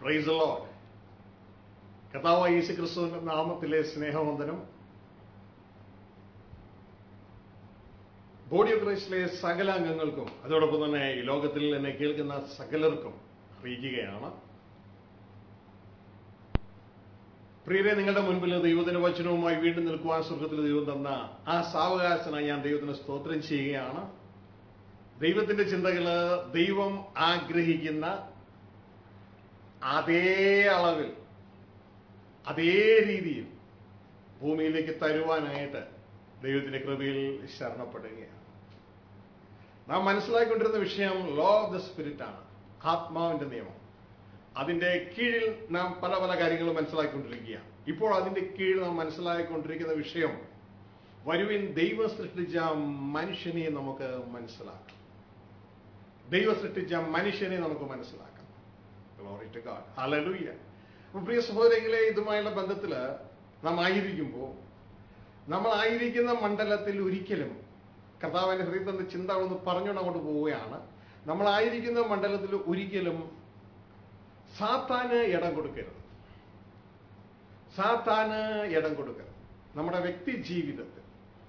Price load കഥാവ് യേശു ക്രിസ്തുവിന്റെ നാമത്തിലെ സ്നേഹവന്ദനം body of ക്രൈസ്റ്റിലെ സകല അംഗങ്ങൾക്കും അതോടൊപ്പം തന്നെ ഈ ലോകത്തിൽ എന്നെ കേൾക്കുന്ന സകലർക്കും അറിയിക്കുകയാണ് പ്രിയരെ നിങ്ങളുടെ മുൻപിൽ ദൈവത്തിന്റെ വചനവുമായി വീണ്ടും നിൽക്കുവാൻ സ്വർഗത്തിൽ ദൈവം തന്ന ആ സാവകാശനായി ഞാൻ ദൈവത്തിന് സ്തോത്രം ചെയ്യുകയാണ് ദൈവത്തിന്റെ ചിന്തകള് ദൈവം ആഗ്രഹിക്കുന്ന അതേ അളവിൽ അതേ രീതിയിൽ ഭൂമിയിലേക്ക് തരുവാനായിട്ട് ദൈവത്തിന്റെ കൃപയിൽ ശരണപ്പെടുകയാണ് നാം മനസ്സിലാക്കിക്കൊണ്ടിരുന്ന വിഷയം ലോ ഓഫ് ദ സ്പിരിറ്റ് ആണ് ആത്മാവിന്റെ നിയമം അതിന്റെ കീഴിൽ നാം പല പല കാര്യങ്ങളും മനസ്സിലാക്കിക്കൊണ്ടിരിക്കുകയാണ് ഇപ്പോൾ അതിന്റെ കീഴിൽ നാം മനസ്സിലാക്കിക്കൊണ്ടിരിക്കുന്ന വിഷയം വരുവിൻ ദൈവം സൃഷ്ടിച്ച മനുഷ്യനെ നമുക്ക് മനസ്സിലാക്കാം ദൈവം സൃഷ്ടിച്ച മനുഷ്യനെ നമുക്ക് മനസ്സിലാക്കാം Glory to God. Hallelujah. അപ്പോൾ പ്രിയ സഹോദരങ്ങളെ ഇതുമായുള്ള ബന്ധത്തിൽ നാം ആയിരിക്കുമ്പോൾ നമ്മൾ ആയിരിക്കുന്ന മണ്ഡലത്തിൽ ഒരിക്കലും കർത്താവിന്റെ ഹൃദയത്തിന്റെ ചിന്തകളൊന്ന് പറഞ്ഞുകൊണ്ട് അങ്ങോട്ട് പോവുകയാണ് നമ്മളായിരിക്കുന്ന മണ്ഡലത്തിൽ ഒരിക്കലും സാത്താന് ഇടം കൊടുക്കരുത് സാത്താന് ഇടം കൊടുക്കരുത് നമ്മുടെ വ്യക്തി ജീവിതത്തിൽ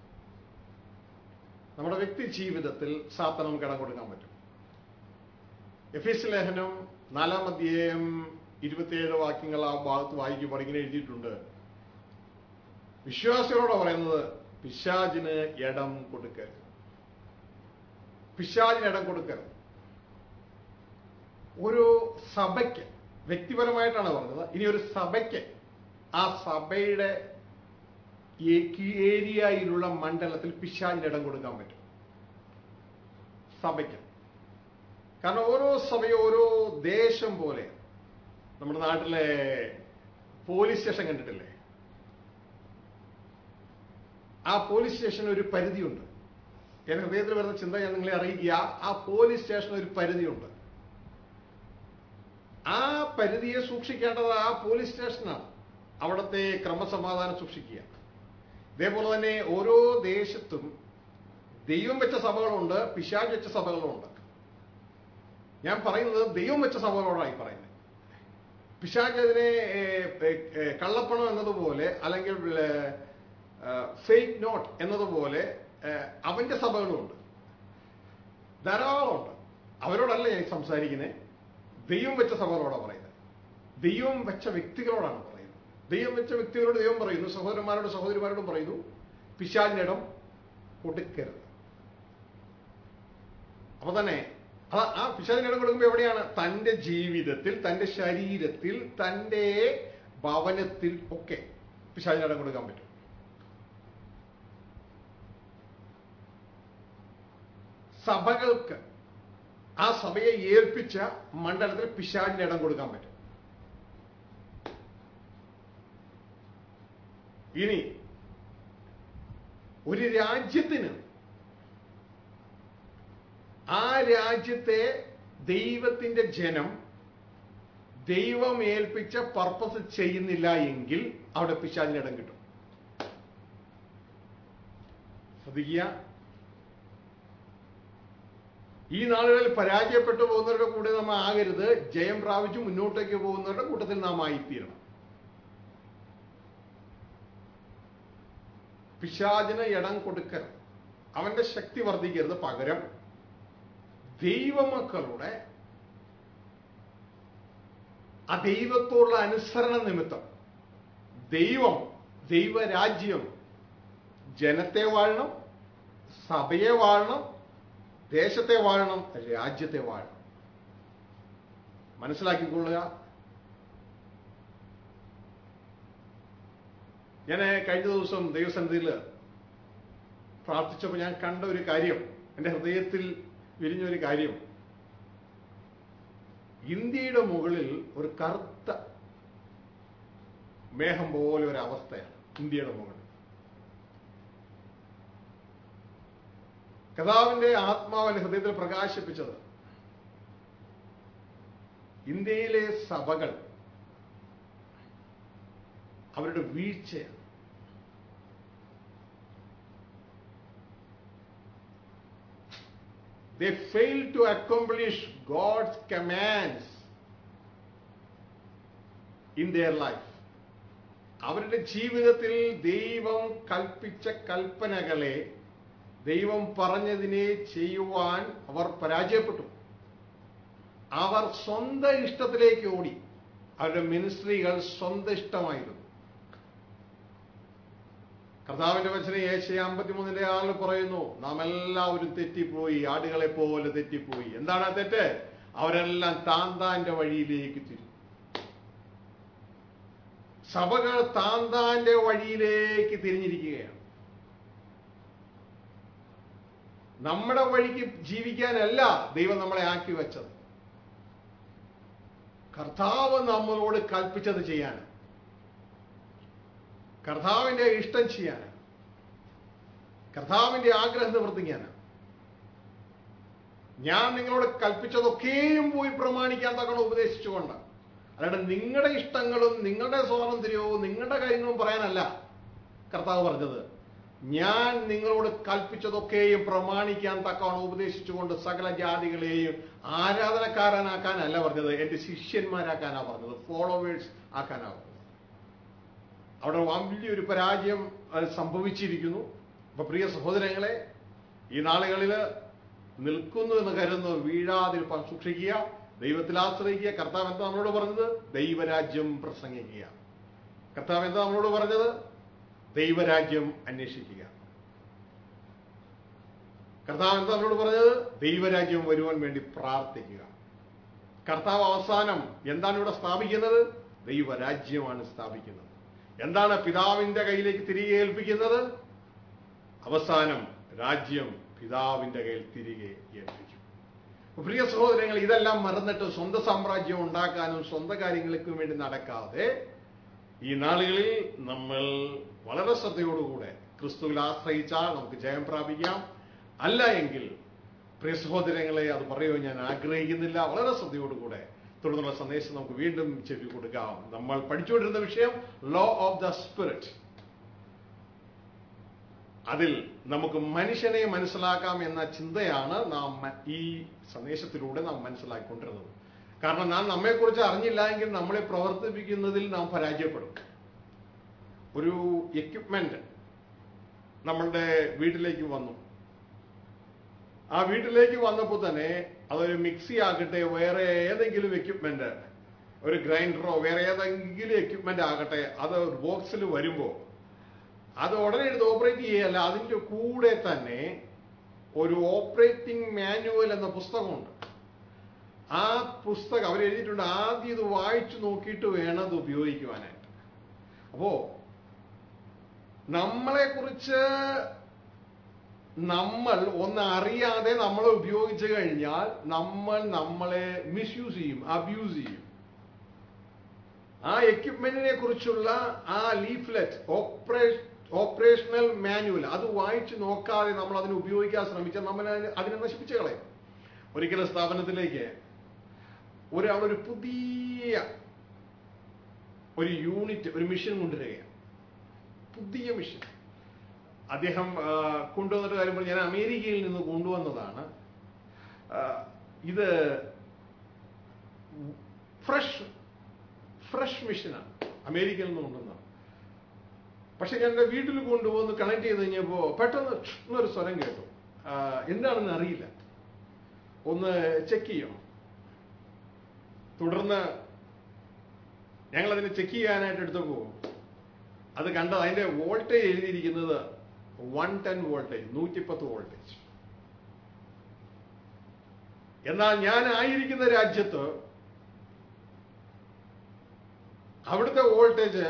നമ്മുടെ വ്യക്തി ജീവിതത്തിൽ സാത്താൻ നമുക്ക് ഇടം കൊടുക്കാൻ പറ്റും എഫ് എസ് ലേഖനം നാലാം അധ്യായം ഇരുപത്തിയേഴ് വാക്യങ്ങൾ ആ ഭാഗത്ത് വായിക്കുമ്പോൾ ഇങ്ങനെ എഴുതിയിട്ടുണ്ട് വിശ്വാസികളോട് പറയുന്നത് പിശാചിന് ഇടം കൊടുക്കരുത് പിശാചിന് ഇടം കൊടുക്കരുത് ഒരു സഭയ്ക്ക് വ്യക്തിപരമായിട്ടാണ് പറഞ്ഞത് ഇനി ഒരു സഭയ്ക്ക് ആ സഭയുടെ ഏരിയയിലുള്ള മണ്ഡലത്തിൽ പിശാചിന് ഇടം കൊടുക്കാൻ പറ്റും സഭയ്ക്ക് കാരണം ഓരോ സഭയും ഓരോ ദേശം പോലെ നമ്മുടെ നാട്ടിലെ പോലീസ് സ്റ്റേഷൻ കണ്ടിട്ടില്ലേ ആ പോലീസ് സ്റ്റേഷന് ഒരു പരിധിയുണ്ട് എന്റെ ഹൃദയത്തിൽ വരുന്ന ചിന്ത ഞാൻ നിങ്ങളെ അറിയിക്കുക ആ പോലീസ് സ്റ്റേഷന് ഒരു പരിധിയുണ്ട് ആ പരിധിയെ സൂക്ഷിക്കേണ്ടത് ആ പോലീസ് സ്റ്റേഷനാണ് അവിടുത്തെ ക്രമസമാധാനം സൂക്ഷിക്കുക ഇതേപോലെ തന്നെ ഓരോ ദേശത്തും ദൈവം വെച്ച സഭകളുണ്ട് പിശാജ് വെച്ച സഭകളുണ്ട് ഞാൻ പറയുന്നത് ദൈവം വെച്ച സഭകളോടായി പറയുന്നത് പിശാജ് അതിനെ കള്ളപ്പണം എന്നതുപോലെ അല്ലെങ്കിൽ ഫേക്ക് നോട്ട് എന്നതുപോലെ അവന്റെ സഭകളുമുണ്ട് ധാരാളമുണ്ട് അവരോടല്ല ഞാൻ സംസാരിക്കുന്നത് ദൈവം വെച്ച സഭകളോടാണ് പറയുന്നത് ദൈവം വെച്ച വ്യക്തികളോടാണ് പറയുന്നത് ദൈവം വെച്ച വ്യക്തികളോട് ദൈവം പറയുന്നു സഹോദരന്മാരോട് സഹോദരിമാരോടും പറയുന്നു പിശാചിനിടം കൊടുക്കരുത് അപ്പൊ തന്നെ ആ ആ പിശാചിനിടം കൊടുക്കുമ്പോൾ എവിടെയാണ് തന്റെ ജീവിതത്തിൽ തന്റെ ശരീരത്തിൽ തന്റെ ഭവനത്തിൽ ഒക്കെ പിശാചിനിടം കൊടുക്കാൻ പറ്റും സഭകൾക്ക് ആ സഭയെ ഏൽപ്പിച്ച മണ്ഡലത്തിൽ പിശാചിന് ഇടം കൊടുക്കാൻ പറ്റും ഇനി ഒരു രാജ്യത്തിന് ആ രാജ്യത്തെ ദൈവത്തിന്റെ ജനം ദൈവം ഏൽപ്പിച്ച പർപ്പസ് ചെയ്യുന്നില്ല എങ്കിൽ അവിടെ പിശാചിന് ഇടം കിട്ടും ശ്രദ്ധിക്കുക ഈ നാളുകളിൽ പരാജയപ്പെട്ടു പോകുന്നവരുടെ കൂടെ നാം ആകരുത് ജയം പ്രാപിച്ചു മുന്നോട്ടേക്ക് പോകുന്നവരുടെ കൂട്ടത്തിൽ നാം ആയിത്തീരണം പിശാചിന് ഇടം കൊടുക്കരുത് അവന്റെ ശക്തി വർദ്ധിക്കരുത് പകരം ദൈവമക്കളുടെ ആ ദൈവത്തോടുള്ള അനുസരണ നിമിത്തം ദൈവം ദൈവരാജ്യം ജനത്തെ വാഴണം സഭയെ വാഴണം ദേശത്തെ വാഴണം രാജ്യത്തെ വാഴണം മനസ്സിലാക്കിക്കൊള്ളുക ഞാൻ കഴിഞ്ഞ ദിവസം ദൈവസന്നിധിയിൽ പ്രാർത്ഥിച്ചപ്പോൾ ഞാൻ കണ്ട ഒരു കാര്യം എൻ്റെ ഹൃദയത്തിൽ വിരിഞ്ഞ ഒരു കാര്യം ഇന്ത്യയുടെ മുകളിൽ ഒരു കറുത്ത മേഘം പോലെ ഒരു അവസ്ഥയാണ് ഇന്ത്യയുടെ മുകളിൽ കഥാവിന്റെ ആത്മാവിന്റെ ഹൃദയത്തിൽ പ്രകാശിപ്പിച്ചത് ഇന്ത്യയിലെ സഭകൾ അവരുടെ വീഴ്ചയാണ് They fail to accomplish God's commands in their life അവരുടെ ജീവിതത്തിൽ ദൈവം കൽപ്പിച്ച കൽപ്പനകളെ ദൈവം പറഞ്ഞതിനെ ചെയ്യുവാൻ അവർ പരാജയപ്പെട്ടു അവർ സ്വന്തം ഇഷ്ടത്തിലേക്ക് ഓടി അവരുടെ മിനിസ്ട്രികൾ സ്വന്തം ഇഷ്ടമായിരുന്നു കർത്താവിന്റെ വചന ഏഷ്യ അമ്പത്തിമൂന്നിന്റെ ആളിൽ പറയുന്നു നാം എല്ലാവരും തെറ്റിപ്പോയി ആടുകളെ പോലെ തെറ്റിപ്പോയി എന്താണ് ആ തെറ്റ് അവരെല്ലാം താൻ താന്റെ വഴിയിലേക്ക് തിരിഞ്ഞു സഭകൾ താൻ താന്റെ വഴിയിലേക്ക് തിരിഞ്ഞിരിക്കുകയാണ് നമ്മുടെ വഴിക്ക് ജീവിക്കാനല്ല ദൈവം നമ്മളെ ആക്കി വെച്ചത് കർത്താവ് നമ്മളോട് കൽപ്പിച്ചത് ചെയ്യാൻ കർത്താവിന്റെ ഇഷ്ടം ചെയ്യാൻ കർത്താവിന്റെ ആഗ്രഹം നിവർത്തിക്കാനാണ് ഞാൻ നിങ്ങളോട് കൽപ്പിച്ചതൊക്കെയും പോയി പ്രമാണിക്കാൻ തക്കണം ഉപദേശിച്ചുകൊണ്ട് അല്ലാണ്ട് നിങ്ങളുടെ ഇഷ്ടങ്ങളും നിങ്ങളുടെ സ്വാതന്ത്ര്യവും നിങ്ങളുടെ കാര്യങ്ങളും പറയാനല്ല കർത്താവ് പറഞ്ഞത് ഞാൻ നിങ്ങളോട് കൽപ്പിച്ചതൊക്കെയും പ്രമാണിക്കാൻ തക്കവണ്ണം ഉപദേശിച്ചുകൊണ്ട് സകല ജാതികളെയും ആരാധനക്കാരനാക്കാനല്ല പറഞ്ഞത് എന്റെ ശിഷ്യന്മാരാക്കാനാ പറഞ്ഞത് ഫോളോവേഴ്സ് ആക്കാനാ പറഞ്ഞത് അവിടെ വലിയൊരു പരാജയം അത് സംഭവിച്ചിരിക്കുന്നു അപ്പൊ പ്രിയ സഹോദരങ്ങളെ ഈ നാളുകളിൽ നിൽക്കുന്നു എന്ന് കരുതുന്നു വീഴാതിരിപ്പാൻ സൂക്ഷിക്കുക ദൈവത്തിൽ ആശ്രയിക്കുക കർത്താവ് എന്താ നമ്മളോട് പറഞ്ഞത് ദൈവരാജ്യം പ്രസംഗിക്കുക കർത്താവ് എന്താ നമ്മളോട് പറഞ്ഞത് ദൈവരാജ്യം അന്വേഷിക്കുക കർത്താവ് എന്താ നമ്മളോട് പറഞ്ഞത് ദൈവരാജ്യം വരുവാൻ വേണ്ടി പ്രാർത്ഥിക്കുക കർത്താവ് അവസാനം എന്താണ് ഇവിടെ സ്ഥാപിക്കുന്നത് ദൈവരാജ്യമാണ് സ്ഥാപിക്കുന്നത് എന്താണ് പിതാവിന്റെ കയ്യിലേക്ക് തിരികെ ഏൽപ്പിക്കുന്നത് അവസാനം രാജ്യം പിതാവിന്റെ കയ്യിൽ തിരികെ ഏൽപ്പിക്കും അപ്പൊ പ്രിയ സഹോദരങ്ങൾ ഇതെല്ലാം മറന്നിട്ട് സ്വന്തം സാമ്രാജ്യം ഉണ്ടാക്കാനും സ്വന്തം കാര്യങ്ങൾക്കും വേണ്ടി നടക്കാതെ ഈ നാളുകളിൽ നമ്മൾ വളരെ ശ്രദ്ധയോടുകൂടെ ക്രിസ്തുവിൽ ആശ്രയിച്ചാൽ നമുക്ക് ജയം പ്രാപിക്കാം അല്ല എങ്കിൽ പ്രിയ സഹോദരങ്ങളെ അത് പറയുവാൻ ഞാൻ ആഗ്രഹിക്കുന്നില്ല വളരെ ശ്രദ്ധയോടുകൂടെ തുടർന്നുള്ള സന്ദേശം നമുക്ക് വീണ്ടും ചെവി കൊടുക്കാം നമ്മൾ പഠിച്ചുകൊണ്ടിരുന്ന വിഷയം ലോ ഓഫ് ദ സ്പിരിറ്റ് അതിൽ നമുക്ക് മനുഷ്യനെ മനസ്സിലാക്കാം എന്ന ചിന്തയാണ് നാം മ- ഈ സന്ദേശത്തിലൂടെ നാം മനസ്സിലാക്കിക്കൊണ്ടിരുന്നത് കാരണം നാം നമ്മെക്കുറിച്ച് അറിഞ്ഞില്ല എങ്കിൽ നമ്മളെ പ്രവർത്തിപ്പിക്കുന്നതിൽ നാം പരാജയപ്പെടും ഒരു എക്യുപ്മെന്റ് നമ്മളുടെ വീട്ടിലേക്ക് വന്നു ആ വീട്ടിലേക്ക് വന്നപ്പോൾ തന്നെ അതൊരു മിക്സി ആകട്ടെ വേറെ ഏതെങ്കിലും എക്യുപ്മെന്റ് ഒരു ഗ്രൈൻഡറോ വേറെ ഏതെങ്കിലും എക്യുപ്മെന്റ് ആകട്ടെ അത് ബോക്സിൽ വരുമ്പോൾ അത് ഉടനെ എടുത്ത് ഓപ്പറേറ്റ് ചെയ്യല്ല അതിൻ്റെ കൂടെ തന്നെ ഒരു ഓപ്പറേറ്റിംഗ് മാനുവൽ എന്ന പുസ്തകമുണ്ട് ആ പുസ്തകം അവർ എഴുതിയിട്ടുണ്ട് ആദ്യം ഇത് വായിച്ചു നോക്കിയിട്ട് വേണം അത് ഉപയോഗിക്കുവാനായിട്ട് അപ്പോ നമ്മളെ കുറിച്ച് നമ്മൾ ഒന്ന് അറിയാതെ നമ്മളെ ഉപയോഗിച്ചു കഴിഞ്ഞാൽ നമ്മൾ നമ്മളെ മിസ്യൂസ് ചെയ്യും അബ്യൂസ് ചെയ്യും ആ എക്യുപ്മെന്റിനെ കുറിച്ചുള്ള ആ ലീഫ്ലെറ്റ് ഓപ്പറേഷണൽ മാനുവൽ അത് വായിച്ചു നോക്കാതെ നമ്മൾ അതിനെ ഉപയോഗിക്കാൻ ശ്രമിച്ചാൽ നമ്മൾ അതിനെ- അതിനെ നശിപ്പിച്ചു കളയും ഒരിക്കലും സ്ഥാപനത്തിലേക്ക് ഒരാൾ ഒരു പുതിയ ഒരു യൂണിറ്റ് ഒരു മിഷൻ കൊണ്ടുവരികയാണ് പുതിയ മിഷൻ അദ്ദേഹം ആ, കൊണ്ടുവന്നിട്ട് കാര്യം പറഞ്ഞാൽ ഞാൻ അമേരിക്കയിൽ നിന്ന് കൊണ്ടുവന്നതാണ് ആ, ഇത് ഫ്രഷ് ഫ്രഷ് മിഷനാണ് അമേരിക്കയിൽ നിന്ന് കൊണ്ടുവന്നതാണ് പക്ഷെ ഞാൻ എൻ്റെ വീട്ടിൽ കൊണ്ടുവന്ന് കണക്ട് ചെയ്ത് കഴിഞ്ഞപ്പോൾ പെട്ടെന്ന് ഛ് എന്നൊരു സ്വരം കേട്ടു ആ, എന്താണെന്ന് അറിയില്ല ഒന്ന് ചെക്ക് ചെയ്യോ തുടർന്ന് ഞങ്ങൾ അതിനെ ചെക്ക് ചെയ്യാനായിട്ട് എടുത്തപ്പോൾ അത് കണ്ടത് അതിന്റെ വോൾട്ടേജ് എഴുതിയിരിക്കുന്നത് വൺ ടെൻ വോൾട്ടേജ് നൂറ്റിപ്പത്ത് വോൾട്ടേജ് എന്നാൽ ഞാൻ ആയിരിക്കുന്ന രാജ്യത്ത് അവിടുത്തെ voltage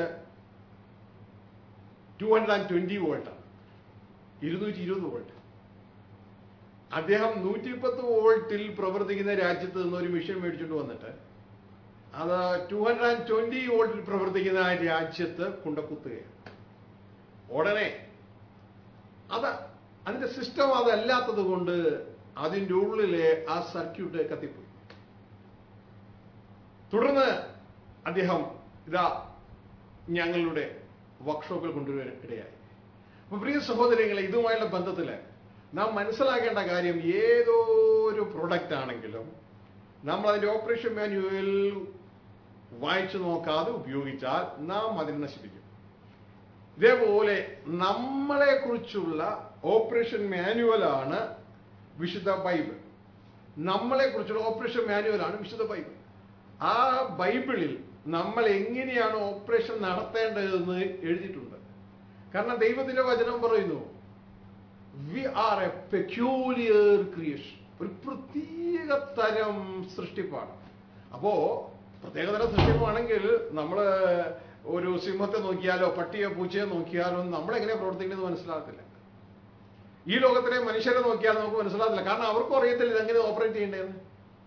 two hundred and twenty വോൾട്ടാണ് ഇരുന്നൂറ്റി ഇരുപത് വോൾട്ട് അദ്ദേഹം നൂറ്റിപ്പത്ത് വോൾട്ടിൽ പ്രവർത്തിക്കുന്ന രാജ്യത്ത് നിന്ന് ഒരു മെഷീൻ മേടിച്ചുകൊണ്ട് വന്നിട്ട് അത് ടു ഹൺഡ്രഡ് ആൻഡ് ട്വന്റി വോൾട്ടിൽ പ്രവർത്തിക്കുന്ന ആ രാജ്യത്ത് കുണ്ടക്കുത്തുകയാണ് ഉടനെ അത് അതിന്റെ സിസ്റ്റം അതല്ലാത്തത് കൊണ്ട് അതിൻ്റെ ഉള്ളിലെ ആ സർക്യൂട്ട് കത്തിപ്പോയി തുടർന്ന് അദ്ദേഹം ഇതാ ഞങ്ങളുടെ വർക്ക്ഷോപ്പിൽ കൊണ്ടുവരാൻ ഇടയായി അപ്പൊ പ്രിയ സഹോദരങ്ങളെ ഇതുമായുള്ള ബന്ധത്തില് നാം മനസ്സിലാക്കേണ്ട കാര്യം ഏതോ ഒരു പ്രൊഡക്റ്റ് ആണെങ്കിലും നമ്മൾ അതിന്റെ ഓപ്പറേഷൻ മാനുവൽ വായിച്ചു നോക്കാതെ ഉപയോഗിച്ചാൽ നാം അതിനെ നശിപ്പിക്കും ഇതേപോലെ നമ്മളെ കുറിച്ചുള്ള ഓപ്പറേഷൻ മാനുവലാണ് വിശുദ്ധ ബൈബിൾ നമ്മളെ കുറിച്ചുള്ള ഓപ്പറേഷൻ മാനുവലാണ് വിശുദ്ധ ബൈബിൾ ആ ബൈബിളിൽ നമ്മൾ എങ്ങനെയാണ് ഓപ്പറേഷൻ നടത്തേണ്ടതെന്ന് എഴുതിയിട്ടുണ്ട് കാരണം ദൈവത്തിന്റെ വചനം പറയുന്നു we are a peculiar creation ഒരു പ്രത്യേക തരം സൃഷ്ടിപ്പാണ് അപ്പോ പ്രത്യേക തരം സൃഷ്ടിപ്പാണെങ്കിൽ നമ്മള് ഒരു സിംഹത്തെ നോക്കിയാലോ പട്ടിയോ പൂച്ചയോ നോക്കിയാലോ നമ്മളെങ്ങനെ പ്രവർത്തിക്കുന്നത് മനസ്സിലാകത്തില്ല ഈ ലോകത്തിലെ മനുഷ്യരെ നോക്കിയാൽ നമുക്ക് മനസ്സിലാകത്തില്ല കാരണം അവർക്കും അറിയത്തില്ല ഇതെങ്ങനെ ഓപ്പറേറ്റ് ചെയ്യേണ്ടതെന്ന്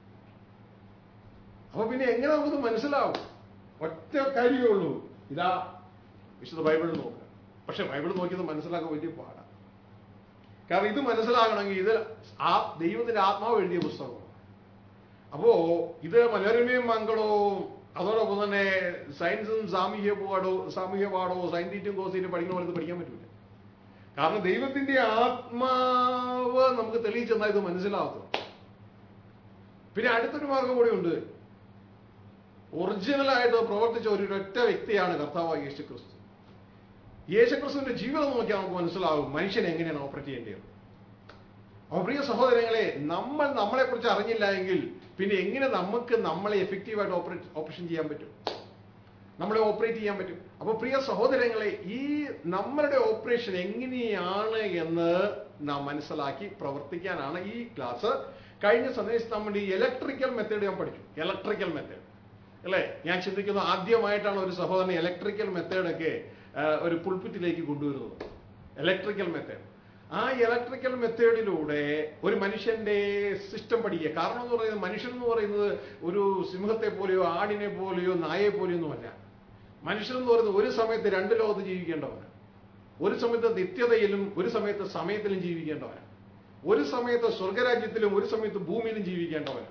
അപ്പൊ പിന്നെ എങ്ങനെ നമുക്കത് മനസ്സിലാവും ഒറ്റ കാര്യമേ ഉള്ളൂ ഇതാ വിശുദ്ധ ബൈബിൾ നോക്കുക പക്ഷെ ബൈബിൾ നോക്കിയത് മനസ്സിലാക്കാൻ വലിയ പാടാണ് കാരണം ഇത് മനസ്സിലാകണമെങ്കിൽ ഇത് ആ ദൈവത്തിന്റെ ആത്മാവ് എഴുതിയ പുസ്തകമാണ് അപ്പോ ഇത് മനോരമയും മംഗളവും അതോടൊപ്പം തന്നെ സയൻസും സാമൂഹ്യ പാടോ സാമൂഹ്യ പാടോ സയന്റിറ്റും കോസീറ്റും പഠിക്കുന്ന പോലെ ഇത് പഠിക്കാൻ പറ്റില്ല കാരണം ദൈവത്തിന്റെ ആത്മാവ് നമുക്ക് തെളിയിച്ചെന്നാൽ ഇത് മനസ്സിലാകത്തുള്ളൂ പിന്നെ അടുത്തൊരു മാർഗം കൂടി ഉണ്ട് ഒറിജിനലായിട്ട് പ്രവർത്തിച്ച ഒരു ഒറ്റ വ്യക്തിയാണ് കർത്താവായ യേശു ക്രിസ്തു യേശു ക്രിസ്തുവിന്റെ ജീവിതം നോക്കിയാൽ നമുക്ക് മനസ്സിലാവും മനുഷ്യൻ എങ്ങനെയാണ് ഓപ്പറേറ്റ് ചെയ്യേണ്ടത് അപ്പോൾ പ്രിയ സഹോദരങ്ങളെ നമ്മൾ നമ്മളെ കുറിച്ച് അറിഞ്ഞില്ല എങ്കിൽ പിന്നെ എങ്ങനെ നമുക്ക് നമ്മളെ എഫക്റ്റീവായിട്ട് ഓപ്പറേറ്റ് ഓപ്പറേഷൻ ചെയ്യാൻ പറ്റും നമ്മളെ ഓപ്പറേറ്റ് ചെയ്യാൻ പറ്റും അപ്പോൾ പ്രിയ സഹോദരങ്ങളെ ഈ നമ്മളുടെ ഓപ്പറേഷൻ എങ്ങനെയാണ് എന്ന് നാം മനസ്സിലാക്കി പ്രവർത്തിക്കാനാണ് ഈ ക്ലാസ് കഴിഞ്ഞ സന്ദേശത്ത് നമ്മൾ ഈ ഇലക്ട്രിക്കൽ മെത്തേഡ് ഞാൻ പഠിച്ചു ഇലക്ട്രിക്കൽ മെത്തേഡ് അല്ലേ ഞാൻ ചിന്തിക്കുന്നു ആദ്യമായിട്ടാണ് ഒരു സഹോദരൻ ഇലക്ട്രിക്കൽ മെത്തേഡൊക്കെ ഒരു പുൾപിറ്റിലേക്ക് കൊണ്ടുവരുന്നത് ഇലക്ട്രിക്കൽ മെത്തേഡ് ആ ഇലക്ട്രിക്കൽ മെത്തേഡിലൂടെ ഒരു മനുഷ്യന്റെ സിസ്റ്റം പഠിക്കുക കാരണം എന്ന് പറയുന്നത് മനുഷ്യൻ എന്ന് പറയുന്നത് ഒരു സിംഹത്തെ പോലെയോ ആടിനെ പോലെയോ നായയെ പോലെയോ ഒന്നുമല്ല മനുഷ്യൻ എന്ന് പറയുന്നത് ഒരു സമയത്ത് രണ്ട് ലോകത്ത് ജീവിക്കേണ്ടവനാണ് ഒരു സമയത്ത് നിത്യതയിലും ഒരു സമയത്ത് സമയത്തിലും ജീവിക്കേണ്ടവനാണ് ഒരു സമയത്ത് സ്വർഗരാജ്യത്തിലും ഒരു സമയത്ത് ഭൂമിയിലും ജീവിക്കേണ്ടവനാണ്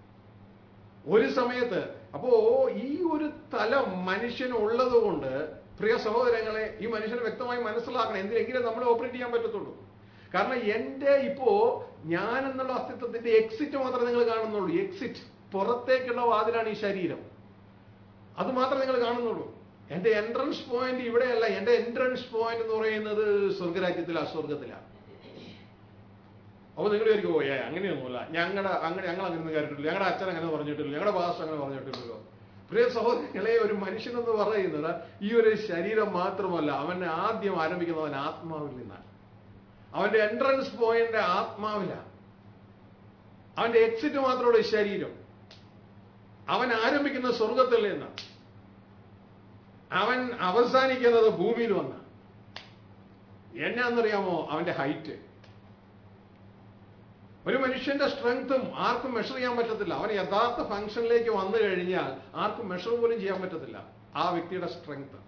ഒരു സമയത്ത് അപ്പോ ഈ ഒരു തലം മനുഷ്യന് ഉള്ളത് കൊണ്ട് പ്രിയ സഹോദരങ്ങളെ ഈ മനുഷ്യനെ വ്യക്തമായി മനസ്സിലാക്കണം എന്തിനെങ്കിലും നമ്മൾ ഓപ്പറേറ്റ് ചെയ്യാൻ പറ്റത്തുള്ളൂ കാരണം എന്റെ ഇപ്പോ ഞാൻ എന്നുള്ള അസ്തിത്വത്തിന്റെ എക്സിറ്റ് മാത്രമേ നിങ്ങൾ കാണുന്നുള്ളൂ എക്സിറ്റ് പുറത്തേക്കുള്ള വാതിലാണ് ഈ ശരീരം അത് മാത്രമേ നിങ്ങൾ കാണുന്നുള്ളൂ എന്റെ എൻട്രൻസ് പോയിന്റ് ഇവിടെയല്ല എന്റെ എൻട്രൻസ് പോയിന്റ് എന്ന് പറയുന്നത് സ്വർഗരാജ്യത്തിലാണ് സ്വർഗത്തിലാണ് അപ്പൊ നിങ്ങൾ വിചാരിക്കും ഓ ഏ അങ്ങനെയൊന്നുമില്ല ഞങ്ങളുടെ അങ്ങനെ ഞങ്ങൾ അങ്ങനെ കയറിയിട്ടില്ല ഞങ്ങളുടെ അച്ഛൻ അങ്ങനെ പറഞ്ഞിട്ടില്ല ഞങ്ങളുടെ ഭാഷ അങ്ങനെ പറഞ്ഞിട്ടില്ലല്ലോ പ്രിയ സഹോദരങ്ങളെ ഒരു മനുഷ്യൻ എന്ന് പറയുന്നത് ഈ ഒരു ശരീരം മാത്രമല്ല അവൻ ആദ്യം ആരംഭിക്കുന്നത് അവൻ ആത്മാവിൽ നിന്നാണ് അവന്റെ എൻട്രൻസ് പോയിന്റ് ആത്മാവിലാണ് അവന്റെ എക്സിറ്റ് മാത്രമുള്ള ഈ ശരീരം അവൻ ആരംഭിക്കുന്ന സ്വർഗത്തിൽ നിന്ന് അവൻ അവസാനിക്കുന്നത് ഭൂമിയിൽ വന്ന് എന്നാന്നറിയാമോ അവന്റെ ഹൈറ്റ് ഒരു മനുഷ്യന്റെ സ്ട്രെങ്തും ആർക്കും മെഷർ ചെയ്യാൻ പറ്റത്തില്ല അവൻ യഥാർത്ഥ ഫംഗ്ഷനിലേക്ക് വന്നു കഴിഞ്ഞാൽ ആർക്കും മെഷർ പോലും ചെയ്യാൻ പറ്റത്തില്ല ആ വ്യക്തിയുടെ സ്ട്രെങ്ത്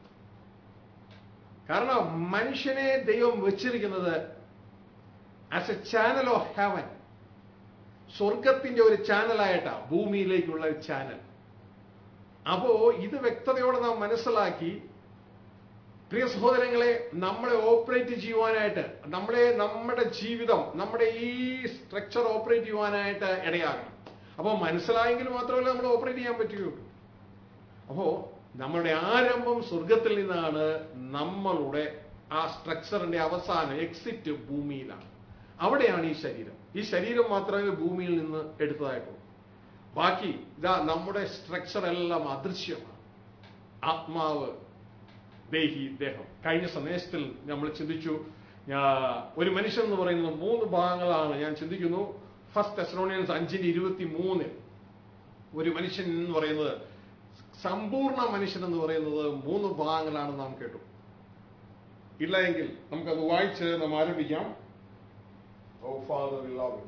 കാരണം മനുഷ്യനെ ദൈവം വെച്ചിരിക്കുന്നത് as a channel of heaven സ്വർഗത്തിന്റെ ഒരു ചാനലായിട്ടാ ഭൂമിയിലേക്കുള്ള ഒരു ചാനൽ അപ്പോ ഇത് വ്യക്തതയോടെ നാം മനസ്സിലാക്കി പ്രിയ സഹോദരങ്ങളെ നമ്മളെ ഓപ്പറേറ്റ് ചെയ്യുവാനായിട്ട് നമ്മളെ നമ്മുടെ ജീവിതം നമ്മുടെ ഈ സ്ട്രക്ചർ ഓപ്പറേറ്റ് ചെയ്യുവാനായിട്ട് ഇടയാകണം അപ്പോൾ മനസ്സിലായെങ്കിൽ മാത്രമല്ല നമ്മൾ ഓപ്പറേറ്റ് ചെയ്യാൻ പറ്റുകയുള്ളൂ അപ്പോ നമ്മളുടെ ആരംഭം സ്വർഗത്തിൽ നിന്നാണ് നമ്മളുടെ ആ സ്ട്രക്ചറിന്റെ അവസാനം എക്സിറ്റ് ഭൂമിയിലാണ് അവിടെയാണ് ഈ ശരീരം ഈ ശരീരം മാത്രമേ ഭൂമിയിൽ നിന്ന് എടുത്തതായിട്ടുള്ളൂ ബാക്കി ഇതാ നമ്മുടെ സ്ട്രക്ചർ എല്ലാം അദൃശ്യമാണ് ആത്മാവ് ദേഹി ദേഹം കഴിഞ്ഞ സന്ദേശത്തിൽ നമ്മൾ ചിന്തിച്ചു ഒരു മനുഷ്യൻ എന്ന് പറയുന്നത് മൂന്ന് ഭാഗങ്ങളാണ് ഞാൻ ചിന്തിക്കുന്നു ഫസ്റ്റ് തെസ്ലോണിയൻസ് അഞ്ചിന്റെ ഇരുപത്തി മൂന്നിൽ ഒരു മനുഷ്യൻ എന്ന് പറയുന്നത് സമ്പൂർണ്ണ മനുഷ്യൻ എന്ന് പറയുന്നത് മൂന്ന് ഭാഗങ്ങളാണ് നാം കേട്ടു ഇല്ല എങ്കിൽ നമുക്കത് വായിച്ച് നാം ആരംഭിക്കാം O father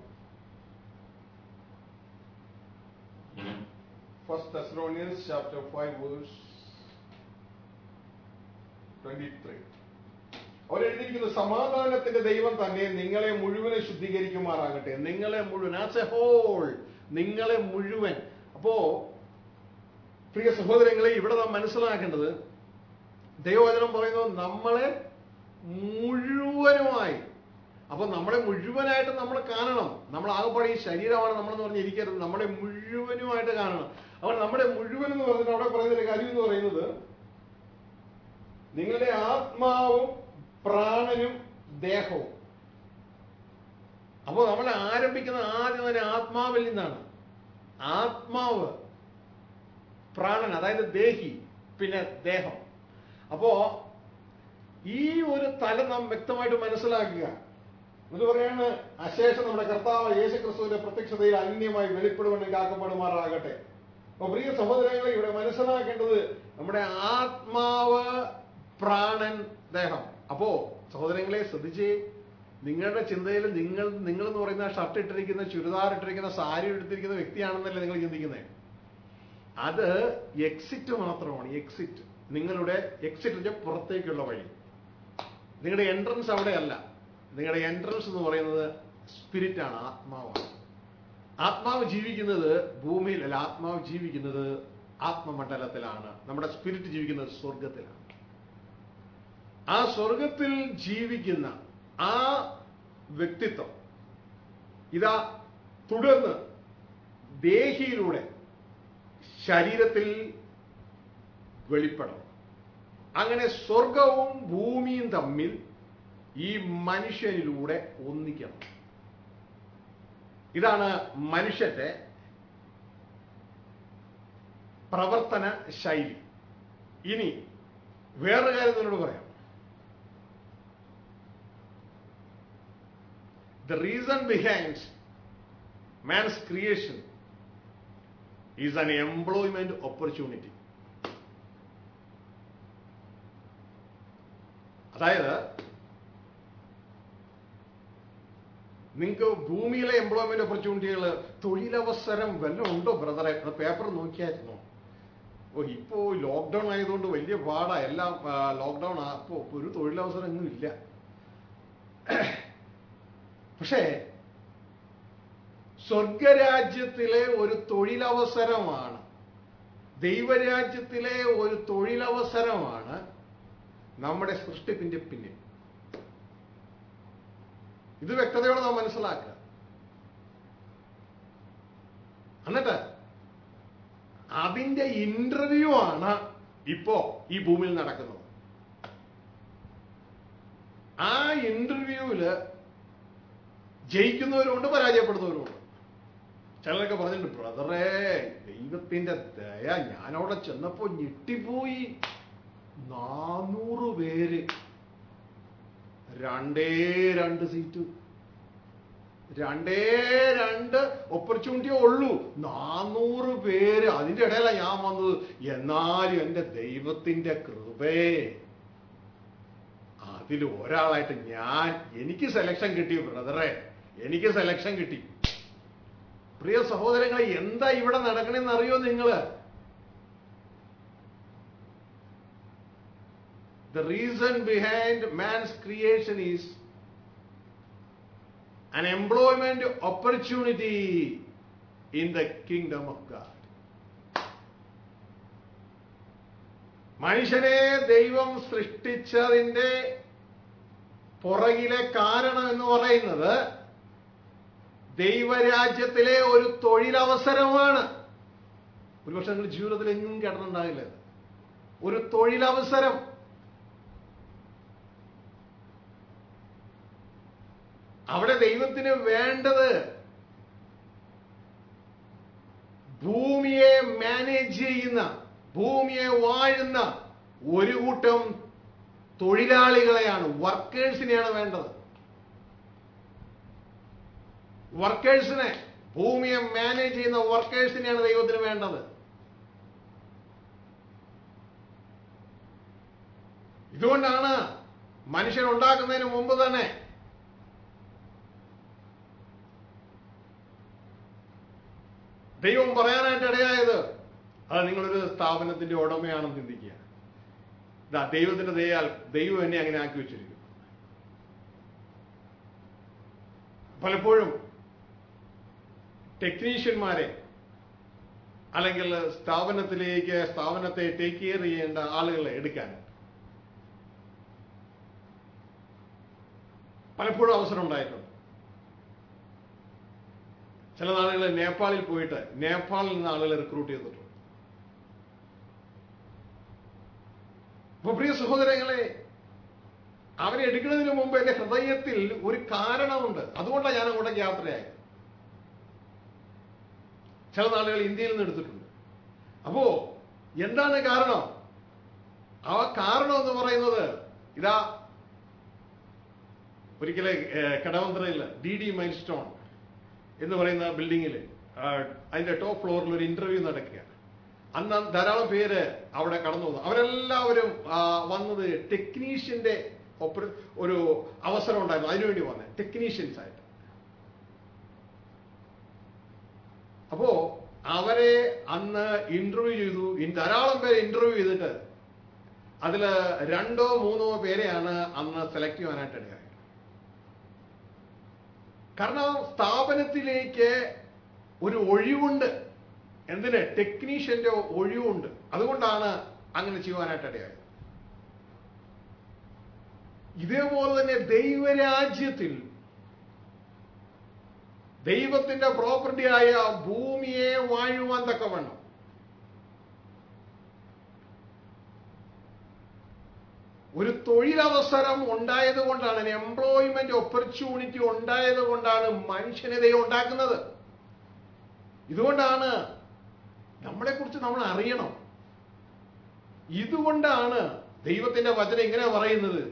first Thessalonians chapter five verse 23 അവരെഴുതിയിരിക്കുന്ന സമാധാനത്തിന്റെ ദൈവം തന്നെ നിങ്ങളെ മുഴുവനെ ശുദ്ധീകരിക്കുമാറാകട്ടെ നിങ്ങളെ മുഴുവൻ ആസ് എ ഹോൾ നിങ്ങളെ മുഴുവൻ അപ്പോ പ്രിയ സഹോദരങ്ങളെ ഇവിടെ നാം മനസ്സിലാക്കേണ്ടത് ദൈവവചനം പറയുന്നത് നമ്മളെ മുഴുവനുമായി അപ്പൊ നമ്മളെ മുഴുവനായിട്ട് നമ്മൾ കാണണം നമ്മൾ ആകെപ്പാടെ ഈ ശരീരമാണ് നമ്മളെന്ന് പറഞ്ഞിരിക്കരുത് നമ്മളെ മുഴുവനുമായിട്ട് കാണണം അപ്പോൾ നമ്മുടെ മുഴുവൻ എന്ന് പറഞ്ഞിട്ട് അവിടെ പറയുന്ന ഒരു കാര്യം എന്ന് പറയുന്നത് നിങ്ങളുടെ ആത്മാവും പ്രാണനും ദേഹവും അപ്പോൾ നമ്മൾ ആരംഭിക്കുന്ന ആദ്യം തന്നെ ആത്മാവിൽ നിന്നാണ് ആത്മാവ് പ്രാണൻ അതായത് ദേഹി പിന്നെ ദേഹം അപ്പോ ഈ ഒരു തലം നാം വ്യക്തമായിട്ട് മനസ്സിലാക്കുക എന്നിട്ട് പറയാണ് അശേഷം നമ്മുടെ കർത്താവ് യേശു ക്രിസ്തുവിന്റെ പ്രത്യക്ഷതയിൽ അന്യമായി വെളിപ്പെടുവണ്ണം കാക്കപ്പെടുമാറാകട്ടെ അപ്പൊ പ്രിയ സഹോദരങ്ങളെ ഇവിടെ മനസ്സിലാക്കേണ്ടത് നമ്മുടെ ആത്മാവ് പ്രാണൻ ദേഹം അപ്പോ സഹോദരങ്ങളെ ശ്രദ്ധിച്ചേ നിങ്ങളുടെ ചിന്തയിൽ നിങ്ങൾ നിങ്ങൾ എന്ന് പറയുന്ന ഷർട്ട് ഇട്ടിരിക്കുന്ന ചുരിദാർ ഇട്ടിരിക്കുന്ന സാരി എടുത്തിരിക്കുന്ന വ്യക്തിയാണെന്നല്ലേ നിങ്ങൾ ചിന്തിക്കുന്നത് അത് എക്സിറ്റ് മാത്രമാണ് എക്സിറ്റ് നിങ്ങളുടെ എക്സിറ്റ് പുറത്തേക്കുള്ള വഴി നിങ്ങളുടെ എൻട്രൻസ് അവിടെയല്ല നിങ്ങളുടെ എൻട്രൻസ് എന്ന് പറയുന്നത് സ്പിരിറ്റ് ആണ് ആത്മാവാണ് ആത്മാവ് ജീവിക്കുന്നത് ഭൂമിയിലല്ല ആത്മാവ് ജീവിക്കുന്നത് ആത്മമണ്ഡലത്തിലാണ് നമ്മുടെ സ്പിരിറ്റ് ജീവിക്കുന്നത് സ്വർഗത്തിലാണ് ആ സ്വർഗത്തിൽ ജീവിക്കുന്ന ആ വ്യക്തിത്വം ഇതാ തുടർന്ന് ദേഹിയിലൂടെ ശരീരത്തിൽ വെളിപ്പെടണം അങ്ങനെ സ്വർഗവും ഭൂമിയും തമ്മിൽ ഈ മനുഷ്യനിലൂടെ ഒന്നിക്കണം ഇതാണ് മനുഷ്യന്റെ പ്രവർത്തന ശൈലി ഇനി വേറൊരു കാര്യം നിന്നോട് പറയാം the reason behind man's creation is an employment opportunity അതായത് നിങ്ങൾക്ക് ഭൂമിയിലെ എംപ്ലോയ്മെന്റ് ഓപ്പർച്യൂണിറ്റികൾ തൊഴിലവസരം വല്ലതും ഉണ്ടോ ബ്രദറെ അത് പേപ്പർ നോക്കിയായിരുന്നോ ഓ ഇപ്പോ ലോക്ക്ഡൌൺ ആയതുകൊണ്ട് വലിയ പാടാ എല്ലാം ലോക്ക്ഡൌൺ അപ്പോ ഒരു തൊഴിലവസരം ഒന്നും ഇല്ല പക്ഷേ സ്വർഗരാജ്യത്തിലെ ഒരു തൊഴിലവസരമാണ് ദൈവരാജ്യത്തിലെ ഒരു തൊഴിലവസരമാണ് നമ്മുടെ സൃഷ്ടിപ്പിന്റെ പിന്നിൽ ഇത് വ്യക്തതയോടെ നാം മനസ്സിലാക്കുക എന്നിട്ട് അതിന്റെ ഇന്റർവ്യൂ ആണ് ഇപ്പോ ഈ ഭൂമിയിൽ നടക്കുന്നത് ആ ഇന്റർവ്യൂവില് ജയിക്കുന്നവരുമുണ്ട് പരാജയപ്പെടുന്നവരുമുണ്ട് ചിലരൊക്കെ പറഞ്ഞിട്ടുണ്ട് ബ്രദറേ ദൈവത്തിന്റെ ദയ ഞാനവിടെ ചെന്നപ്പോ ഞെട്ടിപ്പോയി നാനൂറ് പേര് രണ്ടേ രണ്ട് സീറ്റ് രണ്ടേ രണ്ട് ഓപ്പർച്യൂണിറ്റിയേ ഉള്ളൂ നാനൂറ് പേര് അതിന്റെ ഇടയിലാണ് ഞാൻ വന്നത് എന്നാലും എന്റെ ദൈവത്തിന്റെ കൃപേ അതിൽ ഒരാളായിട്ട് ഞാൻ എനിക്ക് സെലക്ഷൻ കിട്ടി ബ്രദറെ എനിക്ക് സെലക്ഷൻ കിട്ടി പ്രിയ സഹോദരങ്ങളെ എന്താ ഇവിടെ നടക്കണെന്ന് അറിയോ നിങ്ങള് The reason behind man's creation is an employment opportunity in the kingdom of God. മനുഷ്യനെ ദൈവം സൃഷ്ടിച്ചതിന്റെ പുറകിലെ കാരണം എന്ന് പറയുന്നത് ദൈവരാജ്യത്തിലെ ഒരു തൊഴിലവസരമാണ് ഒരുപക്ഷെ നിങ്ങൾ ജീവിതത്തിൽ എങ്ങും കേട്ടിട്ടുണ്ടാകില്ല ഇത്. ഒരു തൊഴിലവസരം അവിടെ ദൈവത്തിന് വേണ്ടത് ഭൂമിയെ മാനേജ് ചെയ്യുന്ന ഭൂമിയെ വാഴുന്ന ഒരു കൂട്ടം തൊഴിലാളികളെയാണ് വർക്കേഴ്സിനെയാണ് വേണ്ടത് വർക്കേഴ്സിനെ ഭൂമിയെ മാനേജ് ചെയ്യുന്ന വർക്കേഴ്സിനെയാണ് ദൈവത്തിന് വേണ്ടത് ഇതുകൊണ്ടാണ് മനുഷ്യൻ ഉണ്ടാക്കുന്നതിന് മുമ്പ് തന്നെ ദൈവം പറയാനായിട്ട് ഇടയായത് അത് നിങ്ങളൊരു സ്ഥാപനത്തിന്റെ ഉടമയാണെന്ന് ചിന്തിക്കുക ഇതാ ദൈവത്തിന്റെ ദയാൽ ദൈവം എന്നെ അങ്ങനെ ആക്കി വെച്ചിരിക്കുന്നു പലപ്പോഴും ടെക്നീഷ്യന്മാരെ അല്ലെങ്കിൽ സ്ഥാപനത്തിലേക്ക് സ്ഥാപനത്തെ ടേക്ക് കെയർ ചെയ്യേണ്ട ആളുകളെ എടുക്കാൻ പലപ്പോഴും അവസരം ഉണ്ടായിട്ടുണ്ട് ചില നാളുകൾ നേപ്പാളിൽ പോയിട്ട് നേപ്പാളിൽ നിന്ന് ആളുകളെ റിക്രൂട്ട് ചെയ്തിട്ടുണ്ട് അപ്പൊ പ്രിയ സഹോദരങ്ങളെ അവനെ എടുക്കുന്നതിന് മുമ്പ് എന്റെ ഹൃദയത്തിൽ ഒരു കാരണമുണ്ട് അതുകൊണ്ടാണ് ഞാൻ അങ്ങോട്ടേക്ക് യാത്രയായത് ചില നാളുകൾ ഇന്ത്യയിൽ നിന്ന് എടുത്തിട്ടുണ്ട് അപ്പോ എന്താണ് കാരണം ആ കാരണം എന്ന് പറയുന്നത് ഇതാ ഒരിക്കലെ കടവന്ത്രയിൽ ഡി ഡി മൈൽ സ്റ്റോൺ എന്ന് പറയുന്ന ബിൽഡിങ്ങിൽ അതിന്റെ ടോപ്പ് ഫ്ലോറിൽ ഒരു ഇന്റർവ്യൂ നടക്കുകയാണ് അന്ന് ധാരാളം പേര് അവിടെ കടന്നു വന്നു അവരെല്ലാവരും ആ, വന്നത് ടെക്നീഷ്യന്റെ ഒപ്പ ഒരു അവസരം ഉണ്ടായിരുന്നു അതിനുവേണ്ടി വന്നത് ടെക്നീഷ്യൻസ് ആയിട്ട് അപ്പോ അവരെ അന്ന് ഇന്റർവ്യൂ ചെയ്തു ഇൻ- ധാരാളം പേരെ ഇന്റർവ്യൂ ചെയ്തിട്ട് അതില് രണ്ടോ മൂന്നോ പേരെയാണ് അന്ന് സെലക്ട് ചെയ്യാനായിട്ട് ഇടയായത് കാരണം സ്ഥാപനത്തിലേക്ക് ഒരു ഒഴിവുണ്ട് എന്തിന് ടെക്നീഷ്യന്റെ ഒഴിവുണ്ട് അതുകൊണ്ടാണ് അങ്ങനെ ചെയ്യുവാനായിട്ട് ഇടയായത് ഇതേപോലെ തന്നെ ദൈവരാജ്യത്തിൽ ദൈവത്തിന്റെ പ്രോപ്പർട്ടിയായ ഭൂമിയെ വാഴുവാൻ തക്കവണ്ണം ഒരു തൊഴിലവസരം ഉണ്ടായത് കൊണ്ടാണ് എംപ്ലോയ്മെന്റ് ഓപ്പർച്യൂണിറ്റി ഉണ്ടായത് കൊണ്ടാണ് മനുഷ്യനെ ദൈവം ഉണ്ടാക്കുന്നത് ഇതുകൊണ്ടാണ് നമ്മളെ കുറിച്ച് നമ്മൾ അറിയണം ഇതുകൊണ്ടാണ് ദൈവത്തിന്റെ വചനം ഇങ്ങനെ പറയുന്നത്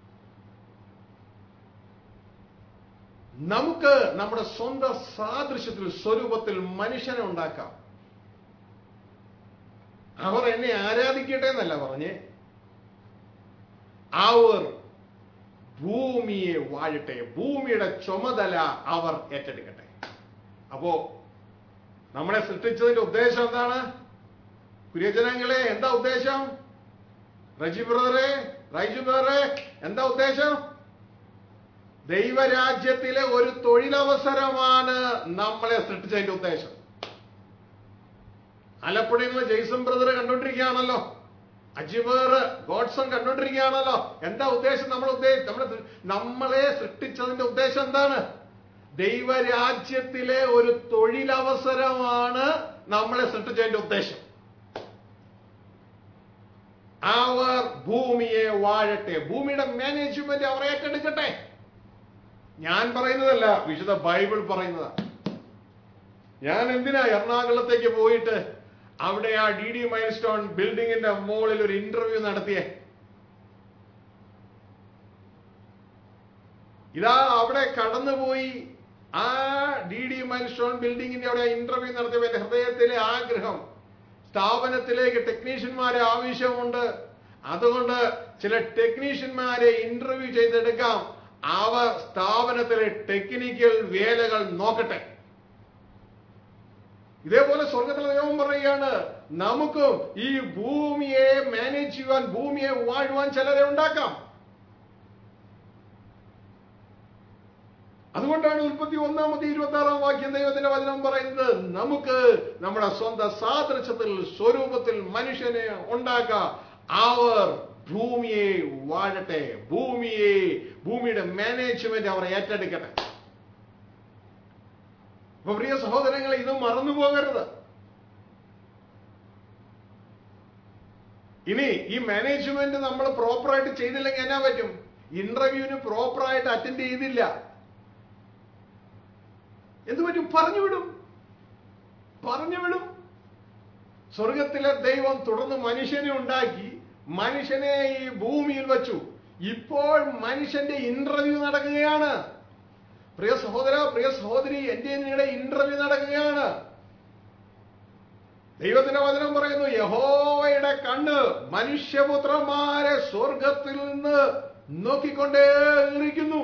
നമുക്ക് നമ്മുടെ സ്വന്തം സാദൃശ്യത്തിൽ സ്വരൂപത്തിൽ മനുഷ്യനെ ഉണ്ടാക്കാം അവർ എന്നെ ആരാധിക്കട്ടെ എന്നല്ല പറഞ്ഞേ അവർ ഭൂമിയെ വാഴട്ടെ ഭൂമിയുടെ ചുമതല അവർ ഏറ്റെടുക്കട്ടെ അപ്പോ നമ്മളെ സൃഷ്ടിച്ചതിന്റെ ഉദ്ദേശം എന്താണ് കുര്യജനങ്ങളെ എന്താ ഉദ്ദേശം റജി ബ്രദറെ റൈജു ബ്രദറെ എന്താ ഉദ്ദേശം ദൈവരാജ്യത്തിലെ ഒരു തൊഴിലവസരമാണ് നമ്മളെ സൃഷ്ടിച്ചതിന്റെ ഉദ്ദേശം ആലപ്പുഴയിൽ നിന്ന് ജെയ്സൺ ബ്രദർ കണ്ടോണ്ടിരിക്കുകയാണല്ലോ അജിബേർ ഗോഡ്സൺ കണ്ടോണ്ടിരിക്കുകയാണല്ലോ എന്താ ഉദ്ദേശം നമ്മൾ ഉദ്ദേശം നമ്മളെ സൃ- നമ്മളെ സൃഷ്ടിച്ചതിന്റെ ഉദ്ദേശം എന്താണ് ദൈവരാജ്യത്തിലെ ഒരു തൊഴിലവസരമാണ് നമ്മളെ സൃഷ്ടിച്ചതിന്റെ ഉദ്ദേശം അവർ ഭൂമിയെ വാഴട്ടെ ഭൂമിയുടെ മാനേജ്മെന്റ് അവർ ഏറ്റെടുക്കട്ടെ ഞാൻ പറയുന്നതല്ല വിശുദ്ധ ബൈബിൾ പറയുന്നതാ ഞാൻ എന്തിനാ എറണാകുളത്തേക്ക് പോയിട്ട് അവിടെ ആ ഡി ഡി മൈൽ സ്റ്റോൺ ബിൽഡിങ്ങിന്റെ മുകളിൽ ഒരു ഇന്റർവ്യൂ നടത്തിയേ ഇതാ അവിടെ കടന്നുപോയി ആ ഡി ഡി മൈൽ സ്റ്റോൺ ബിൽഡിങ്ങിന്റെ അവിടെ ഇന്റർവ്യൂ നടത്തിയപ്പോൾ എന്റെ ഹൃദയത്തിലെ ആഗ്രഹം സ്ഥാപനത്തിലേക്ക് ടെക്നീഷ്യന്മാരെ ആവശ്യമുണ്ട് അതുകൊണ്ട് ചില ടെക്നീഷ്യന്മാരെ ഇന്റർവ്യൂ ചെയ്തെടുക്കാം അവർ സ്ഥാപനത്തിലെ ടെക്നിക്കൽ വേലകൾ നോക്കട്ടെ ഇതേപോലെ സ്വർഗത്തിലെ ദൈവം പറയുകയാണ് നമുക്കും ഈ ഭൂമിയെ മാനേജ് ചെയ്യുവാൻ ഭൂമിയെ വാഴുവാൻ ചിലരെ ഉണ്ടാക്കാം അതുകൊണ്ടാണ് ഉൽപ്പത്തി ഒന്നാമത്തെ ഇരുപത്തി ആറാം വാക്യം ദൈവത്തിന്റെ വചനം പറയുന്നത് നമുക്ക് നമ്മുടെ സ്വന്തം സാദൃശ്യത്തിൽ സ്വരൂപത്തിൽ മനുഷ്യനെ ഉണ്ടാക്കാം അവർ ഭൂമിയെ വാഴട്ടെ ഭൂമിയെ ഭൂമിയുടെ മാനേജ്മെന്റ് അവർ ഏറ്റെടുക്കട്ടെ അപ്പൊ പ്രിയ സഹോദരങ്ങളെ ഇത് മറന്നു പോകരുത് ഇനി ഈ മാനേജ്മെന്റ് നമ്മൾ പ്രോപ്പറായിട്ട് ചെയ്തില്ലെങ്കിൽ എന്നാ പറ്റും ഇന്റർവ്യൂവിന് പ്രോപ്പറായിട്ട് അറ്റൻഡ് ചെയ്തില്ല എന്തു പറ്റും പറഞ്ഞു വിടും പറഞ്ഞു വിടും സ്വർഗത്തിലെ ദൈവം തുടർന്ന് മനുഷ്യനെ ഉണ്ടാക്കി മനുഷ്യനെ ഈ ഭൂമിയിൽ വച്ചു ഇപ്പോൾ മനുഷ്യന്റെ ഇന്റർവ്യൂ നടക്കുകയാണ് പ്രിയ സഹോദര പ്രിയ സഹോദരി എന്റെ നിങ്ങളുടെ ഇന്റർവ്യൂ നടക്കുകയാണ് ദൈവത്തിന്റെ വചനം പറയുന്നു യഹോവയുടെ കണ്ണ് മനുഷ്യപുത്രന്മാരെ സ്വർഗത്തിൽ നിന്ന് നോക്കിക്കൊണ്ടേയിരിക്കുന്നു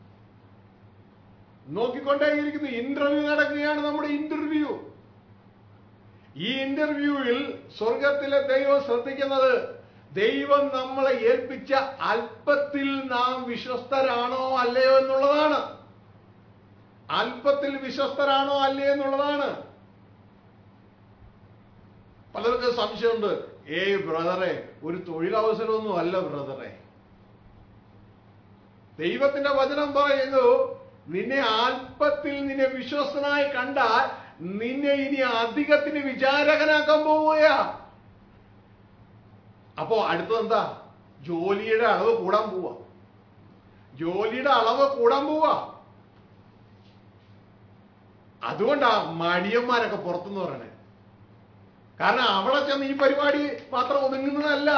നോക്കിക്കൊണ്ടേയിരിക്കുന്നു ഇന്റർവ്യൂ നടക്കുകയാണ് നമ്മുടെ ഇന്റർവ്യൂ ഈ ഇന്റർവ്യൂവിൽ സ്വർഗത്തിലെ ദൈവം ശ്രദ്ധിക്കുന്നത് ദൈവം നമ്മളെ ഏൽപ്പിച്ച അല്പത്തിൽ നാം വിശ്വസ്തരാണോ അല്ലയോ എന്നുള്ളതാണ് അല്പത്തിൽ വിശ്വസ്തരാണോ അല്ലയോ എന്നുള്ളതാണ് പലർക്കും സംശയമുണ്ട് ഏയ് ബ്രദറെ ഒരു തൊഴിലവസരമൊന്നും അല്ല ബ്രദറെ ദൈവത്തിന്റെ വചനം പറയുന്നു നിന്നെ അല്പത്തിൽ നിന്നെ വിശ്വസ്തനായി കണ്ടാൽ നിന്നെ ഇനി അധികത്തിന് വിചാരകനാക്കാൻ പോവുകയാ അപ്പോ അടുത്തത് എന്താ ജോലിയുടെ അളവ് കൂടാൻ പോവാ ജോലിയുടെ അളവ് കൂടാൻ പോവാ അതുകൊണ്ടാ മടിയന്മാരൊക്കെ പുറത്തുനിന്ന് പറയണേ കാരണം അവിടെ ചെന്ന് ഈ പരിപാടി മാത്രം ഒതുങ്ങുന്നതല്ല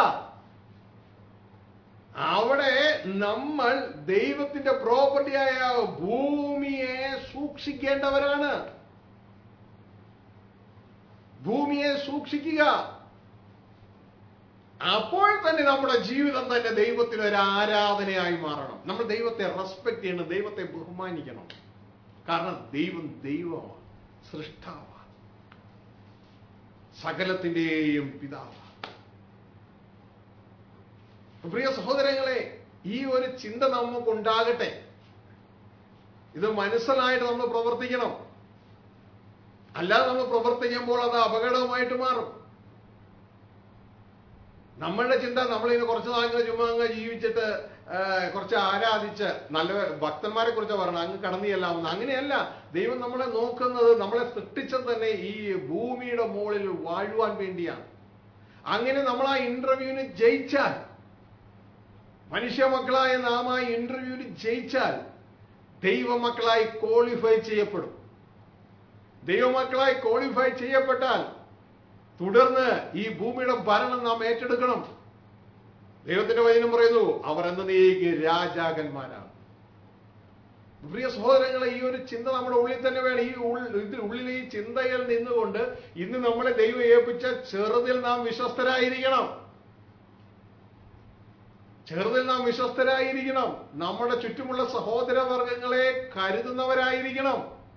അവിടെ നമ്മൾ ദൈവത്തിന്റെ പ്രോപ്പർട്ടിയായ ഭൂമിയെ സൂക്ഷിക്കേണ്ടവരാണ് ഭൂമിയെ സൂക്ഷിക്കുക അപ്പോൾ തന്നെ നമ്മുടെ ജീവിതം തന്നെ ദൈവത്തിന് ഒരു ആരാധനയായി മാറണം നമ്മൾ ദൈവത്തെ റെസ്പെക്ട് ചെയ്യണം ദൈവത്തെ ബഹുമാനിക്കണം കാരണം ദൈവം ദൈവമാണ് സൃഷ്ടാവാണ് സകലത്തിന്റെയും പിതാവ് പ്രിയ സഹോദരങ്ങളെ ഈ ഒരു ചിന്ത നമുക്ക് ഉണ്ടാകട്ടെ ഇത് മനസ്സിലായിട്ട് നമ്മൾ പ്രവർത്തിക്കണം അല്ലാതെ നമ്മൾ പ്രവർത്തിക്കുമ്പോൾ അത് അപകടമായിട്ട് മാറും നമ്മളുടെ ചിന്ത നമ്മളിങ്ങനെ കുറച്ച് നാളുകൾ ചുമ്മാ അങ്ങ് ജീവിച്ചിട്ട് ആ, കുറച്ച് ആരാധിച്ച് നല്ല ഭക്തന്മാരെ കുറിച്ച് പറയണം അങ്ങ് കടന്നിയെല്ലാം അങ്ങനെയല്ല ദൈവം നമ്മളെ നോക്കുന്നത് നമ്മളെ സൃഷ്ടിച്ചത് തന്നെ ഈ ഭൂമിയുടെ മുകളിൽ വാഴുവാൻ വേണ്ടിയാണ് അങ്ങനെ നമ്മൾ ആ ഇന്റർവ്യൂവിന് ജയിച്ചാൽ മനുഷ്യ മക്കളായ നാം ആ ഇന്റർവ്യൂവിന് ജയിച്ചാൽ ദൈവമക്കളായി ക്വാളിഫൈ ചെയ്യപ്പെടും ദൈവമക്കളായി ക്വാളിഫൈ ചെയ്യപ്പെട്ടാൽ തുടർന്ന് ഈ ഭൂമിയുടെ ഭരണം നാം ഏറ്റെടുക്കണം ദൈവത്തിന്റെ വചനം പറയുന്നു അവർ എന്നേക്ക് രാജാക്കന്മാരാണ് പ്രിയ സഹോദരങ്ങളെ ഈ ഒരു ചിന്ത നമ്മുടെ ഉള്ളിൽ തന്നെ വേണം ഈ ഉൾ- ഇതിൽ ഉള്ളിൽ ഈ ചിന്തയിൽ നിന്നുകൊണ്ട് ഇന്ന് നമ്മളെ ദൈവം ഏൽപ്പിച്ച ചെറുതിൽ നാം വിശ്വസ്തരായിരിക്കണം ചെറുതിൽ നാം വിശ്വസ്തരായിരിക്കണം നമ്മുടെ ചുറ്റുമുള്ള സഹോദര വർഗങ്ങളെ കരുതുന്നവരായിരിക്കണം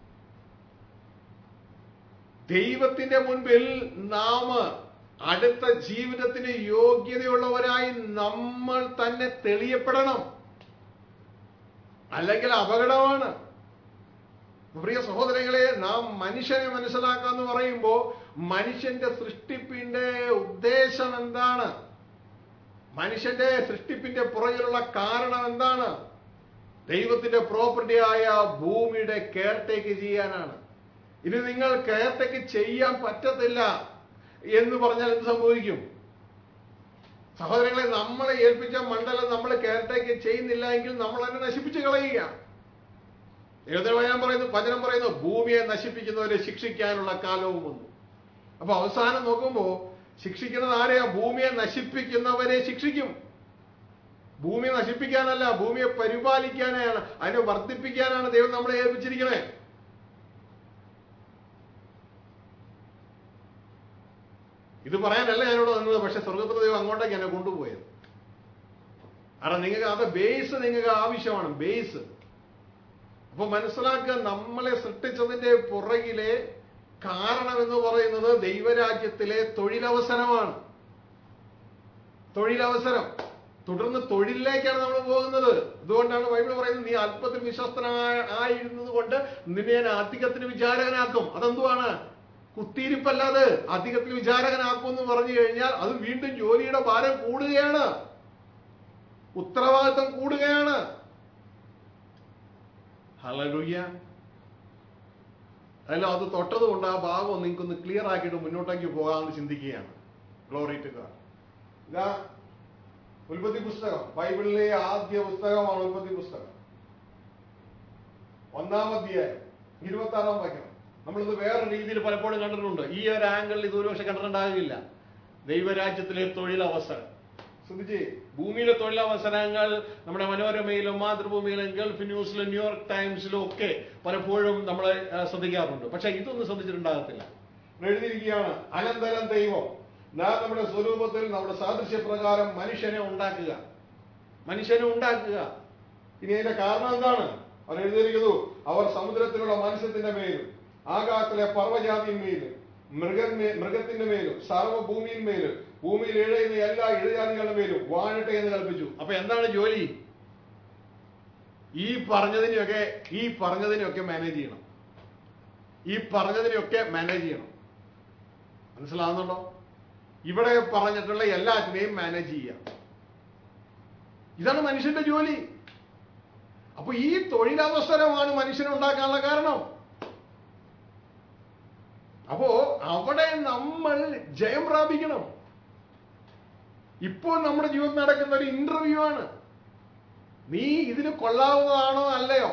ദൈവത്തിന്റെ മുൻപിൽ നാം അടുത്ത ജീവിതത്തിന് യോഗ്യതയുള്ളവരായി നമ്മൾ തന്നെ തെളിയപ്പെടണം അല്ലെങ്കിൽ അപകടമാണ് പ്രിയ സഹോദരങ്ങളെ നാം മനുഷ്യനെ മനസ്സിലാക്കാന്ന് പറയുമ്പോൾ മനുഷ്യന്റെ സൃഷ്ടിപ്പിന്റെ ഉദ്ദേശം എന്താണ് മനുഷ്യന്റെ സൃഷ്ടിപ്പിന്റെ പുറകിലുള്ള കാരണം എന്താണ് ദൈവത്തിന്റെ പ്രോപ്പർട്ടിയായ ഭൂമിയുടെ കെയർ ടേക്ക് ചെയ്യാനാണ് ഇത് നിങ്ങൾ കെയർ ടേക്ക് ചെയ്യാൻ പറ്റത്തില്ല എന്ന് പറഞ്ഞാൽ എന്ത് സംഭവിക്കും സഹോദരങ്ങളെ നമ്മളെ ഏൽപ്പിച്ച മണ്ഡലം നമ്മൾ കെയർ ടേക്ക് ചെയ്യുന്നില്ല എങ്കിൽ നമ്മൾ തന്നെ നശിപ്പിച്ച് കളയുക ദൈവത്തിന് വചനം പറയുന്നു വചനം പറയുന്നു ഭൂമിയെ നശിപ്പിക്കുന്നവരെ ശിക്ഷിക്കാനുള്ള കാലവും വന്നു അപ്പൊ അവസാനം നോക്കുമ്പോ ശിക്ഷിക്കുന്നത് ആരെയാ ഭൂമിയെ നശിപ്പിക്കുന്നവരെ ശിക്ഷിക്കും ഭൂമിയെ നശിപ്പിക്കാനല്ല ഭൂമിയെ പരിപാലിക്കാനാണ് അതിനെ വർദ്ധിപ്പിക്കാനാണ് ദൈവം നമ്മളെ ഏൽപ്പിച്ചിരിക്കണേ ഇത് പറയാനല്ല ഞാനിവിടെ വന്നത് പക്ഷെ സ്വർഗത്തിലെ ദൈവം അങ്ങോട്ടേക്ക് എന്നെ കൊണ്ടുപോയത് കാരണം നിങ്ങൾക്ക് അത് ബേസ് നിങ്ങൾക്ക് ആവശ്യമാണ് ബേസ് അപ്പൊ മനസ്സിലാക്കുക നമ്മളെ സൃഷ്ടിച്ചതിന്റെ പുറകിലെ കാരണം എന്ന് പറയുന്നത് ദൈവരാജ്യത്തിലെ തൊഴിലവസരമാണ് തൊഴിലവസരം തുടർന്ന് തൊഴിലിലേക്കാണ് നമ്മൾ പോകുന്നത് അതുകൊണ്ടാണ് ബൈബിൾ പറയുന്നത് നീ അല്പത്തിൽ വിശ്വസ്തനായ ആയിരുന്നത് കൊണ്ട് നിന്നെ ഞാൻ അധികത്തിന് വിചാരകനാക്കും അതെന്തുവാണ് കുത്തിയിരിപ്പല്ലാതെ അധികത്തിൽ വിചാരകനാക്കും എന്ന് പറഞ്ഞു കഴിഞ്ഞാൽ അത് വീണ്ടും ജോലിയുടെ ഭാരം കൂടുകയാണ് ഉത്തരവാദിത്വം കൂടുകയാണ് ഹലലുയ്യ അല്ല അത് തൊട്ടത് കൊണ്ട് ആ ഭാഗം നിങ്ങൾക്കൊന്ന് ക്ലിയർ ആക്കിയിട്ട് മുന്നോട്ടേക്ക് പോകാമെന്ന് ചിന്തിക്കുകയാണ് ഗ്ലോറി ടു ഗാഡ് ഇതാ ഉൽപ്പത്തി പുസ്തകം ബൈബിളിലെ ആദ്യ പുസ്തകമാണ് ഉൽപ്പത്തി പുസ്തകം ഒന്നാം അധ്യായം ഇരുപത്തി ആറാം വാക്യം നമ്മളിത് വേറെ രീതിയിൽ പലപ്പോഴും കണ്ടിട്ടുണ്ട് ഈ ഒരു ആംഗിളിൽ ഇത് ഒരുപക്ഷെ കണ്ടിട്ടുണ്ടാകില്ല ദൈവരാജ്യത്തിലെ തൊഴിലവസരം ശ്രദ്ധിച്ചേ ഭൂമിയിലെ തൊഴിലവസരങ്ങൾ നമ്മുടെ മനോരമയിലും മാതൃഭൂമിയിലും ഗൾഫ് ന്യൂസിലും ന്യൂയോർക്ക് ടൈംസിലും ഒക്കെ പലപ്പോഴും നമ്മൾ ശ്രദ്ധിക്കാറുണ്ട് പക്ഷെ ഇതൊന്നും ശ്രദ്ധിച്ചിട്ടുണ്ടാകത്തില്ല ഇവിടെ എഴുതിയിരിക്കുകയാണ് അനന്തരം ദൈവം നാം നമ്മുടെ സ്വരൂപത്തിൽ നമ്മുടെ സാദൃശ്യപ്രകാരം മനുഷ്യനെ ഉണ്ടാക്കുക മനുഷ്യനെ ഉണ്ടാക്കുക ഇനി അതിന്റെ കാരണം എന്താണ് അവർ എഴുതിയിരിക്കുന്നു അവർ സമുദ്രത്തിലുള്ള മത്സ്യത്തിന്റെ മേലും ആകാശത്തിലെ പർവ്വജാതിന്മേലും മൃഗ മൃഗത്തിന്റെ മേലും സർവ്വഭൂമിയിന്മേലും ഭൂമിയിൽ ഇഴയുന്ന എല്ലാ ഇഴജാതികളുടെ മേലും വാഴട്ടെ എന്ന് കൽപ്പിച്ചു അപ്പൊ എന്താണ് ജോലി ഈ പറഞ്ഞതിനെയൊക്കെ ഈ പറഞ്ഞതിനെയൊക്കെ മാനേജ് ചെയ്യണം ഈ പറഞ്ഞതിനെയൊക്കെ മാനേജ് ചെയ്യണം മനസ്സിലാവുന്നുണ്ടോ ഇവിടെ പറഞ്ഞിട്ടുള്ള എല്ലാറ്റിനെയും മാനേജ് ചെയ്യാം ഇതാണ് മനുഷ്യന്റെ ജോലി അപ്പൊ ഈ തൊഴിലവസരമാണ് മനുഷ്യനെ ഉണ്ടാക്കാനുള്ള കാരണം അപ്പോ അവിടെ നമ്മൾ ജയം പ്രാപിക്കണം ഇപ്പോൾ നമ്മുടെ ജീവിതത്തിൽ നടക്കുന്ന ഒരു ഇന്റർവ്യൂ ആണ് നീ ഇതിന് കൊള്ളാവുന്നതാണോ അല്ലയോ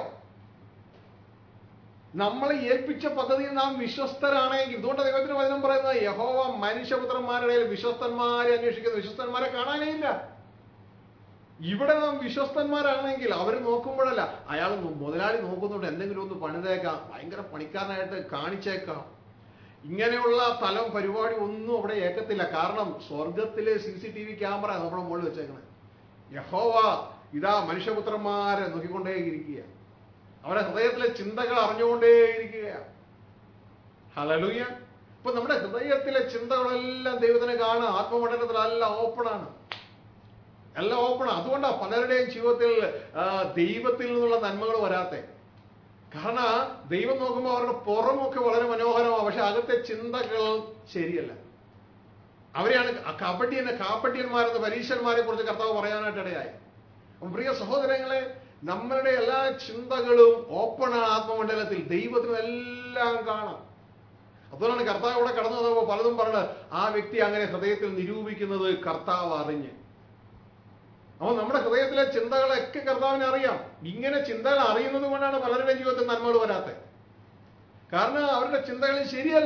നമ്മളെ ഏൽപ്പിച്ച പദ്ധതിയിൽ നാം വിശ്വസ്തരാണെങ്കിൽ ഇതുകൊണ്ട് ദൈവത്തിന് വചനം പറയുന്നത് യഹോവ മനുഷ്യപുത്രന്മാരുടെ ഇടയിൽ വിശ്വസ്തന്മാരെ അന്വേഷിക്കുന്നു വിശ്വസ്തന്മാരെ കാണാനേ ഇല്ല ഇവിടെ നാം വിശ്വസ്തന്മാരാണെങ്കിൽ അവർ നോക്കുമ്പോഴല്ല അയാൾ നോ- മുതലാളി നോക്കുന്നുണ്ട് എന്തെങ്കിലും ഒന്ന് പണിതേക്കാം ഭയങ്കര പണിക്കാരനായിട്ട് കാണിച്ചേക്കാം ഇങ്ങനെയുള്ള സ്ഥലം പരിപാടി ഒന്നും അവിടെ ഏക്കത്തില്ല കാരണം സ്വർഗത്തിലെ C C T V camera നമ്മുടെ മുകളിൽ വെച്ചേക്കണേ യഹോവ ഇതാ മനുഷ്യപുത്രന്മാരെ നോക്കിക്കൊണ്ടേയിരിക്കുക അവരുടെ ഹൃദയത്തിലെ ചിന്തകൾ അറിഞ്ഞുകൊണ്ടേയിരിക്കുകയാണ് ഹലലുയ ഇപ്പൊ നമ്മുടെ ഹൃദയത്തിലെ ചിന്തകളെല്ലാം ദൈവത്തിന് കാണുക ആത്മമണ്ഡലത്തിലെല്ലാം ഓപ്പണാണ് എല്ലാം ഓപ്പണാണ് അതുകൊണ്ടാണ് പലരുടെയും ജീവിതത്തിൽ ആ, ദൈവത്തിൽ നിന്നുള്ള നന്മകൾ വരാത്തെ കാരണം ദൈവം നോക്കുമ്പോൾ അവരുടെ പുറമൊക്കെ വളരെ മനോഹരമാണ് പക്ഷെ അകത്തെ ചിന്തകൾ ശരിയല്ല അവരെയാണ് കാപ്പട്ടിയനെ കാപ്പട്ടിയന്മാരെന്ന് പരീക്ഷന്മാരെ കുറിച്ച് കർത്താവ് പറയാനായിട്ട് ഇടയായി അപ്പം പ്രിയ സഹോദരങ്ങളെ നമ്മളുടെ എല്ലാ ചിന്തകളും ഓപ്പണാണ് ആത്മമണ്ഡലത്തിൽ ദൈവത്തിന് എല്ലാം കാണാം അതുകൊണ്ടാണ് കർത്താവ് ഇവിടെ കടന്നു വന്നപ്പോൾ പലതും പറഞ്ഞത് ആ വ്യക്തി അങ്ങനെ ഹൃദയത്തിൽ നിരൂപിക്കുന്നത് കർത്താവ് അറിഞ്ഞ് അപ്പോൾ നമ്മുടെ ഹൃദയത്തിലെ ചിന്തകളൊക്കെ കർത്താവിനെ അറിയാം ഇങ്ങനെ ചിന്തകൾ അറിയുന്നത് കൊണ്ടാണ് പലരുടെയും ജീവിതത്തിൽ നന്മകൾ വരാത്തത് കാരണം അവരുടെ ചിന്തകൾ ശരിയല്ല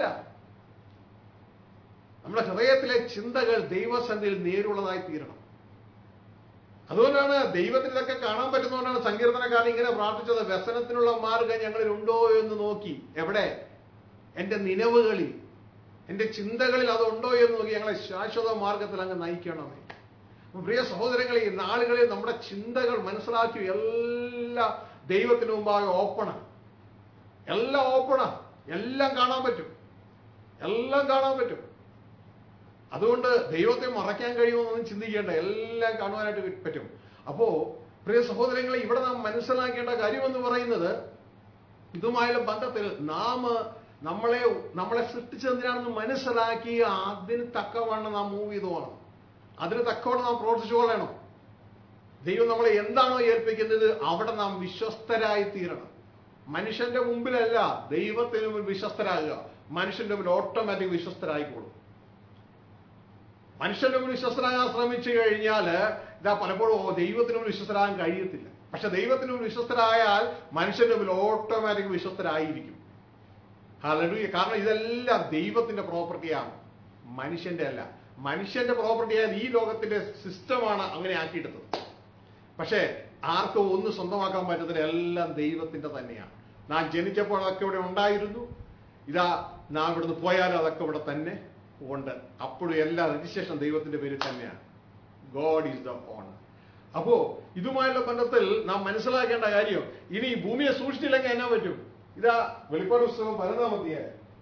നമ്മുടെ ഹൃദയത്തിലെ ചിന്തകൾ ദൈവസന്ധിയിൽ നേരുള്ളതായി തീരണം അതുകൊണ്ടാണ് ദൈവത്തിന് ഇതൊക്കെ കാണാൻ പറ്റുന്നതുകൊണ്ടാണ് സങ്കീർത്തനക്കാരൻ ഇങ്ങനെ പ്രാർത്ഥിച്ചത് വ്യസനത്തിനുള്ള മാർഗം ഞങ്ങളിൽ ഉണ്ടോ എന്ന് നോക്കി എവിടെ എന്റെ നിലവുകളിൽ എന്റെ ചിന്തകളിൽ അതുണ്ടോ എന്ന് നോക്കി ഞങ്ങളെ ശാശ്വത മാർഗത്തിൽ അങ്ങ് നയിക്കണമേ അപ്പൊ പ്രിയ സഹോദരങ്ങളെ ഈ നാളുകളിൽ നമ്മുടെ ചിന്തകൾ മനസ്സിലാക്കി എല്ലാം ദൈവത്തിന് മുമ്പാകെ ഓപ്പണാണ് എല്ലാം ഓപ്പണാ എല്ലാം കാണാൻ പറ്റും എല്ലാം കാണാൻ പറ്റും അതുകൊണ്ട് ദൈവത്തെ മറയ്ക്കാൻ കഴിയുമെന്നൊന്നും ചിന്തിക്കേണ്ട എല്ലാം കാണുവാനായിട്ട് പറ്റും അപ്പോ പ്രിയ സഹോദരങ്ങളെ ഇവിടെ നാം മനസ്സിലാക്കേണ്ട കാര്യമെന്ന് പറയുന്നത് ഇതുമായുള്ള ബന്ധത്തിൽ നാം നമ്മളെ നമ്മളെ സൃഷ്ടിച്ചെന്തിനാണെന്ന് മനസ്സിലാക്കി അതിന് തക്കവണ്ണം നാം മൂവ് ചെയ്തു പോകണം അതിന് തക്കവണ്ണം നാം പ്രവർത്തിച്ചു കൊള്ളണം ദൈവം നമ്മളെ എന്താണോ ഏൽപ്പിക്കുന്നത് അവിടെ നാം വിശ്വസ്തരായി തീരണം മനുഷ്യന്റെ മുമ്പിലല്ല ദൈവത്തിന് മുമ്പിൽ വിശ്വസ്തരാകുക മനുഷ്യന്റെ മുമ്പിൽ ഓട്ടോമാറ്റിക് വിശ്വസ്തരായിക്കോളും മനുഷ്യന്റെ മുമ്പിൽ വിശ്വസ്തരാകാൻ ശ്രമിച്ചു കഴിഞ്ഞാൽ ഇതാ പലപ്പോഴും ഓ, ദൈവത്തിന് മുമ്പിൽ വിശ്വസ്തരാകാൻ കഴിയത്തില്ല പക്ഷെ ദൈവത്തിന് മുമ്പിൽ വിശ്വസ്തരായാൽ മനുഷ്യന്റെ മുമ്പിൽ ഓട്ടോമാറ്റിക് വിശ്വസ്തരായിരിക്കും ഹല്ലേലൂയ കാരണം ഇതെല്ലാം ദൈവത്തിന്റെ പ്രോപ്പർട്ടിയാണ് മനുഷ്യന്റെ അല്ല മനുഷ്യന്റെ പ്രോപ്പർട്ടി ആയത് ഈ ലോകത്തിന്റെ സിസ്റ്റമാണ് അങ്ങനെ ആക്കിയിട്ടത് പക്ഷേ ആർക്കും ഒന്നും സ്വന്തമാക്കാൻ പറ്റത്തില്ല എല്ലാം ദൈവത്തിന്റെ തന്നെയാണ് നാം ജനിച്ചപ്പോൾ അതൊക്കെ ഇവിടെ ഉണ്ടായിരുന്നു ഇതാ നാം ഇവിടുന്ന് പോയാലും അതൊക്കെ ഇവിടെ തന്നെ ഉണ്ട് അപ്പോഴും എല്ലാ രജിസ്ട്രേഷൻ ദൈവത്തിന്റെ പേരിൽ തന്നെയാണ് ഗോഡ് ഈസ് ദ ഓണർ അപ്പോ ഇതുമായുള്ള ബന്ധത്തിൽ നാം മനസ്സിലാക്കേണ്ട കാര്യം ഇനി ഈ ഭൂമിയെ സൂക്ഷിച്ചില്ലെങ്കിൽ എന്നാ പറ്റും ഇതാ വെളിപ്പാട് പുസ്തകം പതിനൊന്നാമത്തെയായ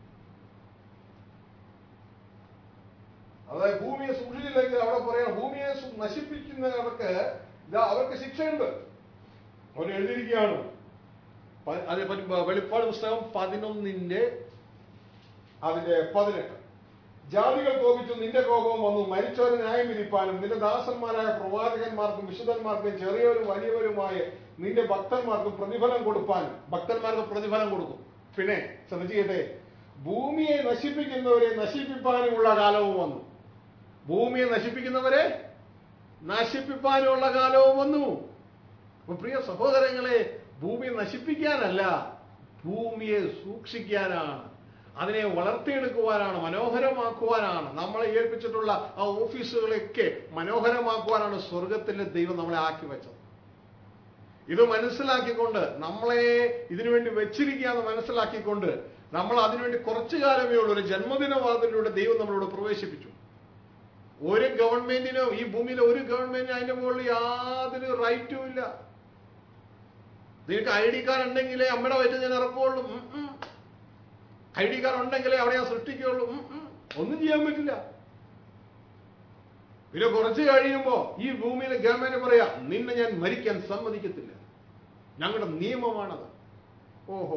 അതായത് ഭൂമിയെ സൂക്ഷിച്ചില്ലെങ്കിൽ അവിടെ പറയണം ഭൂമിയെ സു- നശിപ്പിക്കുന്നവർക്ക് ഇതാ അവർക്ക് ശിക്ഷയുണ്ട് അവർ എഴുതിയിരിക്കുകയാണ് പ- അത് പ- വെളിപ്പാട് പുസ്തകം പതിനൊന്നിന്റെ അതിന്റെ പതിനെട്ട് ജാതികൾ കോപിച്ചു നിന്റെ കോപം വന്നു മരിച്ചവരെ ന്യായം വിധിപ്പാനും നിന്റെ ദാസന്മാരായ പ്രവാചകന്മാർക്കും വിശുദ്ധന്മാർക്കും ചെറിയവരും വലിയവരുമായ നിന്റെ ഭക്തന്മാർക്കും പ്രതിഫലം കൊടുപ്പാനും ഭക്തന്മാർക്ക് പ്രതിഫലം കൊടുക്കും പിന്നെ ശ്രദ്ധിച്ചേ ഭൂമിയെ നശിപ്പിക്കുന്നവരെ നശിപ്പിപ്പാനുമുള്ള കാലവും വന്നു ഭൂമിയെ നശിപ്പിക്കുന്നവരെ നശിപ്പിപ്പാനുള്ള കാലവും വന്നു അപ്പൊ പ്രിയ സഹോദരങ്ങളെ ഭൂമിയെ നശിപ്പിക്കാനല്ല ഭൂമിയെ സൂക്ഷിക്കാനാണ് അതിനെ വളർത്തിയെടുക്കുവാനാണ് മനോഹരമാക്കുവാനാണ് നമ്മളെ ഏൽപ്പിച്ചിട്ടുള്ള ആ ഓഫീസുകളെയൊക്കെ മനോഹരമാക്കുവാനാണ് സ്വർഗത്തിലെ ദൈവം നമ്മളെ ആക്കി വെച്ചത് ഇത് മനസ്സിലാക്കിക്കൊണ്ട് നമ്മളെ ഇതിനുവേണ്ടി വെച്ചിരിക്കുക എന്ന് മനസ്സിലാക്കിക്കൊണ്ട് നമ്മൾ അതിനുവേണ്ടി കുറച്ചു കാലമേ ഉള്ളൂ ഒരു ജന്മദിനവാദത്തിലൂടെ ദൈവം നമ്മളോട് പ്രവേശിപ്പിച്ചു ഒരു ഗവൺമെന്റിനും ഈ ഭൂമിയിലെ ഒരു ഗവൺമെന്റിനും അതിന്റെ മുകളിൽ യാതൊരു റൈറ്റും ഇല്ല നിനക്ക് ഐ ഡി കാർഡ് ഉണ്ടെങ്കിലേ അമ്മയുടെ വയറ്റിൽ ഞാൻ ഇറക്കുള്ളൂ ഐ ഡി കാർഡ് ഉണ്ടെങ്കിലേ അവിടെ ഞാൻ സൃഷ്ടിക്കുകയുള്ളൂ ഉം, ഉം. ഒന്നും ചെയ്യാൻ പറ്റില്ല പിന്നെ കുറച്ച് കഴിയുമ്പോ ഈ ഭൂമിയിലെ ഗവൺമെന്റ് പറയാ നിന്നെ ഞാൻ മരിക്കാൻ സമ്മതിക്കത്തില്ല ഞങ്ങളുടെ നിയമമാണത് ഓഹോ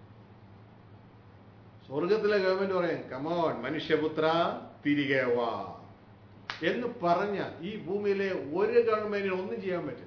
സ്വർഗത്തിലെ ഗവൺമെന്റ് പറയാം കമോൺ മനുഷ്യപുത്ര തിരികെ വാ എന്ന് പറഞ്ഞ ഈ ഭൂമിയിലെ ഒരു ഗവൺമെന്റിന് ഒന്നും ചെയ്യാൻ പറ്റില്ല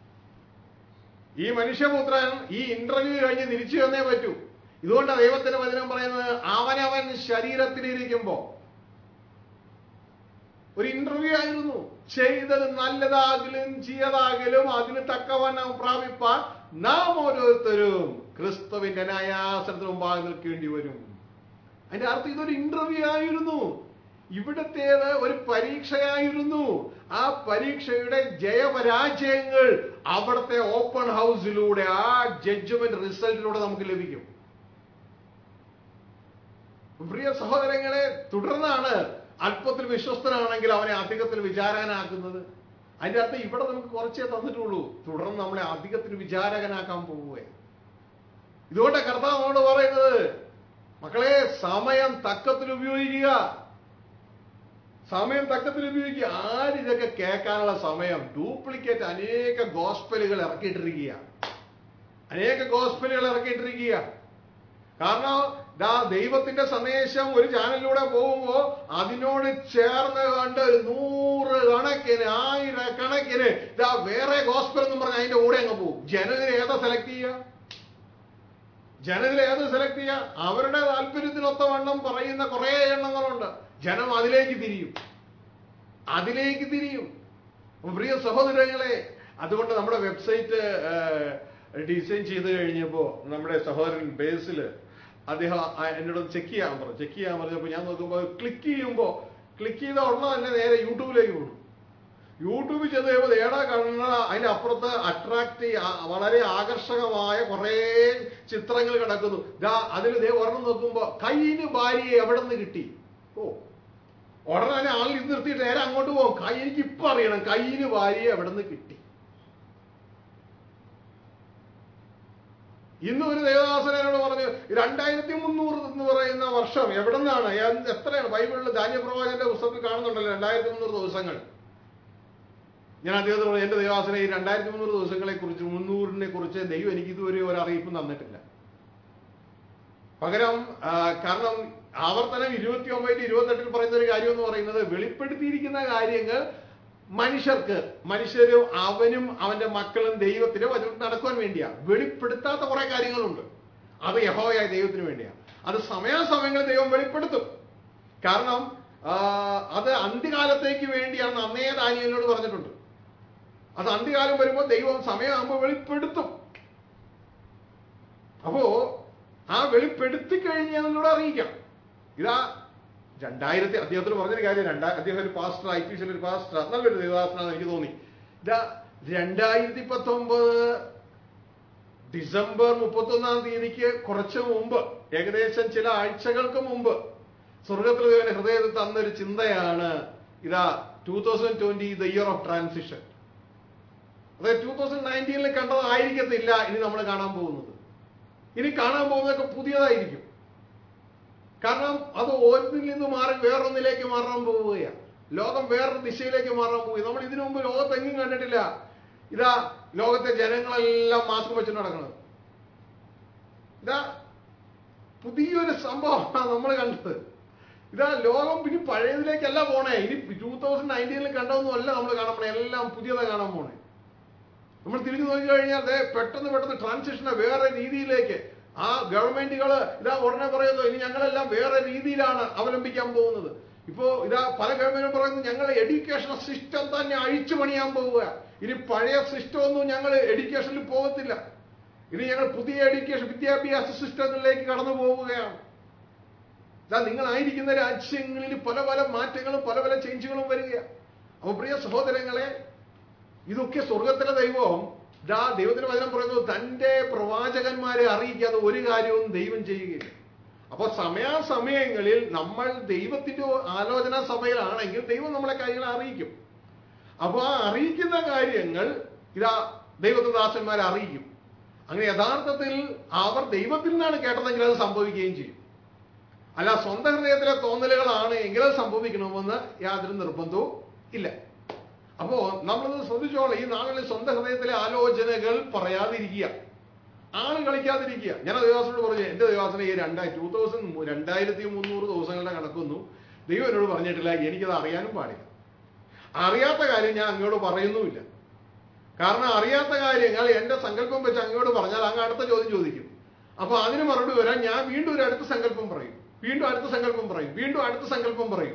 ഈ മനുഷ്യപുത്രൻ ഈ ഇന്റർവ്യൂ കഴിഞ്ഞ് തിരിച്ചു വന്നേ പറ്റൂ ഇതുകൊണ്ടാണ് ദൈവത്തിന്റെ വചനം പറയുന്നത് അവനവൻ ശരീരത്തിലിരിക്കുമ്പോ ഒരു ഇന്റർവ്യൂ ആയിരുന്നു ചെയ്തത് നല്ലതാകലും ചീയതാകലും അതിന് തക്കവണ്ണം പ്രാപിപ്പാൻ നാം ഓരോരുത്തരും ക്രിസ്തുവിന്റെ ന്യായാസനത്തിന് മുമ്പാകെ നിൽക്കേണ്ടി വരും അതിന്റെ അർത്ഥം ഇതൊരു ഇന്റർവ്യൂ ആയിരുന്നു ഇവിടത്തേത് ഒരു പരീക്ഷയായിരുന്നു ആ പരീക്ഷയുടെ ജയപരാജയങ്ങൾ അവിടുത്തെ ഓപ്പൺ ഹൗസിലൂടെ ആ ജഡ്ജ്മെന്റ് റിസൾട്ടിലൂടെ നമുക്ക് ലഭിക്കും പ്രിയ സഹോദരങ്ങളെ തുടർന്നാണ് അല്പത്തിൽ വിശ്വസ്തനാണെങ്കിൽ അവനെ അധികത്തിൽ വിചാരകനാക്കുന്നത് അതിന്റെ അർത്ഥം ഇവിടെ നമുക്ക് കുറച്ചേ തന്നിട്ടുള്ളൂ തുടർന്ന് നമ്മളെ അധികത്തിൽ വിചാരകനാക്കാൻ പോവുകയാണ് ഇതുകൊണ്ട് കർത്താവ് നമ്മോട് പറയുന്നത് മക്കളെ സമയം തക്കത്തിൽ ഉപയോഗിക്കുക സമയം തക്കത്തിൽ ഉപയോഗിക്കുക ആരിതൊക്കെ കേൾക്കാനുള്ള സമയം ഡ്യൂപ്ലിക്കേറ്റ് അനേക ഗോസ്പലുകൾ ഇറക്കിയിട്ടിരിക്കുക അനേക ഗോസ്പലുകൾ ഇറക്കിയിട്ടിരിക്കുക കാരണം ദാ ദൈവത്തിന്റെ സന്ദേശം ഒരു ചാനലിലൂടെ പോകുമ്പോ അതിനോട് ചേർന്ന് കണ്ട് ഒരു നൂറ് കണക്കിന് ആയിരക്കണക്കിന് ഇതാ വേറെ ഗോസ്പൽ എന്ന് പറഞ്ഞാൽ അതിന്റെ കൂടെ അങ്ങ് പോകും ജനതിനെ ഏതാ സെലക്ട് ചെയ്യുക ജനതിൽ ഏത് സെലക്ട് ചെയ്യുക അവരുടെ താല്പര്യത്തിനൊത്തവണ്ണം പറയുന്ന കുറെ എണ്ണങ്ങളുണ്ട് ജനം അതിലേക്ക് തിരിയും അതിലേക്ക് തിരിയും അപ്പൊ പ്രിയ സഹോദരങ്ങളെ അതുകൊണ്ട് നമ്മുടെ വെബ്സൈറ്റ് ഡിസൈൻ ചെയ്ത് കഴിഞ്ഞപ്പോൾ നമ്മുടെ സഹോദരൻ ബേസില് അദ്ദേഹം ആ- എന്നോട് ചെക്ക് ചെയ്യാൻ പറഞ്ഞു ചെക്ക് ചെയ്യാൻ പറഞ്ഞപ്പോൾ ഞാൻ നോക്കുമ്പോൾ ക്ലിക്ക് ചെയ്യുമ്പോൾ ക്ലിക്ക് ചെയ്ത ഉടനെ തന്നെ നേരെ യൂട്യൂബിലേക്ക് വിടും യൂട്യൂബിൽ ചെന്ന് കഴിയുമ്പോൾ ഏടാ കണ്ണ അതിനപ്പുറത്ത് അട്രാക്ട് വളരെ ആകർഷകമായ കുറേ ചിത്രങ്ങൾ കിടക്കുന്നു ദാ അതിൽ ദേ ഒരെണ്ണം നോക്കുമ്പോൾ കയ്യിന് ഭാര്യയെ എവിടെ നിന്ന് കിട്ടി ഓ ഉടനെ തന്നെ ആൾ ഇത് നിർത്തിയിട്ട് നേരെ അങ്ങോട്ട് പോകും കൈ എനിക്ക് ഇപ്പൊ അറിയണം കയ്യിന് ഭാര്യയെ എവിടെ നിന്ന് കിട്ടി ഇന്ന് ഒരു ദേവദാസൻ എന്നോട് പറഞ്ഞു രണ്ടായിരത്തി മുന്നൂറ് എന്ന് പറയുന്ന വർഷം എവിടെ നിന്നാണ് എന്ത്- എത്രയാണ് ബൈബിളിൽ ധാന്യപ്രവാചകന്റെ പുസ്തകത്തിൽ കാണുന്നുണ്ടല്ലോ രണ്ടായിരത്തി മുന്നൂറ് ദിവസങ്ങൾ ഞാൻ അദ്ദേഹത്തോട് പറഞ്ഞു, എന്റെ ദേവാസനെ ഈ രണ്ടായിരത്തി മുന്നൂറ് ദിവസങ്ങളെ കുറിച്ച് മുന്നൂറിനെ കുറിച്ച് ദൈവം എനിക്ക് ഇതുവരെ ഒരു അറിയിപ്പും തന്നിട്ടില്ല പകരം ആ, കാരണം ആവർത്തനം ഇരുപത്തി ഒമ്പതിൽ ഇരുപത്തെട്ടിൽ പറയുന്ന ഒരു കാര്യം എന്ന് പറയുന്നത് വെളിപ്പെടുത്തിയിരിക്കുന്ന കാര്യങ്ങൾ മനുഷ്യർക്ക് മനുഷ്യരും അവനും അവന്റെ മക്കളും ദൈവത്തിന്റെ വചനം നടക്കുവാൻ വേണ്ടിയാ വെളിപ്പെടുത്താത്ത കുറെ കാര്യങ്ങളുണ്ട് അത് യഹോയായ ദൈവത്തിന് വേണ്ടിയാണ് അത് സമയാസമയങ്ങളിൽ ദൈവം വെളിപ്പെടുത്തും കാരണം ആ, അത് അന്ത്യകാലത്തേക്ക് വേണ്ടിയാണ് അന്നേ ദാനിയലിനോട് പറഞ്ഞിട്ടുണ്ട് അത് അന്ത്യകാലം വരുമ്പോൾ ദൈവം സമയമാകുമ്പോൾ വെളിപ്പെടുത്തും അപ്പോ ആ വെളിപ്പെടുത്തി കഴിഞ്ഞ് നിങ്ങളോട് അറിയിക്കാം ഇതാ രണ്ടായിരത്തി അദ്ദേഹത്തിന് പറഞ്ഞൊരു കാര്യം രണ്ടാ അദ്ദേഹം ഒരു പാസ്റ്റർ ഐ പി ഒരു പാസ്റ്റർ നല്ലൊരു ദേവദാസനാണെന്ന് എനിക്ക് തോന്നി ഇതാ രണ്ടായിരത്തി പത്തൊമ്പത് ഡിസംബർ മുപ്പത്തൊന്നാം തീയതിക്ക് കുറച്ച് മുമ്പ് ഏകദേശം ചില ആഴ്ചകൾക്ക് മുമ്പ് സ്വർഗത്തിൽ ദൈവന്റെ ഹൃദയത്തിൽ തന്നൊരു ചിന്തയാണ് ഇതാ two thousand twenty the year of transition അതായത് ടൂ തൗസൻഡ് നയൻറ്റീനിൽ കണ്ടതായിരിക്കത്തില്ല ഇനി നമ്മൾ കാണാൻ പോകുന്നത് ഇനി കാണാൻ പോകുന്നതൊക്കെ പുതിയതായിരിക്കും കാരണം അത് ഒന്നിൽ നിന്ന് മാറി വേറൊന്നിലേക്ക് മാറാൻ പോവുകയാണ് ലോകം വേറൊരു ദിശയിലേക്ക് മാറാൻ പോവുക നമ്മൾ ഇതിനു മുമ്പ് ലോകത്തെങ്ങും കണ്ടിട്ടില്ല ഇതാ ലോകത്തെ ജനങ്ങളെല്ലാം മാസ്ക് വെച്ചിട്ട് നടക്കുന്നത് ഇതാ പുതിയൊരു സംഭവമാണ് നമ്മൾ കണ്ടത് ഇതാ ലോകം ഇനി പഴയതിലേക്കല്ല പോണേ ഇനി ടൂ തൗസൻഡ് നയൻറ്റീനിൽ കണ്ടതൊന്നും അല്ല നമ്മൾ കാണാൻ പോണേ എല്ലാം പുതിയതാ കാണാൻ പോണേ നമ്മൾ തിരിഞ്ഞു നോക്കി കഴിഞ്ഞാൽ ദേ പെട്ടെന്ന് പെട്ടെന്ന് ട്രാൻസിഷനെ വേറെ രീതിയിലേക്ക് ആ ഗവൺമെന്റുകൾ ഇതാ ഉടനെ പറയുന്നു ഇനി ഞങ്ങളെല്ലാം വേറെ രീതിയിലാണ് അവലംബിക്കാൻ പോകുന്നത് ഇപ്പോ ഇതാ പല ഗവൺമെന്റും പറയുന്നു ഞങ്ങൾ എഡ്യൂക്കേഷൻ സിസ്റ്റം തന്നെ അഴിച്ചു പണിയാൻ പോവുക ഇനി പഴയ സിസ്റ്റം ഒന്നും ഞങ്ങൾ എഡ്യൂക്കേഷനിൽ പോകത്തില്ല ഇനി ഞങ്ങൾ പുതിയ എഡ്യൂക്കേഷൻ വിദ്യാഭ്യാസ സിസ്റ്റത്തിലേക്ക് കടന്നു പോവുകയാണ് ഇതാ നിങ്ങളായിരിക്കുന്ന രാജ്യങ്ങളിൽ പല പല മാറ്റങ്ങളും പല പല ചേഞ്ചുകളും വരികയാണ് അപ്പൊ പ്രിയ സഹോദരങ്ങളെ ഇതൊക്കെ സ്വർഗത്തിലെ ദൈവം ദാ ദൈവത്തിന് വചനം പറയുന്നത് തന്റെ പ്രവാചകന്മാരെ അറിയിക്കാതെ ഒരു കാര്യവും ദൈവം ചെയ്യുകയില്ല അപ്പൊ സമയാസമയങ്ങളിൽ നമ്മൾ ദൈവത്തിന്റെ ആലോചന സഭയിലാണെങ്കിൽ ദൈവം നമ്മളെ കാര്യങ്ങൾ അറിയിക്കും അപ്പൊ ആ അറിയിക്കുന്ന കാര്യങ്ങൾ ഇതാ ദൈവത്തിന്റെ ദാസന്മാരെ അറിയിക്കും അങ്ങനെ യഥാർത്ഥത്തിൽ അവർ ദൈവത്തിൽ നിന്നാണ് കേട്ടതെങ്കിൽ അത് സംഭവിക്കുകയും ചെയ്യും അല്ല സ്വന്തം ഹൃദയത്തിലെ തോന്നലുകളാണ് എങ്കിലും അത് സംഭവിക്കണമെന്ന് യാതൊരു നിർബന്ധവും ഇല്ല അപ്പോ നമ്മളത് ശ്രദ്ധിച്ചോളാം ഈ നാളുകളിൽ സ്വന്തം ഹൃദയത്തിലെ ആലോചനകൾ പറയാതിരിക്കുക ആള് കളിക്കാതിരിക്കുക ഞാൻ ദേവാസനോട് പറഞ്ഞു എന്റെ ദേവാസന ഈ രണ്ടായി ടൂ തൗസൻഡ് രണ്ടായിരത്തി മുന്നൂറ് ദിവസങ്ങളുടെ കണക്കൊന്നും ദൈവം എന്നോട് പറഞ്ഞിട്ടില്ല എനിക്കത് അറിയാനും പാടില്ല അറിയാത്ത കാര്യം ഞാൻ അങ്ങോട്ട് പറയുന്നുമില്ല കാരണം അറിയാത്ത കാര്യങ്ങൾ എന്റെ സങ്കല്പം വെച്ച് അങ്ങോട്ട് പറഞ്ഞാൽ അങ്ങ് അടുത്ത ചോദ്യം ചോദിക്കും അപ്പൊ അതിന് മറുപടി വരാൻ ഞാൻ വീണ്ടും ഒരു അടുത്ത സങ്കല്പം പറയും വീണ്ടും അടുത്ത സങ്കല്പം പറയും വീണ്ടും അടുത്ത സങ്കല്പം പറയും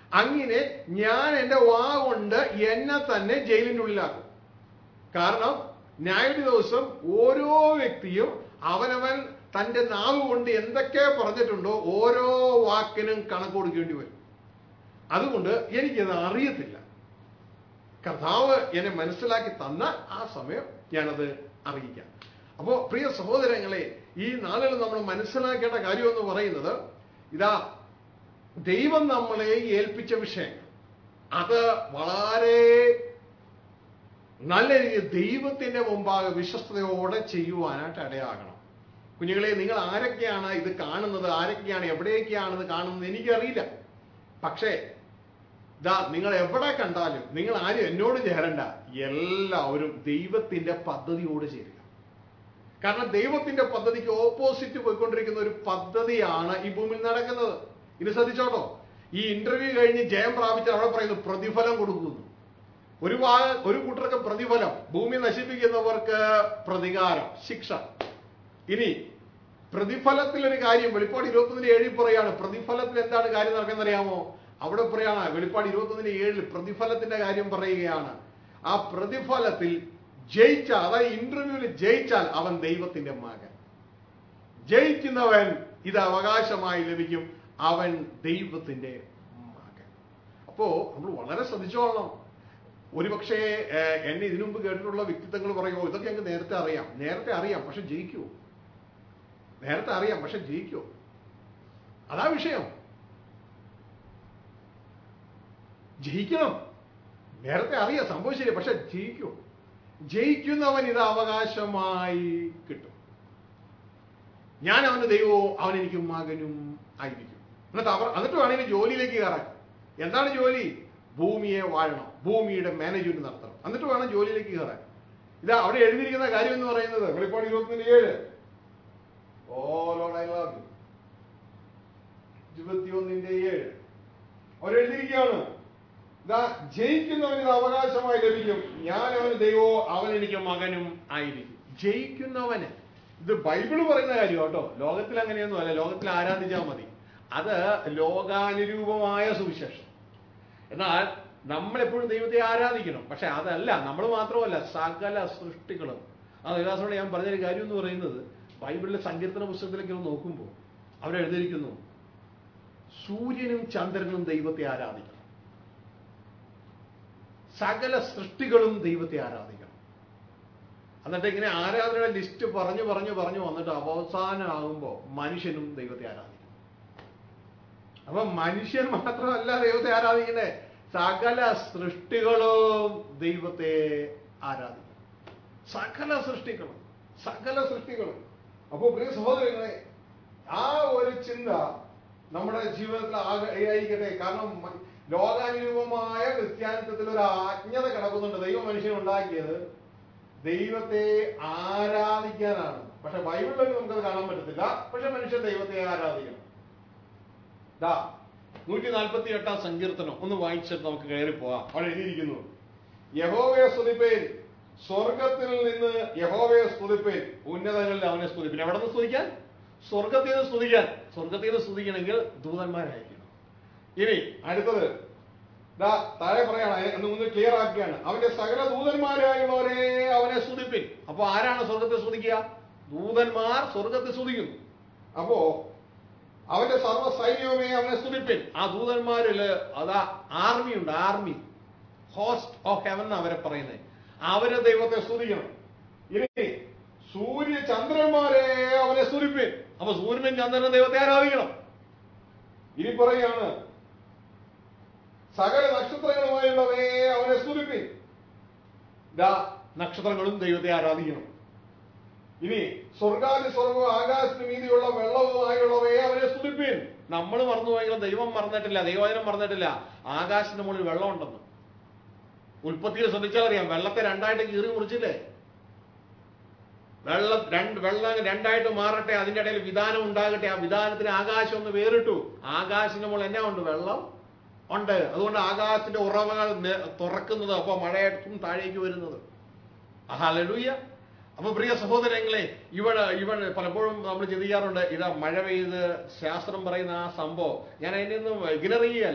അങ്ങനെ ഞാൻ എൻ്റെ വാ കൊണ്ട് എന്നെ തന്നെ ജയിലിൻ്റെ ഉള്ളിലാക്കും കാരണം ന്യായവിധി ദിവസം ഓരോ വ്യക്തിയും അവനവൻ തന്റെ നാവ് കൊണ്ട് എന്തൊക്കെ പറഞ്ഞിട്ടുണ്ടോ ഓരോ വാക്കിനും കണക്ക് കൊടുക്കേണ്ടി വരും അതുകൊണ്ട് എനിക്കത് അറിയത്തില്ല കർത്താവ് എന്നെ മനസ്സിലാക്കി തന്ന ആ സമയം ഞാനത് അറിയിക്കാം അപ്പോൾ പ്രിയ സഹോദരങ്ങളെ ഈ നാളുകളിൽ നമ്മൾ മനസ്സിലാക്കേണ്ട കാര്യം എന്ന് പറയുന്നത് ഇതാ ദൈവം നമ്മളെ ഏൽപ്പിച്ച വിഷയങ്ങൾ അത് വളരെ നല്ല രീതിയിൽ ദൈവത്തിന്റെ മുമ്പാകെ വിശ്വസ്തയോടെ ചെയ്യുവാനായിട്ട് ഇടയാകണം കുഞ്ഞുങ്ങളെ നിങ്ങൾ ആരൊക്കെയാണ് ഇത് കാണുന്നത് ആരൊക്കെയാണ് എവിടെയൊക്കെയാണ് ഇത് കാണുന്നത് എനിക്കറിയില്ല പക്ഷേ ഇതാ നിങ്ങൾ എവിടെ കണ്ടാലും നിങ്ങൾ ആരും എന്നോട് ചേരണ്ട എല്ലാവരും ദൈവത്തിന്റെ പദ്ധതിയോട് ചേരുക കാരണം ദൈവത്തിന്റെ പദ്ധതിക്ക് ഓപ്പോസിറ്റ് പോയിക്കൊണ്ടിരിക്കുന്ന ഒരു പദ്ധതിയാണ് ഈ ഭൂമിയിൽ നടക്കുന്നത് ഇനി ശ്രദ്ധിച്ചോട്ടോ ഈ ഇന്റർവ്യൂ കഴിഞ്ഞ് ജയം പ്രാപിച്ചാൽ അവിടെ പറയുന്നു പ്രതിഫലം കൊടുക്കുന്നു ഒരു ഭാഗ ഒരു കൂട്ടർക്ക് പ്രതിഫലം ഭൂമി നശിപ്പിക്കുന്നവർക്ക് പ്രതികാരം ശിക്ഷ ഇനി പ്രതിഫലത്തിൽ ഒരു കാര്യം വെളിപ്പാട് ഇരുപത്തൊന്നിന് ഏഴിൽ പറയാണ് പ്രതിഫലത്തിൽ എന്താണ് കാര്യം നടക്കുന്നത് അറിയാമോ അവിടെ പറയാണ് വെളിപ്പാട് ഇരുപത്തൊന്നിന് ഏഴിൽ പ്രതിഫലത്തിന്റെ കാര്യം പറയുകയാണ് ആ പ്രതിഫലത്തിൽ ജയിച്ചാൽ അതായത് ഇന്റർവ്യൂവിൽ ജയിച്ചാൽ അവൻ ദൈവത്തിന്റെ മകൻ ജയിക്കുന്നവൻ ഇത് അവകാശമായി ലഭിക്കും അവൻ ദൈവത്തിന്റെ മകൻ അപ്പോ നമ്മൾ വളരെ ശ്രദ്ധിച്ചോളണം ഒരുപക്ഷെ ഏഹ്, എന്നെ ഇതിനു മുമ്പ് കേട്ടിട്ടുള്ള വ്യക്തിത്വങ്ങൾ പറയുമോ ഇതൊക്കെ ഞങ്ങൾക്ക് നേരത്തെ അറിയാം നേരത്തെ അറിയാം പക്ഷെ ജയിക്കുമോ നേരത്തെ അറിയാം പക്ഷെ ജയിക്കുമോ അതാ വിഷയം ജയിക്കണം നേരത്തെ അറിയാം സംഭവം ശരി പക്ഷെ ജയിക്കും ജയിക്കുന്നവൻ ഇത് അവകാശമായി കിട്ടും ഞാൻ അവന്റെ ദൈവവും അവൻ എനിക്ക് മകനും ആയിരിക്കും എന്നിട്ട് അവർ എന്നിട്ട് വേണം ഇനി ജോലിയിലേക്ക് കയറാൻ എന്താണ് ജോലി ഭൂമിയെ വാഴണം ഭൂമിയുടെ മാനേജ്മെന്റ് നടത്തണം എന്നിട്ട് വേണം ജോലിയിലേക്ക് കയറാൻ ഇതാ അവിടെ എഴുതിയിരിക്കുന്ന കാര്യം എന്ന് പറയുന്നത് വെളിപ്പാട് ഇരുപത്തിനാല് ഏഴ് O Lord I love you ഇരുപത്തിയൊന്നിന്റെ ഏഴ് അവരെഴുതിയിരിക്കുകയാണ് ഇതാ ജയിക്കുന്നവന് ഇത് അവകാശമായി ലഭിക്കും ഞാൻ അവന് ദൈവോ അവൻ എനിക്ക് മകനും ആയിരിക്കും ജയിക്കുന്നവന് ഇത് ബൈബിള് പറയുന്ന കാര്യം കേട്ടോ ലോകത്തിൽ അങ്ങനെയൊന്നും അല്ല ലോകത്തിൽ ആരാധിച്ചാൽ മതി അത് ലോകാനുരൂപമായ സുവിശേഷം എന്നാൽ നമ്മളെപ്പോഴും ദൈവത്തെ ആരാധിക്കണം പക്ഷെ അതല്ല നമ്മൾ മാത്രമല്ല സകല സൃഷ്ടികളും ആ വികാസോടെ ഞാൻ പറഞ്ഞൊരു കാര്യം എന്ന് പറയുന്നത് ബൈബിളിലെ സങ്കീർത്തന പുസ്തകത്തിലേക്ക് ഒന്ന് നോക്കുമ്പോൾ അവരെഴുതിയിരിക്കുന്നു സൂര്യനും ചന്ദ്രനും ദൈവത്തെ ആരാധിക്കണം സകല സൃഷ്ടികളും ദൈവത്തെ ആരാധിക്കണം എന്നിട്ട് ഇങ്ങനെ ആരാധനയുടെ ലിസ്റ്റ് പറഞ്ഞു പറഞ്ഞു പറഞ്ഞു വന്നിട്ട് അവസാനമാകുമ്പോൾ മനുഷ്യനും ദൈവത്തെ ആരാധിക്കണം അപ്പൊ മനുഷ്യൻ മാത്രമല്ല ദൈവത്തെ ആരാധിക്കണ്ടേ സകല സൃഷ്ടികളും ദൈവത്തെ ആരാധിക്കണം സകല സൃഷ്ടികളും സകല സൃഷ്ടികളും അപ്പോൾ പ്രിയ സഹോദരങ്ങളെ ആ ഒരു ചിന്ത നമ്മുടെ ജീവിതത്തിൽ ആക- ആയിരിക്കട്ടെ കാരണം മ- ലോകാനുരൂപമായ ക്രിസ്ത്യാനിത്വത്തിൽ ഒരു ആജ്ഞത കിടക്കുന്നുണ്ട് ദൈവം മനുഷ്യനെ ഉണ്ടാക്കിയത് ദൈവത്തെ ആരാധിക്കാനാണ് പക്ഷെ ബൈബിളിലൊക്കെ നമുക്കത് കാണാൻ പറ്റത്തില്ല പക്ഷെ മനുഷ്യൻ ദൈവത്തെ ആരാധിക്കണം ദാ നൂറ്റി നാൽപ്പത്തി എട്ടാം സങ്കീർത്തനം ഒന്ന് വായിച്ചിട്ട് നമുക്ക് കയറി പോവാം അവിടെ എഴുതിയിരിക്കുന്നു യഹോവയെ സ്തുതിപ്പേൻ സ്വർഗത്തിൽ നിന്ന് യഹോവയെ സ്തുതിപ്പേൻ ഉന്നതങ്ങളിൽ അവനെ സ്തുതിപ്പേൻ എവിടെ നിന്ന് സ്തുതിക്കാൻ സ്വർഗത്തിൽ നിന്ന് സ്തുതിക്കാൻ സ്വർഗത്തിൽ നിന്ന് സ്തുതിക്കണമെങ്കിൽ ദൂതന്മാരായിരിക്കണം ഇനി അടുത്തത് ദാ താഴെ പറയാണ് എന്ന് ഒന്ന് ക്ലിയർ ആക്കുകയാണ് അവന്റെ സകല ദൂതന്മാരായുള്ളവരെ അവനെ സ്തുതിപ്പിൻ അപ്പൊ ആരാണ് സ്വർഗത്തെ സ്തുതിക്കുക ദൂതന്മാർ സ്വർഗത്തെ സ്തുതിക്കുന്നു അപ്പോ അവന്റെ സർവ്വ സൈന്യവുമേ അവനെ സ്തുതിപ്പിൻ ആ ദൂതന്മാരില് അതാ ആർമി ഉണ്ട് ആർമി ഹോസ്റ്റ് ഓഫ് ഹെവൻ അവരെ പറയുന്നത് അവരെ ദൈവത്തെ സ്തുതിക്കണം ഇനി സൂര്യ ചന്ദ്രന്മാരെ അവനെ സ്തുതിപ്പിൻ അപ്പൊ സൂര്യനും ചന്ദ്രനും ദൈവത്തെ ആരാധിക്കണം ഇനി പറയാണ് സകല നക്ഷത്രങ്ങളുമായുള്ളവയെ അവനെ സ്തുതിപ്പിൻ ദാ നക്ഷത്രങ്ങളും ദൈവത്തെ ആരാധിക്കണം ഇനി സ്വർഗാദി സ്വർഗ ആകാശത്തിന് മീതിയുള്ള വെള്ളവുമായുള്ളവയെ അവനെ സ്തുതിപ്പിൻ നമ്മൾ മറന്നുപോയെങ്കിലും ദൈവം മറന്നിട്ടില്ല ദൈവവചനം മറന്നിട്ടില്ല ആകാശത്തിന് മുകളിൽ വെള്ളം ഉണ്ടെന്ന് ഉൽപ്പത്തിയിൽ ശ്രദ്ധിച്ചാൽ അറിയാം വെള്ളത്തെ രണ്ടായിട്ട് കീറി മുറിച്ചില്ലേ വെള്ളം രണ്ട് വെള്ളം രണ്ടായിട്ട് മാറട്ടെ അതിന്റെ ഇടയിൽ വിധാനം ഉണ്ടാകട്ടെ ആ വിധാനത്തിന് ആകാശം ഒന്ന് വേറിട്ടു ആകാശത്തിന്റെ മുകളിൽ എന്നാ ഉണ്ട് വെള്ളം ഉണ്ട് അതുകൊണ്ട് ആകാശത്തിന്റെ ഉറവകൾ നെ- തുറക്കുന്നത് അപ്പൊ മഴയായിട്ടും താഴേക്ക് വരുന്നത് ഹല്ലേലൂയ അപ്പൊ പ്രിയ സഹോദരങ്ങളെ ഇവൾ ഇവൾ പലപ്പോഴും നമ്മൾ ചിന്തിക്കാറുണ്ട് ഇതാ മഴ പെയ്ത് ശാസ്ത്രം പറയുന്ന ആ സംഭവം ഞാൻ അതിനൊന്നും ഇഗ്നർ ചെയ്യല്ല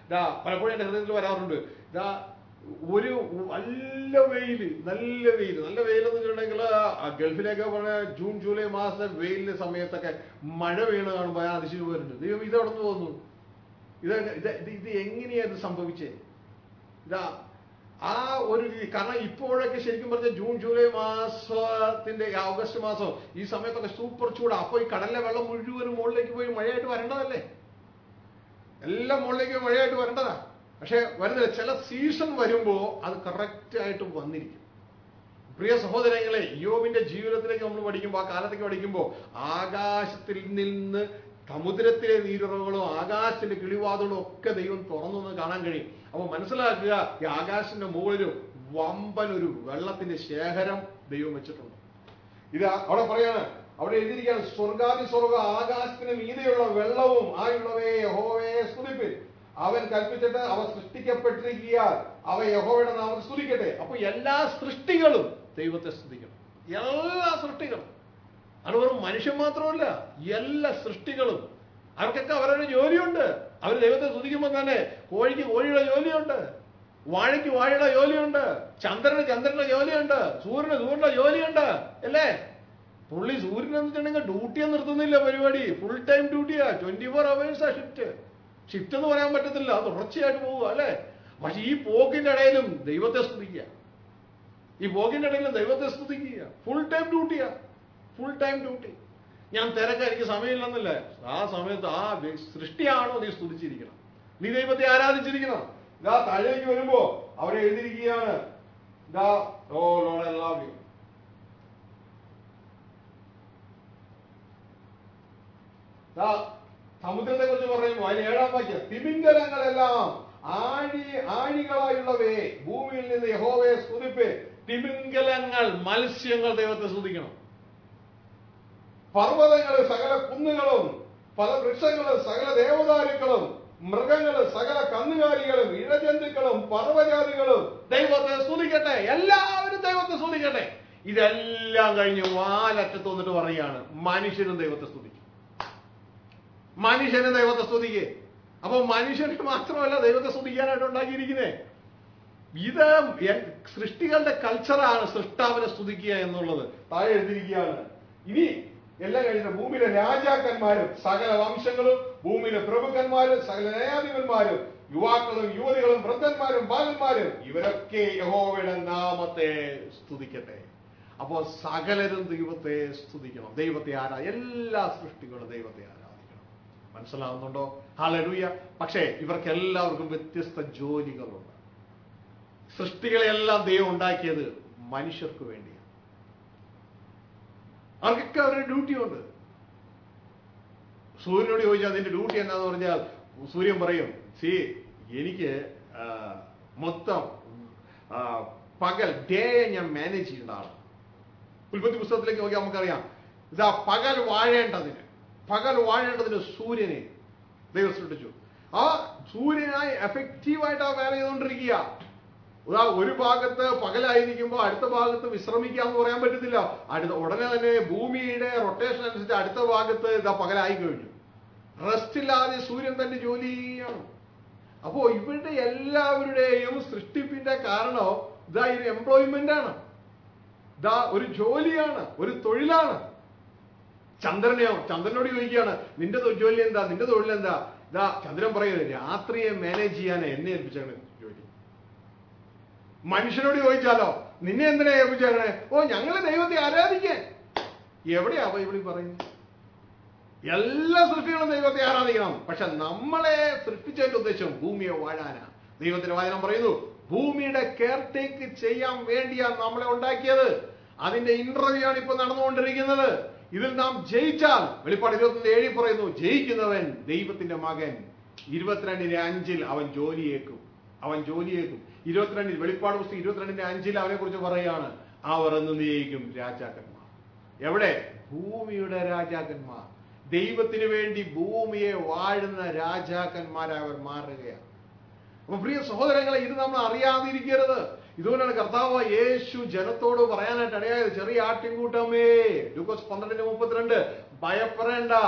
ഇതാ പലപ്പോഴും എന്റെ ഹൃദയത്തിൽ വരാറുണ്ട് ഇതാ ഒരു നല്ല വെയില് നല്ല വെയിൽ നല്ല വെയിൽ എന്ന് വെച്ചിട്ടുണ്ടെങ്കിൽ ഗൾഫിലേക്ക് പറഞ്ഞ ജൂൺ ജൂലൈ മാസം വെയിലിന്റെ സമയത്തൊക്കെ മഴ വീണ് കാണുമ്പോൾ ഞാൻ അതിശയം വരുന്നുണ്ട് ദൈവം ഇത് എവിടെ നിന്ന് തോന്നുന്നു ഇത് ഇത് ഇത് ഇത് എങ്ങനെയാ ഇത് സംഭവിച്ചേ ഇതാ ആ ഒരു രീതി കാരണം ഇപ്പോഴൊക്കെ ശരിക്കും പറഞ്ഞ ജൂൺ ജൂലൈ മാസത്തിന്റെ ആ ഓഗസ്റ്റ് മാസം ഈ സമയത്തൊക്കെ സൂപ്പർ ചൂടാ അപ്പൊ ഈ കടലിലെ വെള്ളം മുഴുവനും മുകളിലേക്ക് പോയി മഴയായിട്ട് വരേണ്ടതല്ലേ എല്ലാം മുകളിലേക്ക് മഴയായിട്ട് വരേണ്ടതാ പക്ഷെ വരുന്നില്ല ചില സീസൺ വരുമ്പോ അത് കറക്റ്റ് ആയിട്ട് വന്നിരിക്കും പ്രിയ സഹോദരങ്ങളെ യോബിന്റെ ജീവിതത്തിലേക്ക് നമ്മൾ പഠിക്കുമ്പോൾ ആ കാലത്തേക്ക് പഠിക്കുമ്പോൾ ആകാശത്തിൽ നിന്ന് സമുദ്രത്തിലെ നീരുറവുകളും ആകാശത്തിന്റെ കിളിവാതുകളും ഒക്കെ ദൈവം തുറന്നു എന്ന് കാണാൻ കഴിയും അപ്പൊ മനസ്സിലാക്കുക ഈ ആകാശത്തിന്റെ മുകളിലും വമ്പൻ ഒരു വെള്ളത്തിന്റെ ശേഖരം ദൈവം വെച്ചിട്ടുണ്ട് ഇത് അവിടെ പറയാണ് അവിടെ എഴുതിയിരിക്കുകയാണ് സ്വർഗാദി സ്വർഗ ആകാശത്തിന് മീതെയുള്ള വെള്ളവും ആയുള്ളവയെ യഹോവയെ സ്തുതിപ്പിൻ അവൻ കൽപ്പിച്ചിട്ട് അവ സൃഷ്ടിക്കപ്പെട്ടിരിക്കുക അവ യഹോവയുടെ നാമത്തെ സ്തുതിക്കട്ടെ അപ്പൊ എല്ലാ സൃഷ്ടികളും ദൈവത്തെ സ്തുതിക്കണം എല്ലാ സൃഷ്ടികളും അത് വെറും മനുഷ്യൻ മാത്രമല്ല എല്ലാ സൃഷ്ടികളും അവർക്കൊക്കെ അവരുടെ ജോലിയുണ്ട് അവർ ദൈവത്തെ സ്തുതിക്കുമ്പോൾ തന്നെ കോഴിക്ക് കോഴിയുടെ ജോലിയുണ്ട് വാഴയ്ക്ക് വാഴയുടെ ജോലിയുണ്ട് ചന്ദ്രന് ചന്ദ്രന്റെ ജോലിയുണ്ട് സൂര്യന് സൂര്യന്റെ ജോലിയുണ്ട് അല്ലേ പുള്ളി സൂര്യൻ എന്ന് വെച്ചിട്ടുണ്ടെങ്കിൽ ഡ്യൂട്ടിയെ നിർത്തുന്നില്ല പരിപാടി ഫുൾ ടൈം ഡ്യൂട്ടിയാ ട്വന്റി ഫോർ അവേഴ്സാ ഷിഫ്റ്റ് ഷിഫ്റ്റ് എന്ന് പറയാൻ പറ്റത്തില്ല അത് തുടർച്ചയായിട്ട് പോവുക അല്ലേ പക്ഷെ ഈ പോക്കിന്റെ ഇടയിലും ദൈവത്തെ സ്തുതിക്കുക ഈ പോക്കിന്റെ ഇടയിലും ദൈവത്തെ സ്തുതിക്കുക ഫുൾ ടൈം ഡ്യൂട്ടിയാ ഫുൾ ടൈം ഡ്യൂട്ടി ഞാൻ തിരക്ക എനിക്ക് സമയമില്ലെന്നല്ല ആ സമയത്ത് ആ വ്യ- സൃഷ്ടിയാണോ നീ സ്തുതിച്ചിരിക്കണം നീ ദൈവത്തെ ആരാധിച്ചിരിക്കണം ഇതാ താഴേക്ക് വരുമ്പോ അവിടെ എഴുതിയിരിക്കുകയാണ് ഇതാ O Lord I love you ദാ സമുദ്രത്തെ കുറിച്ച് പറയുമ്പോൾ അതിന് ഏഴാം വാക്യം തിമിംഗലങ്ങളെല്ലാം ആഴി ആഴികളായുള്ളവയെ ഭൂമിയിൽ നിന്ന് യഹോവയെ സ്തുതിപ്പ് തിമിംഗലങ്ങൾ മത്സ്യങ്ങൾ ദൈവത്തെ സ്തുതിക്കണം പർവ്വതങ്ങള് സകല കുന്നുകളും പല വൃക്ഷങ്ങളും സകല ദേവദാരുക്കളും മൃഗങ്ങള് സകല കന്നുകാലികളും ഇഴജന്തുക്കളും പർവ്വജാതികളും ദൈവത്തെ സ്തുതിക്കട്ടെ എല്ലാവരും ദൈവത്തെ സ്തുതിക്കട്ടെ ഇതെല്ലാം കഴിഞ്ഞ് വാലറ്റത്ത് വന്നിട്ട് പറയുകയാണ് മനുഷ്യരും ദൈവത്തെ സ്തുതിക്കും മനുഷ്യനും ദൈവത്തെ സ്തുതിക്കേ അപ്പൊ മനുഷ്യന് മാത്രമല്ല ദൈവത്തെ സ്തുതിക്കാനായിട്ട് ഉണ്ടാക്കിയിരിക്കുന്നേ ഇത് എൻ- സൃഷ്ടികളുടെ കൾച്ചറാണ് സൃഷ്ടാവിനെ സ്തുതിക്കുക എന്നുള്ളത് താഴെ എഴുതിയിരിക്കുകയാണ് ഇനി എല്ലാം കഴിഞ്ഞ ഭൂമിയിലെ രാജാക്കന്മാരും സകല വംശങ്ങളും ഭൂമിയിലെ പ്രഭുക്കന്മാരും സകല ന്യായാധിപന്മാരും യുവാക്കളും യുവതികളും വൃദ്ധന്മാരും ബാലന്മാരും ഇവരൊക്കെ യഹോവയുടെ നാമത്തെ സ്തുതിക്കട്ടെ അപ്പോൾ സകലരും ദൈവത്തെ സ്തുതിക്കണം ദൈവത്തെ ആരാ എല്ലാ സൃഷ്ടികളും ദൈവത്തെ ആരാധിക്കണം മനസ്സിലാവുന്നുണ്ടോ ഹാലലൂയ പക്ഷേ ഇവർക്ക് എല്ലാവർക്കും വ്യത്യസ്ത ജോലികളുണ്ട് സൃഷ്ടികളെല്ലാം ദൈവം ഉണ്ടാക്കിയത് മനുഷ്യർക്ക് വേണ്ടിയാണ് അവർക്കൊക്കെ അവരുടെ ഡ്യൂട്ടി ഉണ്ട് സൂര്യനോട് ചോദിച്ചാൽ നിന്റെ ഡ്യൂട്ടി എന്താന്ന് പറഞ്ഞാൽ സൂര്യൻ പറയും സി എനിക്ക് ആ, മൊത്തം ആ, പകൽ ഡേയെ ഞാൻ മാനേജ് ചെയ്യേണ്ട ആളാണ് ഉൽപ്പത്തി പുസ്തകത്തിലേക്ക് നോക്കിയാൽ നമുക്കറിയാം ഇതാ പകൽ വാഴേണ്ടതിന് പകൽ വാഴേണ്ടതിന് സൂര്യനെ ദൈവം സൃഷ്ടിച്ചു ആ സൂര്യനായി എഫക്റ്റീവായിട്ട് ആ വേല ചെയ്തുകൊണ്ടിരിക്കുക ഉദാ ഒരു ഭാഗത്ത് പകലായിരിക്കുമ്പോൾ അടുത്ത ഭാഗത്ത് വിശ്രമിക്കുക എന്ന് പറയാൻ പറ്റത്തില്ല അടുത്ത ഉടനെ തന്നെ ഭൂമിയുടെ റൊട്ടേഷൻ അനുസരിച്ച് അടുത്ത ഭാഗത്ത് ഇതാ പകലായി കഴിഞ്ഞു റെസ്റ്റ് ഇല്ലാതെ സൂര്യൻ തന്റെ ജോലി ചെയ്യാണ് അപ്പോ ഇവരുടെ എല്ലാവരുടെയും സൃഷ്ടിപ്പിന്റെ കാരണം ഇതാ ഒരു എംപ്ലോയ്മെന്റ് ആണ് ഇതാ ഒരു ജോലിയാണ് ഒരു തൊഴിലാണ് ചന്ദ്രനെയോ ചന്ദ്രനോട് ചോദിക്കുകയാണ് നിന്റെ തൊ- ജോലി എന്താ നിന്റെ തൊഴിൽ എന്താ ഇതാ ചന്ദ്രൻ പറയുന്നത് രാത്രിയെ മാനേജ് ചെയ്യാൻ എന്നെ ഏൽപ്പിച്ചാണ് ജോലി മനുഷ്യനോട് ചോദിച്ചാലോ നിന്നെ എന്തിനാ ഏൽപ്പിച്ചേക്കണേ ഓ ഞങ്ങള് ദൈവത്തെ ആരാധിക്കാൻ എവിടെയാ ബൈബിളിൽ പറയുന്നത് എല്ലാ സൃഷ്ടികളും ദൈവത്തെ ആരാധിക്കണം പക്ഷെ നമ്മളെ സൃഷ്ടിച്ചതിന്റെ ഉദ്ദേശം ഭൂമിയെ വാഴാനാ ദൈവത്തിന്റെ വചനം പറയുന്നു ഭൂമിയുടെ കെയർ ടേക്ക് ചെയ്യാൻ വേണ്ടിയാ നമ്മളെ ഉണ്ടാക്കിയത് അതിന്റെ ഇന്റർവ്യൂ ആണ് ഇപ്പൊ നടന്നുകൊണ്ടിരിക്കുന്നത് ഇതിൽ നാം ജയിച്ചാൽ വെളിപ്പാട് ഇരുപത്തി ഏഴിൽ പറയുന്നു ജയിക്കുന്നവൻ ദൈവത്തിന്റെ മകൻ ഇരുപത്തിരണ്ടിന്റെ അഞ്ചിൽ അവൻ ജോലിയേക്കും അവൻ ജോലിയേക്കും ഇരുപത്തിരണ്ടിൽ വെളിപ്പാട് പുസ്തകം ഇരുപത്തിരണ്ടിന്റെ അഞ്ചിൽ അവനെ കുറിച്ച് പറയുകയാണ് അവർ എന്ന് ജയിക്കും രാജാക്കന്മാർ എവിടെ ഭൂമിയുടെ രാജാക്കന്മാർ ദൈവത്തിന് വേണ്ടി ഭൂമിയെ വാഴുന്ന രാജാക്കന്മാരായി അവർ മാറുകയാണ് അപ്പൊ പ്രിയ സഹോദരങ്ങളെ ഇത് നമ്മൾ അറിയാതിരിക്കരുത് ഇതുകൊണ്ടാണ് കർത്താവ് യേശു ജനത്തോട് പറയാനായിട്ട് ഇടയായത് ചെറിയ ആട്ടിൻകൂട്ടമേ ലൂക്കോസ് പന്ത്രണ്ടിന്റെ മുപ്പത്തിരണ്ട് ഭയപ്പെടേണ്ട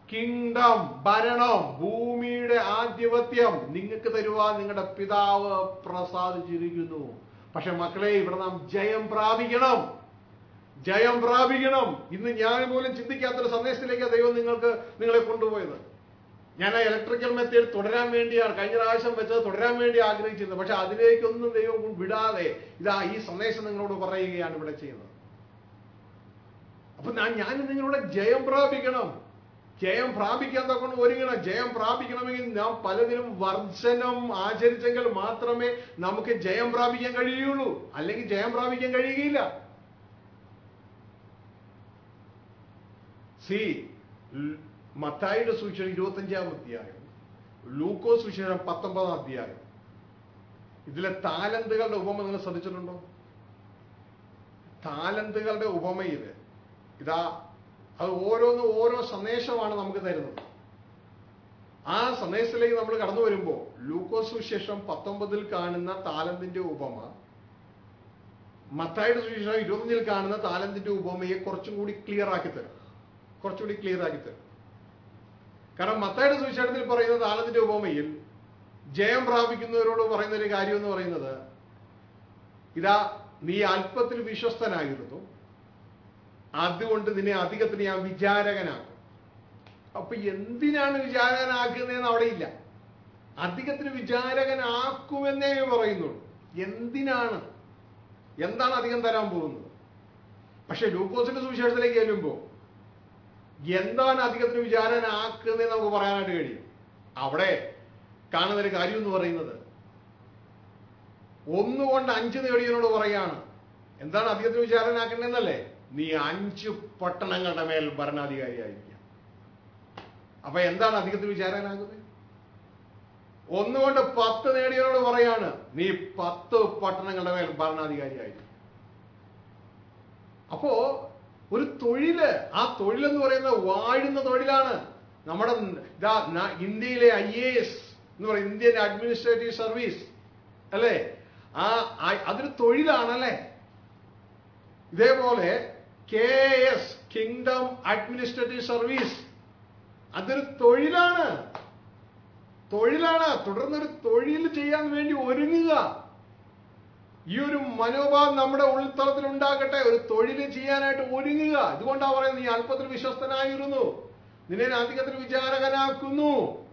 കിങ്ഡം ഭരണം ഭൂമിയുടെ ആധിപത്യം നിങ്ങൾക്ക് തരുവാൻ നിങ്ങളുടെ പിതാവ് പ്രസാദിച്ചിരിക്കുന്നു പക്ഷെ മക്കളെ ഇവിടെ നാം ജയം പ്രാപിക്കണം ജയം പ്രാപിക്കണം ഇന്ന് ഞാൻ പോലും ചിന്തിക്കാത്തൊരു സന്ദേശത്തിലേക്ക് ദൈവം നിങ്ങൾക്ക് നിങ്ങളെ കൊണ്ടുപോയത് ഞാൻ ആ ഇലക്ട്രിക്കൽ മെത്തേഡ് തുടരാൻ വേണ്ടിയാണ് കഴിഞ്ഞ പ്രാവശ്യം വെച്ചത് തുടരാൻ വേണ്ടി ആഗ്രഹിച്ചിരുന്നത് പക്ഷെ അതിലേക്കൊന്നും ദൈവം വിടാതെ ഇതാ ഈ സന്ദേശം നിങ്ങളോട് പറയുകയാണ് ഇവിടെ ചെയ്യുന്നത് അപ്പൊ ഞാൻ ഞാൻ നിങ്ങളുടെ ജയം പ്രാപിക്കണം ജയം പ്രാപിക്കാൻ തൊക്കൊണ്ട് ഒരുങ്ങണം ജയം പ്രാപിക്കണമെങ്കിൽ നാം പലതിനും വർജനം ആചരിച്ചെങ്കിൽ മാത്രമേ നമുക്ക് ജയം പ്രാപിക്കാൻ കഴിയുള്ളൂ അല്ലെങ്കിൽ ജയം പ്രാപിക്കാൻ കഴിയുകയില്ല സി മത്തായിയുടെ സുവിശേഷം ഇരുപത്തഞ്ചാം അധ്യായം ലൂക്കോ സുവിശേഷം പത്തൊമ്പതാം അധ്യായം ഇതിലെ താലന്തുകളുടെ ഉപമ നിങ്ങൾ ശ്രദ്ധിച്ചിട്ടുണ്ടോ താലന്തുകളുടെ ഉപമയില് ഇതാ അത് ഓരോന്ന് ഓരോ സന്ദേശമാണ് നമുക്ക് തരുന്നത് ആ സന്ദേശത്തിലേക്ക് നമ്മൾ കടന്നു വരുമ്പോൾ ലൂക്കോ സുവിശേഷം പത്തൊമ്പതിൽ കാണുന്ന താലന്തിന്റെ ഉപമ മത്തായുടെ സുവിശേഷം ഇരുപത്തഞ്ചിൽ കാണുന്ന താലന്തിന്റെ ഉപമയെ കുറച്ചും കൂടി ക്ലിയർ ആക്കി തരും കുറച്ചുകൂടി ക്ലിയർ ആക്കി തരും കാരണം മത്തായുടെ സുവിശേഷത്തിൽ പറയുന്ന താലത്തിന്റെ ഉപമയിൽ ജയം പ്രാപിക്കുന്നവരോട് പറയുന്ന ഒരു കാര്യം എന്ന് പറയുന്നത് ഇതാ നീ അല്പത്തിൽ വിശ്വസ്തനായിരുന്നു അതുകൊണ്ട് നിന്നെ അധികത്തിന് ഞാൻ വിചാരകനാക്കും അപ്പൊ എന്തിനാണ് വിചാരകനാക്കുന്നതെന്ന് അവിടെ ഇല്ല അധികത്തിന് വിചാരകനാക്കുമെന്നേ പറയുന്നുള്ളൂ എന്തിനാണ് എന്താണ് അധികം തരാൻ പോകുന്നത് പക്ഷെ ലൂക്കോസിന്റെ സുവിശേഷത്തിലേക്ക് ചെല്ലുമ്പോൾ എന്താണ് അധികത്തിന് വിചാരനാക്കുന്നത് നമുക്ക് പറയാനായിട്ട് കഴിയും അവിടെ കാണുന്ന ഒരു കാര്യം എന്ന് പറയുന്നത് ഒന്നുകൊണ്ട് അഞ്ച് നേടിയവനോട് പറയാണ് എന്താണ് അധികത്തിന് വിചാരനാക്കേണ്ടതെന്നല്ലേ നീ അഞ്ച് പട്ടണങ്ങളുടെ മേൽ ഭരണാധികാരിയായിരിക്കാം അപ്പൊ എന്താണ് അധികത്തിന് വിചാരനാകുന്നത് ഒന്നുകൊണ്ട് പത്ത് നേടിയവനോട് പറയാണ് നീ പത്ത് പട്ടണങ്ങളുടെ മേൽ ഭരണാധികാരിയായിരിക്കും അപ്പോ ഒരു തൊഴില് ആ തൊഴിലെന്ന് പറയുന്നത് വാഴുന്ന തൊഴിലാണ് നമ്മുടെ ഇതാ ന- ഇന്ത്യയിലെ ഐ എ എസ് എന്ന് പറയുന്നത് ഇന്ത്യൻ അഡ്മിനിസ്ട്രേറ്റീവ് സർവീസ് അല്ലേ ആ ആ- അതൊരു തൊഴിലാണല്ലേ ഇതേപോലെ K S kingdom administrative service അതൊരു തൊഴിലാണ് തൊഴിലാണ് തുടർന്നൊരു തൊഴിൽ ചെയ്യാൻ വേണ്ടി ഒരുങ്ങുക ഈ ഒരു മനോഭാവം നമ്മുടെ ഉൾത്തളത്തിൽ ഉണ്ടാകട്ടെ ഒരു തൊഴിൽ ചെയ്യാനായിട്ട് ഒരുങ്ങുക ഇതുകൊണ്ടാ പറയുന്നത് നീ അല്പത്തിൽ വിശ്വസ്തനായിരുന്നു നിന്നെ ഞാൻ അധികത്തിൽ വിചാരകനാക്കുന്നു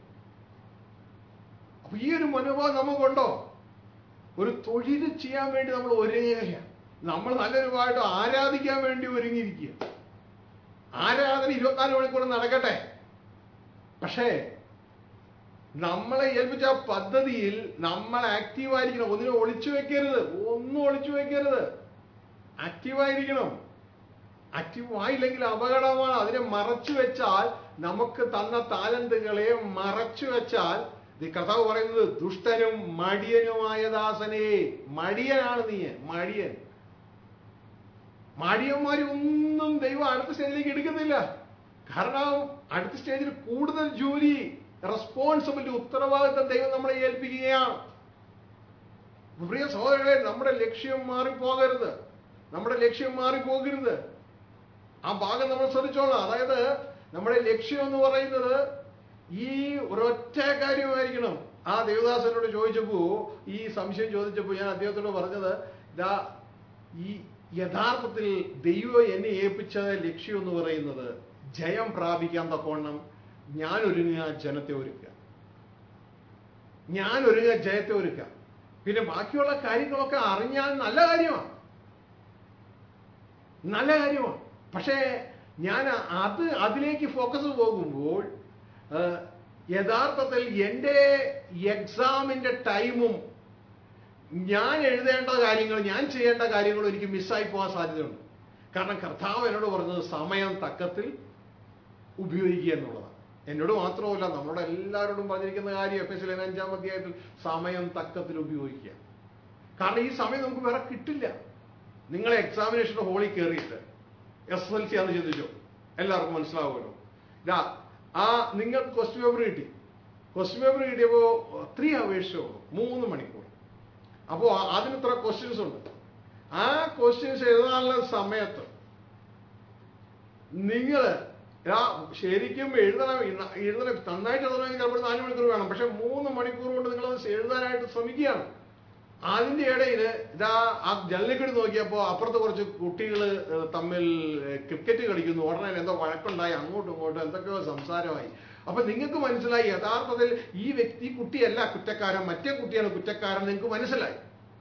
അപ്പൊ ഈ ഒരു മനോഭാവം നമുക്കുണ്ടോ ഒരു തൊഴിൽ ചെയ്യാൻ വേണ്ടി നമ്മൾ ഒരുങ്ങുകയാണ് നമ്മൾ നല്ലൊരുപാട് ആരാധിക്കാൻ വേണ്ടി ഒരുങ്ങിയിരിക്കുക ആരാധന ഇരുപത്തിനാല് മണിക്കൂർ നടക്കട്ടെ പക്ഷേ നമ്മളെ ഏൽപ്പിച്ച ആ പദ്ധതിയിൽ നമ്മൾ ആക്റ്റീവായിരിക്കണം ഒന്നിനും ഒളിച്ചു വെക്കരുത് ഒന്നും ഒളിച്ചു വെക്കരുത് ആക്റ്റീവായിരിക്കണം ആക്റ്റീവ് ആയില്ലെങ്കിൽ അപകടമാണ് അതിനെ മറച്ചു വെച്ചാൽ നമുക്ക് തന്ന താലന്തുകളെ മറച്ചു വെച്ചാൽ ഈ കർത്താവ് പറയുന്നത് ദുഷ്ടനും മടിയനുമായ ദാസനെ മടിയനാണ് നീ മടിയൻ മടിയന്മാരെ ഒന്നും ദൈവം അടുത്ത സ്റ്റേജിലേക്ക് എടുക്കുന്നില്ല കാരണം അടുത്ത സ്റ്റേജിൽ കൂടുതൽ ജോലി റെസ്പോൺസിബിലിറ്റി ഉത്തരവാദിത്തം ദൈവം നമ്മളെ ഏൽപ്പിക്കുകയാണ് പ്രിയ സഹോദരങ്ങളെ നമ്മുടെ ലക്ഷ്യം മാറിപ്പോകരുത് നമ്മുടെ ലക്ഷ്യം മാറിപ്പോകരുത് ആ ഭാഗം നമ്മൾ ശ്രദ്ധിച്ചോളാം അതായത് നമ്മുടെ ലക്ഷ്യം എന്ന് പറയുന്നത് ഈ ഒരൊറ്റ കാര്യമായിരിക്കണം ആ ദേവദാസനോട് ചോദിച്ചപ്പോ ഈ സംശയം ചോദിച്ചപ്പോൾ ഞാൻ അദ്ദേഹത്തോട് പറഞ്ഞത് ഇതാ ഈ യഥാർത്ഥത്തിൽ ദൈവം എന്നെ ഏൽപ്പിച്ച ലക്ഷ്യം എന്ന് പറയുന്നത് ജയം പ്രാപിക്കാൻ തക്കവണ്ണം ഞാൻ ഒരുങ്ങുക ജനത്തെ ഒരുക്കുക ഞാൻ ഒരുങ്ങുക ജയത്തെ ഒരുക്കുക പിന്നെ ബാക്കിയുള്ള കാര്യങ്ങളൊക്കെ അറിഞ്ഞാൽ നല്ല കാര്യമാണ് നല്ല കാര്യമാണ് പക്ഷേ ഞാൻ അത് അതിലേക്ക് ഫോക്കസ് പോകുമ്പോൾ ആ, യഥാർത്ഥത്തിൽ എൻ്റെ എക്സാമിൻ്റെ ടൈമും ഞാൻ എഴുതേണ്ട കാര്യങ്ങൾ ഞാൻ ചെയ്യേണ്ട കാര്യങ്ങളും എനിക്ക് മിസ്സായി പോകാൻ സാധ്യതയുണ്ട് കാരണം കർത്താവ് എന്നോട് പറഞ്ഞത് സമയം തക്കത്തിൽ ഉപയോഗിക്കുക എന്നുള്ളതാണ് എന്നോട് മാത്രമല്ല നമ്മളോട് എല്ലാവരോടും പറഞ്ഞിരിക്കുന്ന കാര്യം എഫ് എസ് അഞ്ചാം അധ്യായത്തിൽ സമയം തക്കത്തിൽ ഉപയോഗിക്കുക കാരണം ഈ സമയം നമുക്ക് വേറെ കിട്ടില്ല നിങ്ങൾ എക്സാമിനേഷൻ ഹോളിൽ കയറിയിട്ട് എസ് എൽ സി ആണെന്ന് ചിന്തിച്ചോ എല്ലാവർക്കും മനസ്സിലാവുമല്ലോ ഇതാ ആ നിങ്ങൾക്ക് ക്വസ്റ്റ്യൻ പേപ്പർ കിട്ടി ക്വസ്റ്റ്യൻ പേപ്പർ കിട്ടിയപ്പോൾ ത്രീ അവേഴ്സേ ഉള്ളൂ മൂന്ന് മണിക്കൂർ അപ്പോൾ അതിന് ഇത്ര ക്വസ്റ്റ്യൻസ് ഉണ്ട് ആ ക്വസ്റ്റ്യൻസ് എഴുതാനുള്ള സമയത്ത് നിങ്ങൾ ഇതാ ശരിക്കും എഴുതണം ഇന്ന- എഴുതണം നന്നായിട്ട് എഴുതണമെങ്കിൽ ചിലപ്പോൾ നാല് മണിക്കൂർ വേണം പക്ഷെ മൂന്ന് മണിക്കൂർ കൊണ്ട് നിങ്ങളത് എഴുതാനായിട്ട് ശ്രമിക്കുകയാണ് അതിന്റെ ഇടയിൽ ഇതാ ആ ജനലിക്കൂടി നോക്കിയപ്പോൾ അപ്പുറത്ത് കുറച്ച് കുട്ടികൾ തമ്മിൽ ക്രിക്കറ്റ് കളിക്കുന്നു ഉടനെ എന്തോ വഴക്കുണ്ടായി അങ്ങോട്ടും ഇങ്ങോട്ടും എന്തൊക്കെയോ സംസാരമായി അപ്പൊ നിങ്ങൾക്ക് മനസ്സിലായി യഥാർത്ഥത്തിൽ ഈ വ്യക്തി കുട്ടിയല്ല കുറ്റക്കാരൻ മറ്റേ കുട്ടിയാണ് കുറ്റക്കാരൻ നിങ്ങൾക്ക് മനസ്സിലായി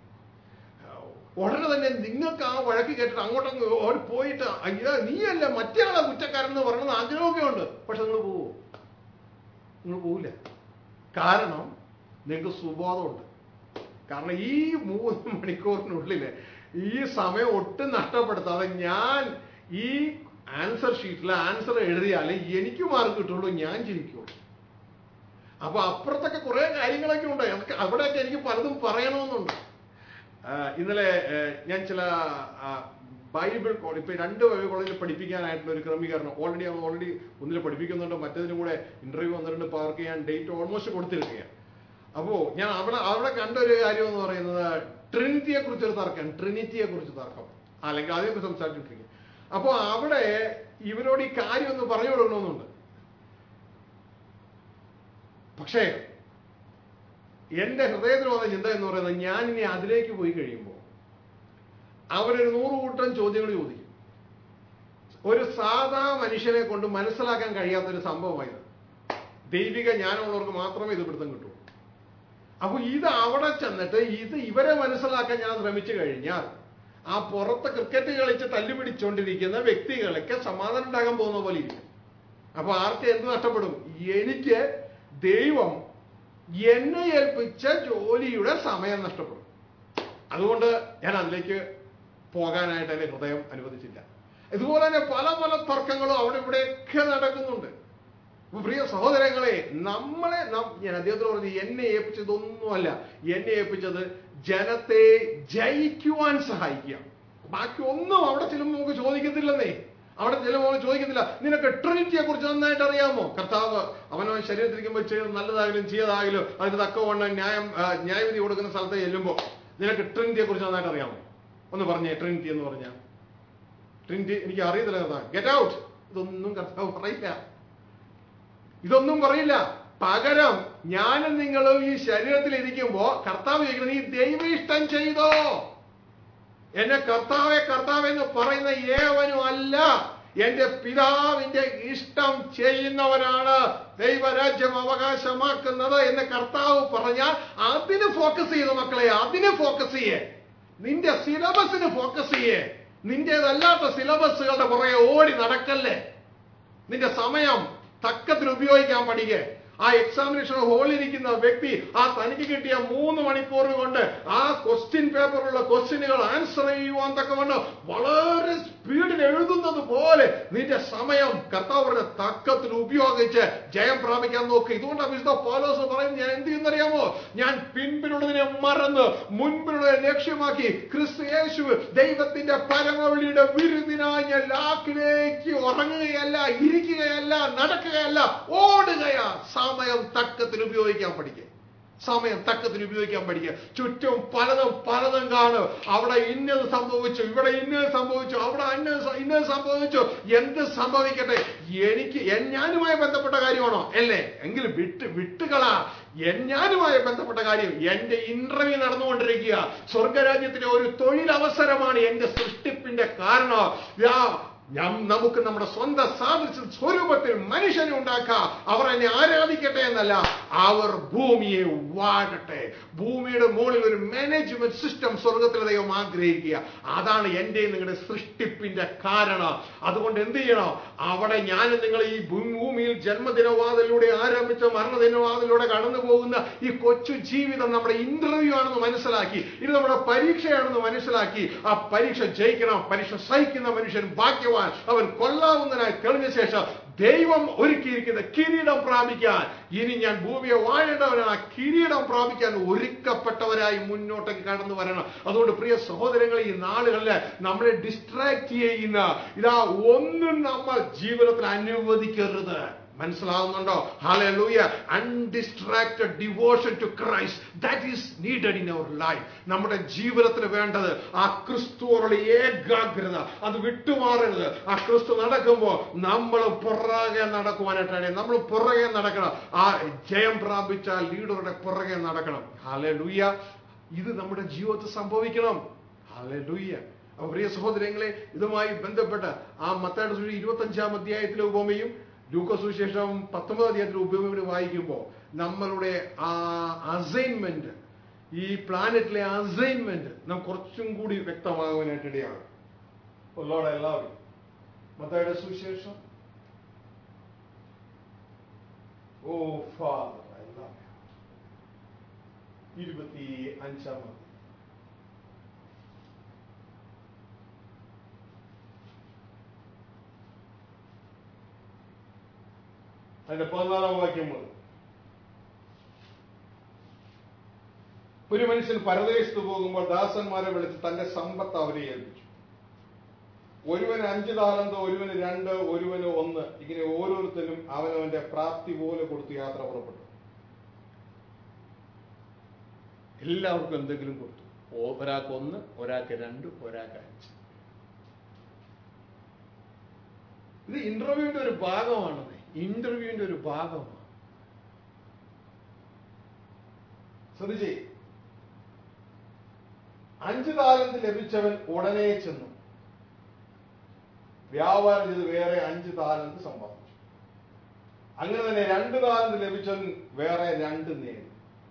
ഉടനെ തന്നെ നിങ്ങൾക്ക് ആ വഴക്ക് കേട്ടിട്ട് അങ്ങോട്ടങ്ങ് ഓടി പോയിട്ട് അയ്യോ നീയല്ല മറ്റേ ആളാ കുറ്റക്കാരൻ എന്ന് പറയണമെന്ന് ആഗ്രഹമൊക്കെ ഉണ്ട് പക്ഷെ നിങ്ങൾ പോവോ നിങ്ങൾ പോവില്ല കാരണം നിങ്ങൾക്ക് സുബോധമുണ്ട് കാരണം ഈ മൂന്ന് മണിക്കൂറിനുള്ളിൽ ഈ സമയം ഒട്ടും നഷ്ടപ്പെടുത്താതെ ഞാൻ ഈ ആൻസർ ഷീറ്റിൽ ആൻസർ എഴുതിയാലേ എനിക്ക് മാർക്ക് കിട്ടുള്ളൂ ഞാൻ ജയിക്കുള്ളൂ അപ്പൊ അപ്പുറത്തൊക്കെ കുറെ കാര്യങ്ങളൊക്കെ ഉണ്ട് അതൊക്കെ അവിടെയൊക്കെ എനിക്ക് പലതും പറയണമെന്നുണ്ട് ആ, ഇന്നലെ ഏ, ഞാൻ ചില ആ, ബൈബിൾ കോളേജ് ഇപ്പൊ രണ്ട് ബൈബിൾ കോളേജിൽ പഠിപ്പിക്കാനായിട്ടുള്ള ഒരു ക്രമീകരണം ഓൾറെഡി ഓൾറെഡി ഒന്നിൽ പഠിപ്പിക്കുന്നുണ്ട് മറ്റേതിനും കൂടെ ഇന്റർവ്യൂ വന്നിട്ടുണ്ട് പാർക്ക് ചെയ്യാൻ ഡേറ്റ് ഓൾമോസ്റ്റ് കൊടുത്തിരിക്കുകയാണ് അപ്പോ ഞാൻ അവിടെ അവിടെ കണ്ട ഒരു കാര്യം എന്ന് പറയുന്നത് ട്രിനിറ്റിയെ കുറിച്ച് ഒരു തർക്കം ട്രിനിറ്റിയെ കുറിച്ച് തർക്കം അല്ലെങ്കിൽ അതിനെക്കുറിച്ച് സംസാരിച്ചിട്ടിരിക്കുക അപ്പോ അവിടെ ഇവരോട് ഈ കാര്യം ഒന്ന് പറഞ്ഞു കൊടുക്കണമെന്നുണ്ട് പക്ഷേ എന്റെ ഹൃദയത്തിൽ വന്ന ചിന്ത എന്ന് പറയുന്നത് ഞാൻ ഇനി അതിലേക്ക് പോയി കഴിയുമ്പോൾ അവരൊരു നൂറ് കൂട്ടം ചോദ്യങ്ങൾ ചോദിക്കും ഒരു സാധാ മനുഷ്യനെ കൊണ്ട് മനസ്സിലാക്കാൻ കഴിയാത്തൊരു സംഭവമായത് ദൈവിക ജ്ഞാനമുള്ളവർക്ക് മാത്രമേ ഇത് പിടുത്തം കിട്ടൂ അപ്പൊ ഇത് അവിടെ ചെന്നിട്ട് ഇത് ഇവരെ മനസ്സിലാക്കാൻ ഞാൻ ശ്രമിച്ചു കഴിഞ്ഞാൽ ആ പുറത്ത് ക്രിക്കറ്റ് കളിച്ച് തല്ലുപിടിച്ചുകൊണ്ടിരിക്കുന്ന വ്യക്തികളൊക്കെ സമാധാനം ഉണ്ടാകാൻ പോകുന്ന പോലെ ഇരിക്കും അപ്പൊ ആർക്ക് എന്ത് നഷ്ടപ്പെടും എനിക്ക് ദൈവം എന്നെ ഏൽപ്പിച്ച ജോലിയുടെ സമയം നഷ്ടപ്പെടും അതുകൊണ്ട് ഞാൻ അതിലേക്ക് പോകാനായിട്ട് എന്റെ ഹൃദയം അനുവദിച്ചില്ല ഇതുപോലെ തന്നെ പല പല തർക്കങ്ങളും അവിടെ ഇവിടെയൊക്കെ നടക്കുന്നുണ്ട് അപ്പൊ പ്രിയ സഹോദരങ്ങളെ നമ്മളെ നം- ഞാൻ അദ്ദേഹത്തോട് പറഞ്ഞു എന്നെ ഏൽപ്പിച്ചതൊന്നുമല്ല എന്നെ ഏൽപ്പിച്ചത് ജനത്തെ ജയിക്കുവാൻ സഹായിക്കുക ബാക്കി ഒന്നും അവിടെ ചെല്ലുമ്പോൾ നമുക്ക് ചോദിക്കത്തില്ലെന്നേ അവിടെ ചെല്ലുമ്പോൾ ചോദിക്കത്തില്ല നിനക്ക് ട്രിനിറ്റിയെ കുറിച്ച് നന്നായിട്ട് അറിയാമോ കർത്താവ് അവനവൻ ശരീരത്തിരിക്കുമ്പോൾ ചെയ്ത് നല്ലതായാലും ചെയ്തതായാലും അതിന് തക്കവണ്ണം ന്യായം ആ, ന്യായവിധി കൊടുക്കുന്ന സ്ഥലത്ത് ചെല്ലുമ്പോൾ നിനക്ക് ട്രിനിറ്റിയെ കുറിച്ച് നന്നായിട്ട് അറിയാമോ ഒന്ന് പറഞ്ഞേ ട്രിനിറ്റി എന്ന് പറഞ്ഞാൽ ട്രിനിറ്റി എനിക്ക് അറിയത്തില്ല കർത്താവ് ഗെറ്റ് ഔട്ട് ഇതൊന്നും കർത്താവ് പറയില്ല ഇതൊന്നും പറയില്ല പകരം ഞാനും നിങ്ങളും ഈ ശരീരത്തിൽ ഇരിക്കുമ്പോ കർത്താവ് ചോദിക്കുന്നത് നീ ദൈവ ഇഷ്ടം ചെയ്തോ എന്നെ കർത്താവെ കർത്താവ് എന്ന് പറയുന്ന ഏവനും അല്ല എന്റെ പിതാവിന്റെ ഇഷ്ടം ചെയ്യുന്നവരാണ് ദൈവരാജ്യം അവകാശമാക്കുന്നത് എന്ന് കർത്താവ് പറഞ്ഞാൽ അതിന് ഫോക്കസ് ചെയ്തു മക്കളെ അതിന് ഫോക്കസ് ചെയ്യേ നിന്റെ സിലബസിന് ഫോക്കസ് ചെയ്യേ നിന്റേതല്ലാത്ത സിലബസുകളുടെ പുറകെ ഓടി നടക്കല്ലേ നിന്റെ സമയം തക്കത്തിൽ ഉപയോഗിക്കാൻ പഠിക്കേ ആ എക്സാമിനേഷൻ ഹോളിലിരിക്കുന്ന വ്യക്തി ആ തനിക്ക് കിട്ടിയ മൂന്ന് മണിക്കൂർ കൊണ്ട് ആ ക്വസ്റ്റ്യൻ പേപ്പറിലുള്ള ക്വസ്റ്റ്യനുകൾ ആൻസർ ചെയ്യുവാൻ തക്കവണ്ണം വളരെ സ്പീഡിൽ എഴുതുന്നത് പോലെ നിന്റെ സമയം കർത്താവിന്റെ തക്കത്തിൽ ഉപയോഗിച്ച് ജയം പ്രാപിക്കാൻ നോക്ക് ഇതുകൊണ്ടാണ് വിശുദ്ധ പൗലോസ് പറയുന്നത് ഞാൻ എന്ത് ചെയ്യുന്നറിയാമോ ഞാൻ പിൻപിലുള്ളതിനെ മറന്ന് മുൻപിലുള്ളതിനെ ലക്ഷ്യമാക്കി ക്രിസ്തു യേശു ദൈവത്തിന്റെ പരമവിളിയുടെ വിരുദിനായി ഞാൻ ലാക്കിലേക്ക് ഉറങ്ങുകയല്ല ഇരിക്കുകയല്ല നടക്കുകയല്ല ഓടുകയാ സമയം തക്കത്തിൽ ഉപയോഗിക്കാൻ പഠിക്കുക സമയം തക്കത്തിൽ ഉപയോഗിക്കാൻ പഠിക്കുക ചുറ്റും പലതും പലതും കാണും അവിടെ ഇന്നത് സംഭവിച്ചു ഇവിടെ ഇന്നത് സംഭവിച്ചു അവിടെ അന്നത് സ- ഇന്നത് സംഭവിച്ചു എന്ത് സംഭവിക്കട്ടെ എനിക്ക് എൻ ഞാനുമായി ബന്ധപ്പെട്ട കാര്യമാണോ അല്ലേ എങ്കിൽ വിട്ട് വിട്ടുകളാ എൻ ഞാനുമായി ബന്ധപ്പെട്ട കാര്യം എന്റെ ഇന്റർവ്യൂ നടന്നുകൊണ്ടിരിക്കുക സ്വർഗരാജ്യത്തിലെ ഒരു തൊഴിലവസരമാണ് എന്റെ സൃഷ്ടിപ്പിന്റെ കാരണം യാ നം- നമുക്ക് നമ്മുടെ സ്വന്തം സാദൃശ്യ സ്വരൂപത്തിൽ മനുഷ്യനെ ഉണ്ടാക്കാം അവർ എന്നെ ആരാധിക്കട്ടെ എന്നല്ല അവർ ഭൂമിയെ വാഴട്ടെ ഭൂമിയുടെ മുകളിൽ ഒരു മാനേജ്മെന്റ് സിസ്റ്റം സ്വർഗത്തിലെ ദൈവം ആഗ്രഹിക്കുക അതാണ് എൻ്റെ നിങ്ങളുടെ സൃഷ്ടിപ്പിന്റെ കാരണം അതുകൊണ്ട് എന്ത് ചെയ്യണം അവിടെ ഞാൻ നിങ്ങൾ ഈ ഭൂ- ഭൂമിയിൽ ജന്മദിനവാതിലൂടെ ആരംഭിച്ച മരണദിനവാതിലൂടെ കടന്നു പോകുന്ന ഈ കൊച്ചു ജീവിതം നമ്മുടെ ഇന്റർവ്യൂ ആണെന്ന് മനസ്സിലാക്കി ഇത് നമ്മുടെ പരീക്ഷയാണെന്ന് മനസ്സിലാക്കി ആ പരീക്ഷ ജയിക്കണം പരീക്ഷ സഹിക്കുന്ന മനുഷ്യൻ ഭാഗ്യവാൻ അവൻ കൊല്ലാവുന്നതിനായി തെളിഞ്ഞ ശേഷം ദൈവം ഒരുക്കിയിരിക്കുന്ന കിരീടം പ്രാപിക്കാൻ ഇനി ഞാൻ ഭൂമിയെ വാഴേണ്ടവനാണ് ആ കിരീടം പ്രാപിക്കാൻ ഒരുക്കപ്പെട്ടവരായി മുന്നോട്ടേക്ക് കടന്നു വരണം അതുകൊണ്ട് പ്രിയ സഹോദരങ്ങളെ ഈ നാളുകളിൽ നമ്മളെ ഡിസ്ട്രാക്ട് ചെയ്യുന്ന ഇതാ ഒന്നും നമ്മൾ ജീവിതത്തിൽ അനുവദിക്കരുത് മനസ്സിലാവുന്നുണ്ടോ hallelujah undistracted devotion to Christ that is needed in our life നമ്മുടെ ജീവിതത്തിൽ വേണ്ടത് ആ ക്രിസ്തുവോടുള്ള ഏകാഗ്രത അത് വിട്ടുമാറരുത് ആ ക്രിസ്തു നടക്കുമ്പോൾ നമ്മൾ പുറകെ നടക്കുവാനായിട്ടാണ് നമ്മൾ പുറകെ നടക്കണം ആ ജയം പ്രാപിച്ച ലീഡറുടെ പുറകെ നടക്കണം ഹാലൂയ ഇത് നമ്മുടെ ജീവിതത്തിൽ സംഭവിക്കണം ഹാലൂയ അപ്പൊ പ്രിയ സഹോദരങ്ങളെ ഇതുമായി ബന്ധപ്പെട്ട ആ മത്തായുടെ സുവിശേഷം ഇരുപത്തി അഞ്ചാം അധ്യായത്തിലെ ഉപമയും ലൂക്ക സുവിശേഷം പത്തൊമ്പതാം അധ്യായത്തിലെ ഉപമയും വായിക്കുമ്പോൾ നമ്മളുടെ ആ അസൈൻമെന്റ് ഈ പ്ലാനറ്റിലെ അസൈൻമെന്റ് നമുക്ക് കുറച്ചും കൂടി വ്യക്തമാകുവാനായിട്ട് ഇടയാണ് ഉള്ളോടെ എല്ലാവരും മത്തായുടെ സുവിശേഷം ഓ ഫാദർ എല്ലാം ഇരുപത്തി അഞ്ചാം അധ്യായം അതിന്റെ പതിനാലാം വാക്യം മുതൽ ഒരു മനുഷ്യൻ പരദേശത്ത് പോകുമ്പോൾ ദാസന്മാരെ വിളിച്ച് തന്റെ സമ്പത്ത് അവരെ ഏൽപ്പിച്ചു ഒരുവന് അഞ്ച് താലന്ത് ഒരുവന് രണ്ട് ഒരുവന് ഒന്ന് ഇങ്ങനെ ഓരോരുത്തരും അവനവന്റെ പ്രാപ്തി പോലെ കൊടുത്ത് യാത്ര പുറപ്പെട്ടു എല്ലാവർക്കും എന്തെങ്കിലും കൊടുത്തു ഓ- ഒരാൾക്ക് ഒന്ന് ഒരാൾക്ക് രണ്ട് ഒരാൾക്ക് അഞ്ച് ഇത് ഇന്റർവ്യൂവിന്റെ ഒരു ഭാഗമാണത് ഇന്റർവ്യൂവിന്റെ ഒരു ഭാഗമാണ് ശ്രദ്ധിച്ചേ അഞ്ച് താലന്ത് ലഭിച്ചവൻ ഉടനെ ചെന്നു വ്യാപാരം ചെയ്ത് വേറെ അഞ്ച് താലന്ത് സമ്പാദിച്ചു അങ്ങനെ തന്നെ രണ്ട് താലന്ത് ലഭിച്ചവൻ വേറെ രണ്ട് നേടി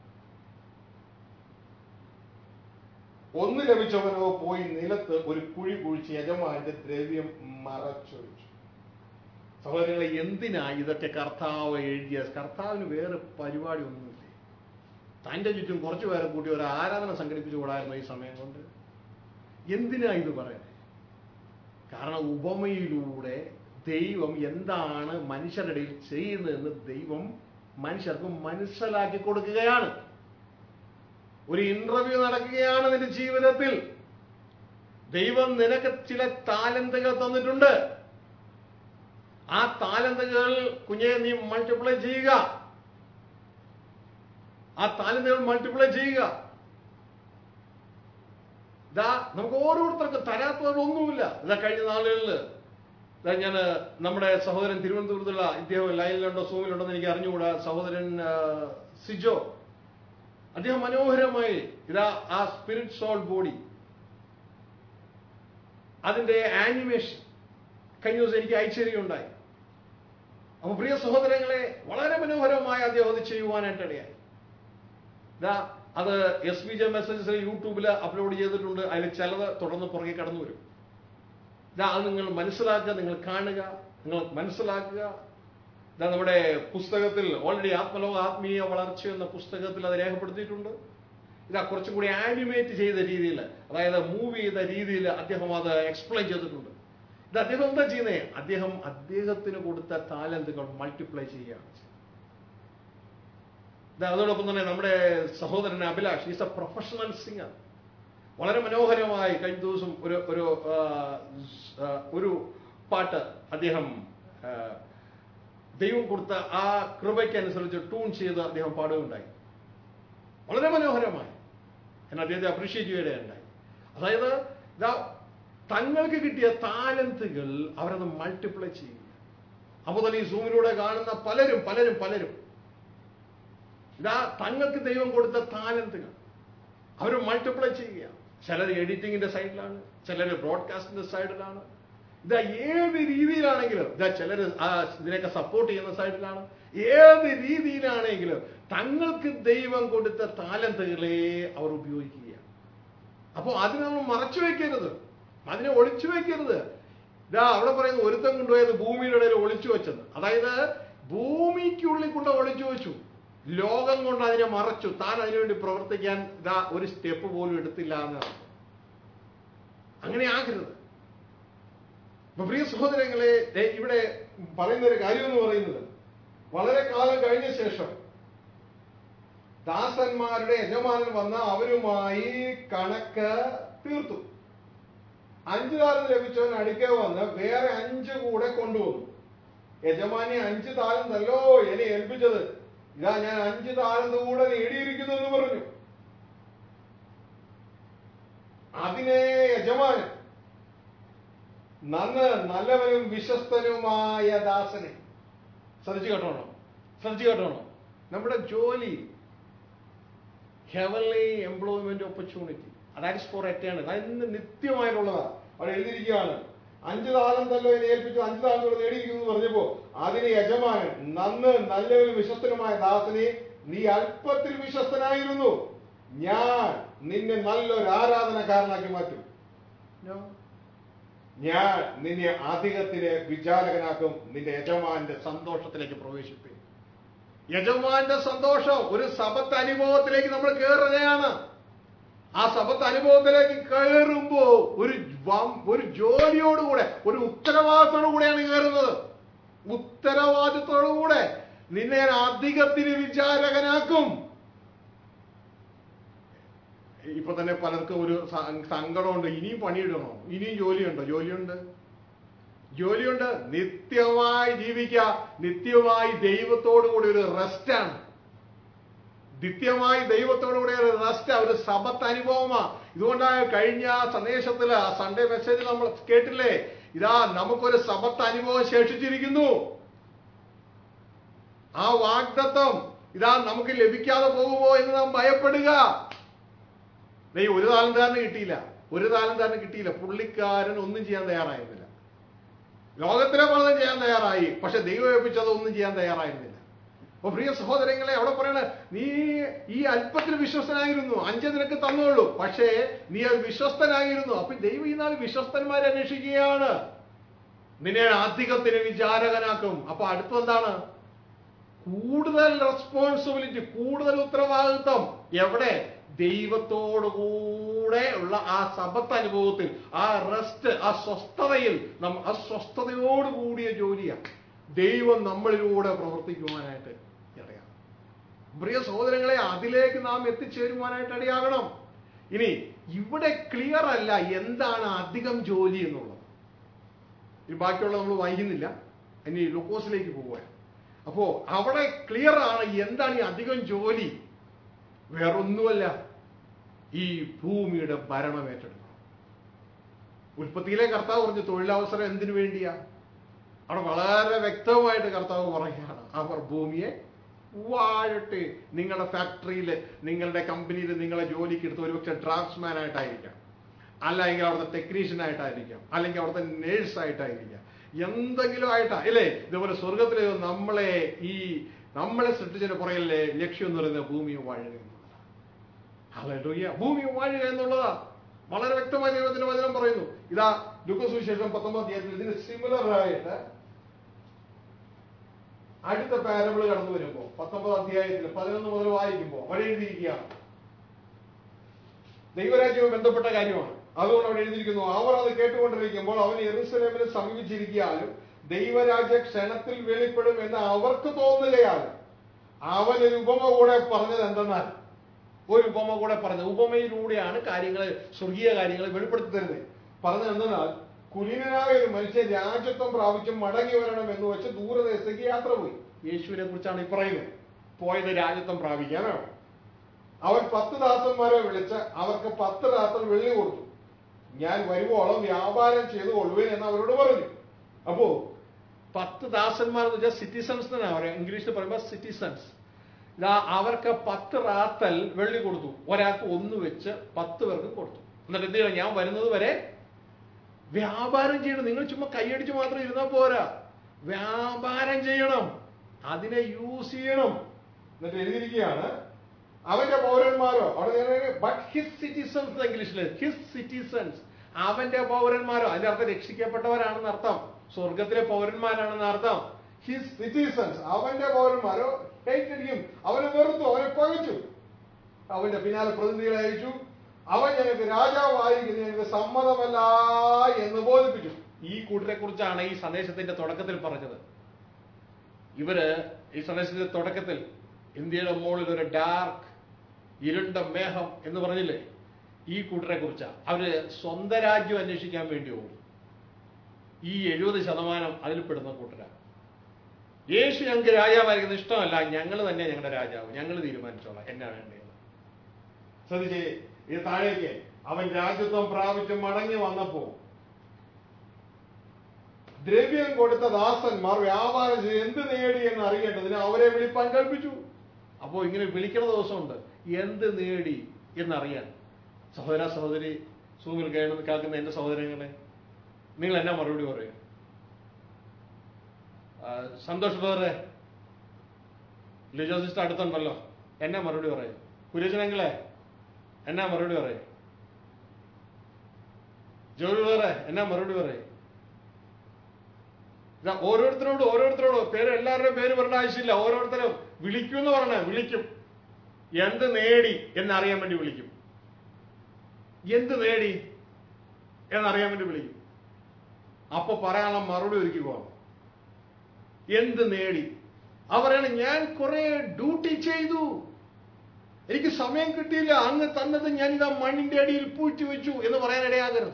ഒന്ന് ലഭിച്ചവനോ പോയി നിലത്ത് ഒരു കുഴി കുഴിച്ച് യജമാന്റെ ദ്രവ്യം മറച്ചൊഴിച്ചു സഹോദരങ്ങളെ എന്തിനാ ഇതൊക്കെ കർത്താവ് എഴുതിയ കർത്താവിന് വേറെ പരിപാടി ഒന്നുമില്ലേ തന്റെ ചുറ്റും കുറച്ചു പേരെ കൂട്ടി ഒരു ആരാധന സംഘടിപ്പിച്ചു കൂടായിരുന്നു ഈ സമയം കൊണ്ട് എന്തിനാ ഇത് പറയുന്നത് കാരണം ഉപമയിലൂടെ ദൈവം എന്താണ് മനുഷ്യരുടെ ഇടയിൽ ചെയ്യുന്നതെന്ന് ദൈവം മനുഷ്യർക്ക് മനസ്സിലാക്കി കൊടുക്കുകയാണ് ഒരു ഇന്റർവ്യൂ നടക്കുകയാണ് നിന്റെ ജീവിതത്തിൽ ദൈവം നിനക്ക് ചില താലന്തുകൾ തന്നിട്ടുണ്ട് ആ താലന്തുകൾ കുഞ്ഞെ നീ മൾട്ടിപ്ലൈ ചെയ്യുക ആ താലന്തുകൾ മൾട്ടിപ്ലൈ ചെയ്യുക ഇതാ നമുക്ക് ഓരോരുത്തർക്കും തരാത്തതൊന്നുമില്ല ഇതാ കഴിഞ്ഞ നാളുകളിൽ ഇതാ ഞാൻ നമ്മുടെ സഹോദരൻ തിരുവനന്തപുരത്തുള്ള ഇദ്ദേഹം ലൈനിലുണ്ടോ സൂമിലുണ്ടോ എന്ന് എനിക്ക് അറിഞ്ഞുകൂടാ സഹോദരൻ ആ, സിജോ അദ്ദേഹം മനോഹരമായി ഇതാ ആ സ്പിരിറ്റ് സോൾ ബോഡി അതിന്റെ ആനിമേഷൻ കഴിഞ്ഞ ദിവസം എനിക്ക് ഐശ്വര്യമുണ്ടായി അപ്പൊ പ്രിയ സഹോദരങ്ങളെ വളരെ മനോഹരമായി അദ്ദേഹം അത് ചെയ്യുവാനായിട്ട് ഇടയായി ഇതാ അത് എസ് ബി ജെ മെസ്സേജസ് യൂട്യൂബിൽ അപ്ലോഡ് ചെയ്തിട്ടുണ്ട് അതിൽ ചിലത് തുടർന്ന് പുറകെ കടന്നു വരും ഇതാ അത് നിങ്ങൾ മനസ്സിലാക്കുക നിങ്ങൾ കാണുക നിങ്ങൾ മനസ്സിലാക്കുക ഇതാ നമ്മുടെ പുസ്തകത്തിൽ ഓൾറെഡി ആത്മലോക ആത്മീയ വളർച്ച എന്ന പുസ്തകത്തിൽ അത് രേഖപ്പെടുത്തിയിട്ടുണ്ട് ഇതാ കുറച്ചും കൂടി ആനിമേറ്റ് ചെയ്ത രീതിയിൽ അതായത് മൂവ് ചെയ്ത രീതിയിൽ അദ്ദേഹം അത് എക്സ്പ്ലെയിൻ ചെയ്തിട്ടുണ്ട് ഇത് അദ്ദേഹം എന്താ ചെയ്യുന്നത് അദ്ദേഹം അദ്ദേഹത്തിന് കൊടുത്ത താലന്തുകൾ മൾട്ടിപ്ലൈ ചെയ്യുകയാണ് ചെയ്യുന്നത്. ഇത് അതോടൊപ്പം തന്നെ നമ്മുടെ സഹോദരൻ Abhilash is a professional singer വളരെ മനോഹരമായി കഴിഞ്ഞ ദിവസം ഒരു ഒരു ആ, സ്- ആ, ഒരു പാട്ട് അദ്ദേഹം ആ, ദൈവം കൊടുത്ത ആ കൃപയ്ക്കനുസരിച്ച് ട്യൂൺ ചെയ്ത് അദ്ദേഹം പാടുകയുണ്ടായി വളരെ മനോഹരമായി ഞാൻ അദ്ദേഹത്തെ അപ്രീഷിയേറ്റ് ചെയ്യുകയുണ്ടായി അതായത് ഇതാ തങ്ങൾക്ക് കിട്ടിയ താലന്തുകൾ അവരത് മൾട്ടിപ്ലൈ ചെയ്യുക അപ്പോൾ തന്നെ ഈ സൂമിലൂടെ കാണുന്ന പലരും പലരും പലരും ഇതാ തങ്ങൾക്ക് ദൈവം കൊടുത്ത താലന്തുകൾ അവർ മൾട്ടിപ്ലൈ ചെയ്യുക ചിലർ എഡിറ്റിംഗിന്റെ സൈഡിലാണ് ചിലർ ബ്രോഡ്കാസ്റ്റിന്റെ സൈഡിലാണ് ഇതാ ഏത് രീതിയിലാണെങ്കിലും ഇതാ ചിലർ ആ ഇതിനൊക്കെ സപ്പോർട്ട് ചെയ്യുന്ന സൈഡിലാണ് ഏത് രീതിയിലാണെങ്കിലും തങ്ങൾക്ക് ദൈവം കൊടുത്ത താലന്തുകളെ അവർ ഉപയോഗിക്കുക അപ്പോൾ അതിനെ നമ്മൾ മറച്ചു വെക്കരുത് അതിനെ ഒളിച്ചു വെക്കരുത് ഇതാ അവിടെ പറയുന്നത് ഒരുത്തം കൊണ്ടുപോയത് ഭൂമിയുടെ ഇടയിൽ ഒളിച്ചു വെച്ചത് അതായത് ഭൂമിക്കുള്ളിൽ കൊണ്ട് ഒളിച്ചു വെച്ചു ലോകം കൊണ്ട് അതിനെ മറച്ചു താൻ അതിനുവേണ്ടി പ്രവർത്തിക്കാൻ ഇതാ ഒരു സ്റ്റെപ്പ് പോലും എടുത്തില്ല എന്നാണ് അങ്ങനെ ആകരുത് അപ്പൊ പ്രിയ സഹോദരങ്ങളെ ദേ ഇവിടെ പറയുന്ന ഒരു കാര്യം എന്ന് പറയുന്നത് വളരെ കാലം കഴിഞ്ഞ ശേഷം ദാസന്മാരുടെ യജമാനൻ വന്ന അവരുമായി കണക്ക് തീർത്തു അഞ്ചു താരം ലഭിച്ചവൻ അടുക്കെ വന്ന് വേറെ അഞ്ച് കൂടെ കൊണ്ടുവന്നു യജമാനി അഞ്ച് താലന്തല്ലോ എന്നെ ഏൽപ്പിച്ചത് ഇതാ ഞാൻ അഞ്ച് താലന്ത് കൂടെ നേടിയിരിക്കുന്നു എന്ന് പറഞ്ഞു അതിനെ യജമാനൻ നന്ന് നല്ലവനും വിശ്വസ്തനുമായ ദാസനെ ശ്രദ്ധിച്ചു കേട്ടോണോ ശ്രദ്ധിച്ചു കേട്ടോണോ നമ്മുടെ ജോലി heavenly employment opportunity that is for eternal അത് ഇന്ന് നിത്യമായിട്ടുള്ളതാ അവിടെ എഴുതിയിരിക്കുകയാണ് അഞ്ച് താലന്തല്ലോ എന്നെ ഏൽപ്പിച്ചു അഞ്ച് താലന്തോട് നേടിയിരിക്കുന്നു എന്ന് പറഞ്ഞപ്പോ അതിന് യജമാനൻ നന്ന് നല്ലവനും വിശ്വസ്തനുമായ ദാസനെ നീ അല്പത്തിൽ വിശ്വസ്തനായിരുന്നു ഞാൻ നിന്നെ നല്ലൊരു ആരാധനക്കാരനാക്കി മാറ്റും No. ഞാൻ നിന്നെ അധികത്തിന് വിചാരകനാക്കും നിന്റെ യജമാന്റെ സന്തോഷത്തിലേക്ക് പ്രവേശിപ്പിക്കും യജമാന്റെ സന്തോഷം ഒരു സബത്ത് അനുഭവത്തിലേക്ക് നമ്മൾ കയറുകയാണ് ആ സബത്ത് അനുഭവത്തിലേക്ക് കയറുമ്പോ ഒരു വം- ഒരു ജോലിയോടുകൂടെ ഒരു ഉത്തരവാദിത്തോടു കൂടെയാണ് കയറുന്നത് ഉത്തരവാദിത്തോടു കൂടെ നിന്നെ ഞാൻ അധികത്തിന് വിചാരകനാക്കും ഇപ്പൊ തന്നെ പലർക്കും ഒരു സ- സങ്കടമുണ്ട് ഇനിയും പണിയിടണോ ഇനിയും ജോലിയുണ്ടോ ജോലിയുണ്ട് ജോലിയുണ്ട് നിത്യമായി ജീവിക്കുക നിത്യമായി ദൈവത്തോടു കൂടി ഒരു റെസ്റ്റാണ് നിത്യമായി ദൈവത്തോടു കൂടി ഒരു റെസ്റ്റ് ഒരു സബത്ത് അനുഭവമാ ഇതുകൊണ്ടാണ് കഴിഞ്ഞ സന്ദേശത്തില് ആ സൺഡേ മെസ്സേജ് നമ്മൾ കേട്ടില്ലേ ഇതാ നമുക്കൊരു സബത്ത് അനുഭവം ശേഷിച്ചിരിക്കുന്നു ആ വാഗ്ദത്വം ഇതാ നമുക്ക് ലഭിക്കാതെ പോകുമോ എന്ന് നാം ഭയപ്പെടുക ദേ ഒരു താലന്താരന് കിട്ടിയില്ല ഒരു താലന്താരന് കിട്ടിയില്ല പുള്ളിക്കാരൻ ഒന്നും ചെയ്യാൻ തയ്യാറായിരുന്നില്ല ലോകത്തിലെ പലതും ചെയ്യാൻ തയ്യാറായി പക്ഷെ ദൈവം ഏൽപ്പിച്ചത് ഒന്നും ചെയ്യാൻ തയ്യാറായിരുന്നില്ല അപ്പൊ പ്രിയ സഹോദരങ്ങളെ അവിടെ പറയണ നീ ഈ അല്പത്തിൽ വിശ്വസ്തനായിരുന്നു അഞ്ച് നിനക്ക് തന്നുള്ളൂ പക്ഷേ നീ അത് വിശ്വസ്തനായിരുന്നു അപ്പൊ ദൈവം ഈ നാൾ വിശ്വസ്തന്മാരെ അന്വേഷിക്കുകയാണ് നിന്നെ അധികത്തിന് വിചാരകനാക്കും അപ്പൊ അടുത്തെന്താണ് കൂടുതൽ റെസ്പോൺസിബിലിറ്റി കൂടുതൽ ഉത്തരവാദിത്വം എവിടെ ദൈവത്തോടു കൂടെ ഉള്ള ആ സബത്ത് അനുഭവത്തിൽ ആ റെസ്റ്റ് ആ സ്വസ്ഥതയിൽ നമ്മ ആ സ്വസ്ഥതയോട് കൂടിയ ജോലിയാണ് ദൈവം നമ്മളിലൂടെ പ്രവർത്തിക്കുവാനായിട്ട് ഇടയാകും പ്രിയ സഹോദരങ്ങളെ അതിലേക്ക് നാം എത്തിച്ചേരുവാനായിട്ട് ഇടയാകണം ഇനി ഇവിടെ ക്ലിയർ അല്ല എന്താണ് അധികം ജോലി എന്നുള്ളത് ഇനി ബാക്കിയുള്ള നമ്മൾ വായിക്കുന്നില്ല ഇനി ലുക്കോസിലേക്ക് പോവുക അപ്പോ അവിടെ ക്ലിയർ ആണ് എന്താണ് ഈ അധികം ജോലി വേറൊന്നുമല്ല ഈ ഭൂമിയുടെ ഭരണം ഏറ്റെടുക്കണം ഉൽപ്പത്തിയിലെ കർത്താവ് പറഞ്ഞു തൊഴിലവസരം എന്തിനു വേണ്ടിയാ അവിടെ വളരെ വ്യക്തമായിട്ട് കർത്താവ് പറയുകയാണ് അവർ ഭൂമിയെ വാഴട്ടെ നിങ്ങളുടെ ഫാക്ടറിയിൽ നിങ്ങളുടെ കമ്പനിയിൽ നിങ്ങളെ ജോലിക്ക് എടുത്ത് ഒരുപക്ഷെ ഡ്രാഫ്റ്റ്സ്മാൻ ആയിട്ടായിരിക്കാം അല്ലെങ്കിൽ അവിടുത്തെ ടെക്നീഷ്യൻ ആയിട്ടായിരിക്കാം അല്ലെങ്കിൽ അവിടുത്തെ നേഴ്സ് ആയിട്ടായിരിക്കാം എന്തെങ്കിലും ആയിട്ടാ ഇല്ലേ ഇതുപോലെ സ്വർഗത്തിലെ നമ്മളെ ഈ നമ്മളെ സൃഷ്ടിച്ചതിന്റെ പുറകിലെ ലക്ഷ്യം എന്ന് പറയുന്നത് ഭൂമിയെ വാഴുക എന്നുള്ളതാണ് ഹല്ലേലൂയ ഭൂമി വാഴുക എന്നുള്ളതാ വളരെ വ്യക്തമായി ദൈവത്തിന്റെ വചനം പറയുന്നു ഇതാ ദുഃഖസുവിശേഷം പത്തൊമ്പത് അധ്യായത്തിൽ ഇതിന് സിമിലർ ആയിട്ട് അടുത്ത പാരബിൾ കടന്നു വരുമ്പോ പത്തൊമ്പത് അധ്യായത്തിൽ പതിനൊന്ന് മുതൽ വായിക്കുമ്പോ അവിടെ എഴുതിയിരിക്കുകയാണ് ദൈവരാജ്യവുമായി ബന്ധപ്പെട്ട കാര്യമാണ് അതുകൊണ്ട് അവിടെ എഴുതിയിരിക്കുന്നു അവർ അത് കേട്ടുകൊണ്ടിരിക്കുമ്പോൾ അവൻ യെറുസലേമിനെ സമീപിച്ചിരിക്കാനും ദൈവരാജ്യ ക്ഷണത്തിൽ വെളിപ്പെടും എന്ന് അവർക്ക് തോന്നുകയാണ് അവൻ ഒരു ഉപമ കൂടെ പറഞ്ഞത് എന്തെന്നാൽ ഒരു ഉപമ കൂടെ പറഞ്ഞത് ഉപമയിലൂടെയാണ് കാര്യങ്ങൾ സ്വർഗീയ കാര്യങ്ങൾ വെളിപ്പെടുത്തി തരുന്നത് പറഞ്ഞത് എന്തെന്നാൽ കുലീനനായ ഒരു മനുഷ്യൻ രാജ്യത്വം പ്രാപിച്ച് മടങ്ങി വരണം എന്ന് വെച്ച് ദൂരദേശത്തേക്ക് യാത്ര പോയി യേശുവിനെ കുറിച്ചാണ് ഈ പറയുന്നത് പോയത് രാജ്യത്വം പ്രാപിക്കാനാണ് അവൻ പത്ത് ദാസന്മാരെ വിളിച്ച് അവർക്ക് പത്ത് രാത്രി വെള്ളി കൊടുത്തു ഞാൻ വരുവോളം വ്യാപാരം ചെയ്തു കൊള്ളുവേൻ എന്ന് അവരോട് പറഞ്ഞു അപ്പോ പത്ത് ദാസന്മാർ എന്ന് വെച്ചാൽ സിറ്റിസൺസ് എന്നാണ് പറയാം ഇംഗ്ലീഷിൽ പറയുമ്പോൾ സിറ്റിസൺസ് ഇതാ അവർക്ക് പത്ത് റാത്തൽ വെള്ളി കൊടുത്തു ഒരാൾക്ക് ഒന്ന് വെച്ച് പത്ത് പേർക്ക് കൊടുത്തു എന്നിട്ട് എന്ത് ചെയ്യണം ഞാൻ വരുന്നത് വരെ വ്യാപാരം ചെയ്യണം നിങ്ങൾ ചുമ്മാ കൈയടിച്ച് മാത്രം ഇരുന്നാൽ പോരാ വ്യാപാരം ചെയ്യണം അതിനെ യൂസ് ചെയ്യണം എന്നിട്ട് എഴുതിയിരിക്കുകയാണ് അവന്റെ പൗരന്മാരോ അവിടെ ബട്ട് ഹിസ് സിറ്റിസൺസ് ഇംഗ്ലീഷില് ഹിസ് സിറ്റിസൺസ് അവന്റെ പൗരന്മാരോ അതിന്റെ അർത്ഥം രക്ഷിക്കപ്പെട്ടവരാണെന്ന് അർത്ഥം സ്വർഗത്തിലെ പൗരന്മാരാണെന്ന് അർത്ഥം ഹിസ് സിറ്റിസൺസ് അവന്റെ പൗരന്മാരോ ഹേറ്റടിക്കും അവനെ വെറുത്തു അവനെ പകച്ചു അവന്റെ പിന്നാലെ പ്രതിനിധികളെ അയച്ചു അവൻ ഞങ്ങൾക്ക് രാജാവായിരിക്കുന്നത് ഞങ്ങൾക്ക് സമ്മതമല്ല എന്ന് ബോധിപ്പിച്ചു ഈ കൂട്ടരെ കുറിച്ചാണ് ഈ സന്ദേശത്തിന്റെ തുടക്കത്തിൽ പറഞ്ഞത് ഇവര് ഈ സന്ദേശത്തിന്റെ തുടക്കത്തിൽ ഇന്ത്യയുടെ മുകളിൽ ഒരു ഡാർക്ക് ഇരുണ്ട മേഘം എന്ന് പറഞ്ഞില്ലേ ഈ കൂട്ടരെ കുറിച്ചാ അവര് സ്വന്തം രാജ്യം അന്വേഷിക്കാൻ വേണ്ടി ഓടി ഈ എഴുപത് ശതമാനം അതിൽ പെടുന്ന കൂട്ടരാ യേശു ഞങ്ങൾക്ക് രാജാവായിരിക്കുന്നത് ഇഷ്ടമല്ല ഞങ്ങൾ തന്നെ ഞങ്ങളുടെ രാജാവ് ഞങ്ങൾ തീരുമാനിച്ചോളാം എന്നാ വേണ്ടത് ശ്രദ്ധിച്ചേ ഇത് താഴേക്ക് അവൻ രാജ്യത്വം പ്രാപിച്ച് മടങ്ങി വന്നപ്പോ ദ്രവ്യം കൊടുത്ത ദാസന്മാർ വ്യാപാരം ചെയ്ത് എന്ത് നേടി എന്ന് അറിയേണ്ടതിന് അവരെ വിളിപ്പാൻ കൽപ്പിച്ചു അപ്പോ ഇങ്ങനെ വിളിക്കുന്ന ദിവസമുണ്ട് എന്ത് നേടി എന്നറിയാൻ സഹോദര സഹോദരി സൂമിൽ കേൾക്കുന്ന കേൾക്കുന്ന എന്റെ സഹോദരങ്ങളെ നിങ്ങൾ എന്നാ മറുപടി പറയും ആ, സന്തോഷ് ബേറെ ലിജോ സിസ്റ്റർ അടുത്തുണ്ടല്ലോ എന്നാ മറുപടി പറയും കുര്യജനങ്ങളെ എന്നാ മറുപടി പറയും ജോലി വേറെ എന്നാ മറുപടി പറയും ഇതാ ഓരോരുത്തരോടും ഓരോരുത്തരോടും പേര് എല്ലാവരുടെയും പേര് പറയേണ്ട ആവശ്യമില്ല ഓരോരുത്തരും വിളിക്കും എന്ന് പറഞ്ഞ വിളിക്കും എന്ത് നേടി എന്നറിയാൻ വേണ്ടി വിളിക്കും എന്ത് നേടി എന്നറിയാൻ വേണ്ടി വിളിക്കും അപ്പൊ പറയാനുള്ള മറുപടി ഒരുക്കി പോകണം എന്ത് നേടി അവരാണ് ഞാൻ കുറെ ഡ്യൂട്ടി ചെയ്തു എനിക്ക് സമയം കിട്ടിയില്ല അങ്ങ് തന്നത് ഞാൻ ഇതാ മണ്ണിന്റെ അടിയിൽ പൂഴ്ത്തി വെച്ചു എന്ന് പറയാൻ ഇടയാകരുത്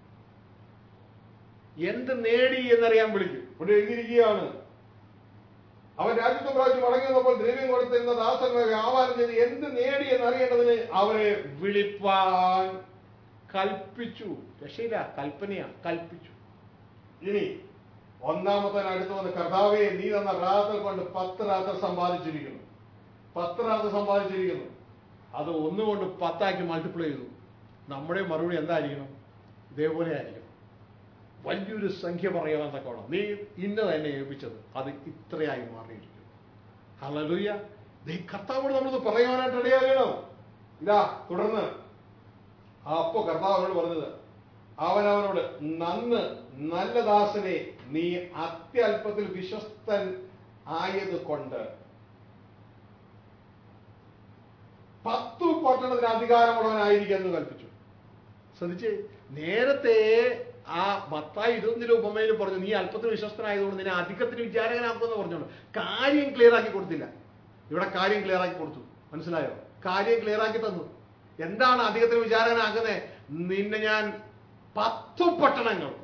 എന്ത് നേടി എന്നറിയാൻ വിളിക്കും ഇവിടെ എഴുതിയിരിക്കുകയാണ് അവൻ രാജ്യത്വം പ്രാവശ്യം മടങ്ങി വന്നപ്പോൾ ദ്രവ്യം കൊടുത്തിരുന്ന ദാസന്മാരെ വ്യാപാരം ചെയ്ത് എന്ത് നേടി എന്നറിയേണ്ടതിന് അവരെ വിളിപ്പാൻ കൽപ്പിച്ചു രക്ഷയില്ല കൽപ്പനയാ കൽപ്പിച്ചു ഇനി ഒന്നാമത്തെ അടുത്ത് വന്ന് കർത്താവെ നീ തന്ന റാത്തൽ കൊണ്ട് പത്ത് റാത്തൽ സമ്പാദിച്ചിരിക്കുന്നു പത്ത് റാത്തൽ സമ്പാദിച്ചിരിക്കുന്നു അത് ഒന്നുകൊണ്ട് പത്താക്കി മൾട്ടിപ്ലൈ ചെയ്തു നമ്മുടെ മറുപടി എന്തായിരിക്കണം ഇതേപോലെ ആയിരിക്കണം വലിയൊരു സംഖ്യ പറയാൻ തക്കോണം നീ ഇന്നത് എന്നെ ഏൽപ്പിച്ചത് അത് ഇത്രയായി മാറിയിരിക്കുന്നു ഹലലുയ്യ ദേ കർത്താവോട് നമ്മളിത് പറയാനായിട്ട് ഇടയാകണം ഇതാ തുടർന്ന് അപ്പൊ കർത്താവ് അവനോട് പറഞ്ഞത് അവൻ അവനോട് നന്ന് നല്ല ദാസനെ നീ അത്യല്പത്തിൽ വിശ്വസ്തൻ ആയത് കൊണ്ട് പത്തു പട്ടണത്തിന് അധികാരമുള്ളവനായിരിക്കും എന്ന് കൽപ്പിച്ചു ശ്രദ്ധിച്ചേ നേരത്തെ ആ മത്തായി ഇരുപതിന്റെ ഉപമയിൽ പറഞ്ഞു നീ അല്പത്തിന് വിശ്വസ്തനായതുകൊണ്ട് നിന്നെ അധികത്തിന് വിചാരകനാക്കുമെന്ന് പറഞ്ഞോളൂ കാര്യം ക്ലിയർ ആക്കി കൊടുത്തില്ല ഇവിടെ കാര്യം ക്ലിയർ ആക്കി കൊടുത്തു മനസ്സിലായോ കാര്യം ക്ലിയർ ആക്കി തന്നു എന്താണ് അധികത്തിന് വിചാരകനാക്കുന്നത് നിന്നെ ഞാൻ പത്തു പട്ടണങ്ങൾക്ക്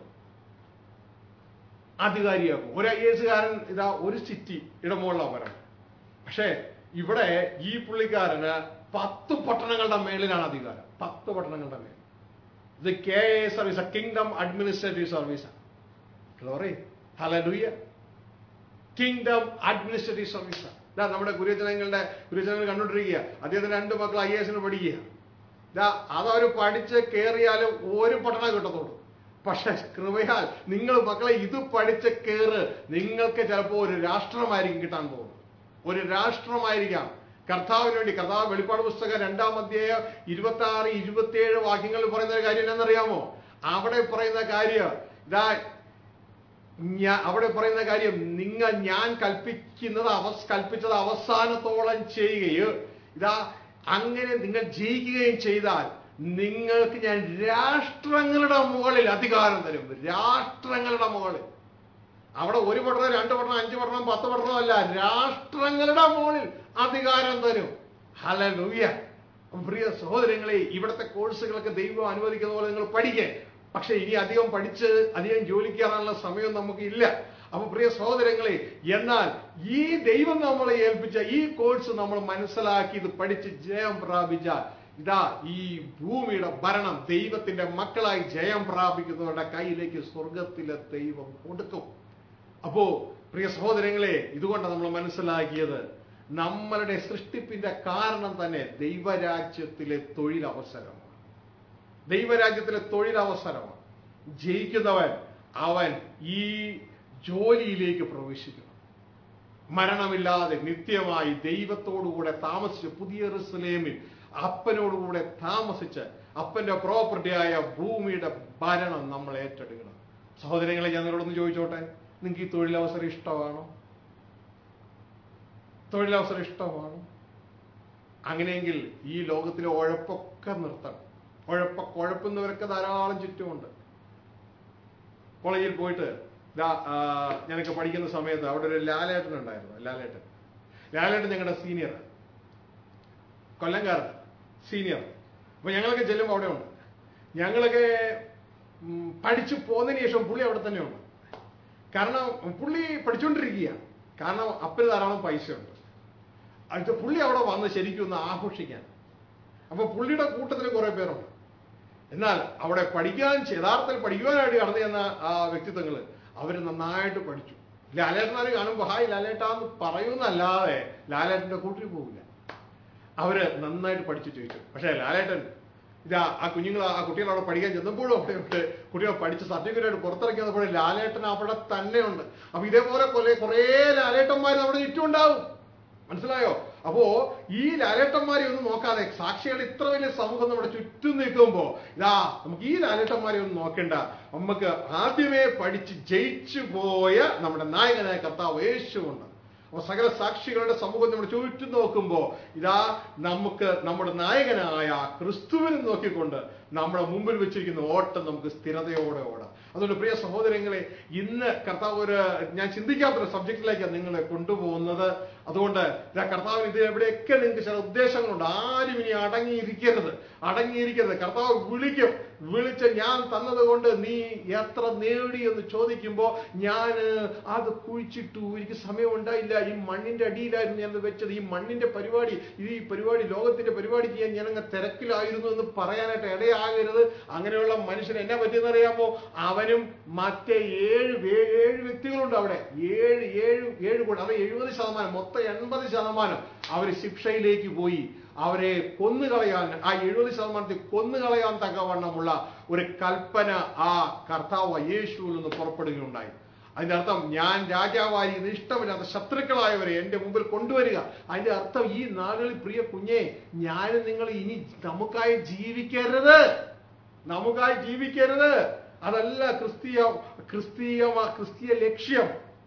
അധികാരിയാക്കും ഒരു ഐ എസ് കാരൻ ഇതാ ഒരു സിറ്റി ഇടമുകളിലാണ് വരണം പക്ഷേ ഇവിടെ ഈ പുള്ളിക്കാരന് പത്ത് പട്ടണങ്ങളുടെ മേളിലാണ് അധികാരം പത്ത് പട്ടണങ്ങളുടെ മേൽ ഇത് K A service kingdom administrative service glory hallelujah kingdom administrative service ഇതാ നമ്മുടെ ഗുരുജനങ്ങളുടെ ഗുരുജനങ്ങൾ കണ്ടുകൊണ്ടിരിക്കുക അദ്ദേഹത്തിന് രണ്ട് മക്കൾ ഐ എസിന് പഠിക്കുക ഇതാ അതവർ പഠിച്ച് കയറിയാലും ഒരു പട്ടണം കിട്ടത്തുള്ളൂ പക്ഷെ കൃപയാൽ നിങ്ങൾ മക്കളെ ഇത് പഠിച്ച് കയറ് നിങ്ങൾക്ക് ചിലപ്പോൾ ഒരു രാഷ്ട്രമായിരിക്കും കിട്ടാൻ പോകുന്നത് ഒരു രാഷ്ട്രമായിരിക്കാം കർത്താവിന് വേണ്ടി കർത്താവ് വെളിപ്പാട് പുസ്തകം രണ്ടാം അധ്യായം ഇരുപത്തി ആറ് ഇരുപത്തി ഏഴ് വാക്യങ്ങളിൽ പറയുന്ന ഒരു കാര്യം എന്നറിയാമോ അവിടെ പറയുന്ന കാര്യം ഇതാ ഞാ അവിടെ പറയുന്ന കാര്യം നിങ്ങൾ ഞാൻ കൽപ്പിക്കുന്നത് അവസ് കൽപ്പിച്ചത് അവസാനത്തോളം ചെയ്യുകയും ഇതാ അങ്ങനെ നിങ്ങൾ ജയിക്കുകയും ചെയ്താൽ നിങ്ങൾക്ക് ഞാൻ രാഷ്ട്രങ്ങളുടെ മുകളിൽ അധികാരം തരും രാഷ്ട്രങ്ങളുടെ മുകളിൽ അവിടെ ഒരു പട്ടണം രണ്ട് പട്ടണം അഞ്ച് പട്ടണം പത്ത് പട്ടണം അല്ല രാഷ്ട്രങ്ങളുടെ മുകളിൽ അധികാരം തരും ഹലലൂയ പ്രിയ സഹോദരങ്ങളെ ഇവിടുത്തെ കോഴ്സുകളൊക്കെ ദൈവം അനുവദിക്കുന്ന പോലെ നിങ്ങൾ പഠിക്കേ പക്ഷെ ഇനി അധികം പഠിച്ച് അധികം ജോലിക്ക് കയറാനുള്ള സമയം നമുക്ക് ഇല്ല അപ്പൊ പ്രിയ സഹോദരങ്ങളെ എന്നാൽ ഈ ദൈവം നമ്മളെ ഏൽപ്പിച്ച ഈ കോഴ്സ് നമ്മൾ മനസ്സിലാക്കി ഇത് പഠിച്ച് ജയം പ്രാപിച്ചാൽ ഇതാ ഈ ഭൂമിയുടെ ഭരണം ദൈവത്തിന്റെ മക്കളായി ജയം പ്രാപിക്കുന്നവരുടെ കയ്യിലേക്ക് സ്വർഗത്തിലെ ദൈവം കൊടുക്കും അപ്പോ പ്രിയ സഹോദരങ്ങളെ ഇതുകൊണ്ട് നമ്മൾ മനസ്സിലാക്കിയത് നമ്മളുടെ സൃഷ്ടിപ്പിന്റെ കാരണം തന്നെ ദൈവരാജ്യത്തിലെ തൊഴിലവസരമാണ് ദൈവരാജ്യത്തിലെ തൊഴിലവസരമാണ് ജയിക്കുന്നവൻ അവൻ ഈ ജോലിയിലേക്ക് പ്രവേശിക്കണം മരണമില്ലാതെ നിത്യമായി ദൈവത്തോടുകൂടെ താമസിച്ച് പുതിയ റിസ്ലേമിൽ അപ്പനോടുകൂടെ താമസിച്ച് അപ്പന്റെ പ്രോപ്പർട്ടിയായ ഭൂമിയുടെ ഭരണം നമ്മൾ ഏറ്റെടുക്കണം സഹോദരങ്ങളെ ഞാൻ നിങ്ങളോടൊന്ന് ചോദിച്ചോട്ടെ നിങ്ങൾക്ക് ഈ തൊഴിലവസരം ഇഷ്ടമാണോ തൊഴിലവസരം ഇഷ്ടമാണോ അങ്ങനെയെങ്കിൽ ഈ ലോകത്തിലെ ഉഴപ്പൊക്കെ നിർത്തണം ഉഴപ്പ കുഴപ്പുന്നവരൊക്കെ ധാരാളം ചുറ്റുമുണ്ട് കോളേജിൽ പോയിട്ട് ദാ, ആ, ഞാനൊക്കെ പഠിക്കുന്ന സമയത്ത് അവിടെ ഒരു ലാലേട്ടൻ ഉണ്ടായിരുന്നു ലാലേട്ടൻ ലാലേട്ടൻ ഞങ്ങളുടെ സീനിയർ കൊല്ലംകാരൻ സീനിയർ അപ്പൊ ഞങ്ങളൊക്കെ ചെല്ലുമ്പോൾ അവിടെ ഉണ്ട് ഞങ്ങളൊക്കെ ഉം, പഠിച്ചു പോന്നതിന് ശേഷം പുള്ളി അവിടെ തന്നെ ഉണ്ട് കാരണം പുള്ളി പഠിച്ചുകൊണ്ടിരിക്കുക കാരണം അപ്പന് ധാരാളം പൈസ ഉണ്ട് അടുത്ത പുള്ളി അവിടെ വന്ന് ശരിക്കും ഒന്ന് ആഘോഷിക്കാൻ അപ്പൊ പുള്ളിയുടെ കൂട്ടത്തിൽ കുറെ പേരുണ്ട് എന്നാൽ അവിടെ പഠിക്കാൻ യഥാർത്ഥത്തിൽ പഠിക്കുവാനായിട്ട് കടന്നു ചെന്ന ആ വ്യക്തിത്വങ്ങൾ അവർ നന്നായിട്ട് പഠിച്ചു ലാലേട്ടനാര് കാണുമ്പോൾ ഹായ് ലാലേട്ട എന്ന് പറയുന്നല്ലാതെ ലാലേട്ടന്റെ കൂട്ടിൽ പോകില്ല അവര് നന്നായിട്ട് പഠിച്ചു ചോദിച്ചു പക്ഷേ ലാലേട്ടൻ ഇതാ ആ കുഞ്ഞുങ്ങൾ ആ കുട്ടികൾ അവിടെ പഠിക്കാൻ ചെന്നപ്പോഴും അവിടെ ഉണ്ട് കുട്ടികൾ പഠിച്ച് സർട്ടിഫിക്കറ്റ് ആയിട്ട് പുറത്തിറക്കി വന്നപ്പോൾ ലാലേട്ടൻ അവിടെ തന്നെ ഉണ്ട് അപ്പൊ ഇതേപോലെ കുറെ കുറേ ലാലേട്ടന്മാർ നമ്മുടെ ചുറ്റും ഉണ്ടാവും മനസ്സിലായോ അപ്പോ ഈ ലാലേട്ടന്മാരെ ഒന്നും നോക്കാതെ സാക്ഷികളുടെ ഇത്ര വലിയ സമൂഹം നമ്മുടെ ചുറ്റും നിൽക്കുമ്പോ ഇതാ നമുക്ക് ഈ ലാലേട്ടന്മാരെ ഒന്നും നോക്കണ്ട നമുക്ക് ആദ്യമേ പഠിച്ച് ജയിച്ചു പോയ നമ്മുടെ നായകനായ കർത്താവ് യേശുവുണ്ട് അപ്പൊ സകല സാക്ഷികളുടെ സമൂഹം നമ്മൾ ചുറ്റും നോക്കുമ്പോൾ ഇതാ നമുക്ക് നമ്മുടെ നായകനായ ക്രിസ്തുവിനെ നോക്കിക്കൊണ്ട് നമ്മുടെ മുമ്പിൽ വെച്ചിരിക്കുന്ന ഓട്ടം നമുക്ക് സ്ഥിരതയോടെ ഓടാം അതുകൊണ്ട് പ്രിയ സഹോദരങ്ങളെ ഇന്ന് കർത്താവ് ഒരു ഞാൻ ചിന്തിക്കാത്തൊരു സബ്ജക്റ്റിലേക്കാണ് നിങ്ങളെ കൊണ്ടുപോകുന്നത് അതുകൊണ്ട് ഇതാ കർത്താവിന് ഇത് എവിടെയൊക്കെ നിങ്ങൾക്ക് ചില ഉദ്ദേശങ്ങളുണ്ട് ആരും ഇനി അടങ്ങിയിരിക്കരുത് അടങ്ങിയിരിക്കരുത് കർത്താവ് വിളിക്കും വിളിച്ച് ഞാൻ തന്നത് കൊണ്ട് നീ എത്ര നേടി എന്ന് ചോദിക്കുമ്പോൾ ഞാൻ അത് കുഴിച്ചിട്ടു എനിക്ക് സമയം ഉണ്ടായില്ല ഈ മണ്ണിന്റെ അടിയിലായിരുന്നു ഞാൻ വെച്ചത് ഈ മണ്ണിന്റെ പരിപാടി ഈ പരിപാടി ലോകത്തിന്റെ പരിപാടി ചെയ്യാൻ ഞാൻ അങ്ങ് തിരക്കിലായിരുന്നു എന്ന് പറയാനായിട്ട് ഇടയാകരുത് അങ്ങനെയുള്ള മനുഷ്യൻ എന്നെ പറ്റിയെന്ന് അറിയാമോ അവനും മറ്റേ ഏഴ് വേ- ഏഴ് വ്യക്തികളുണ്ട് അവിടെ ഏഴ് ഏഴ് ഏഴ് കൂടെ അത് എഴുപത് ശതമാനം മൊത്തം എൺപത് ശതമാനം അവർ ശിക്ഷയിലേക്ക് പോയി അവരെ കൊന്നുകളയാൻ ആ എഴുപത് ശതമാനത്തിൽ കൊന്നുകളയാൻ തക്കവണ്ണമുള്ള ഒരു കൽപ്പന ആ കർത്താവ് യേശുവിൽ നിന്ന് പുറപ്പെടുകയുണ്ടായി അതിന്റെ അർത്ഥം ഞാൻ രാജാവായി ഇത് ഇഷ്ടമില്ലാത്ത ശത്രുക്കളായവരെ എന്റെ മുമ്പിൽ കൊണ്ടുവരിക അതിന്റെ അർത്ഥം ഈ നാളുകളിൽ പ്രിയ കുഞ്ഞെ ഞാനും നിങ്ങൾ ഇനി നമുക്കായി ജീവിക്കരുത് നമുക്കായി ജീവിക്കരുത് അതല്ല ക്രിസ്തീയ ക്രിസ്തീയ ക്രിസ്തീയ ലക്ഷ്യം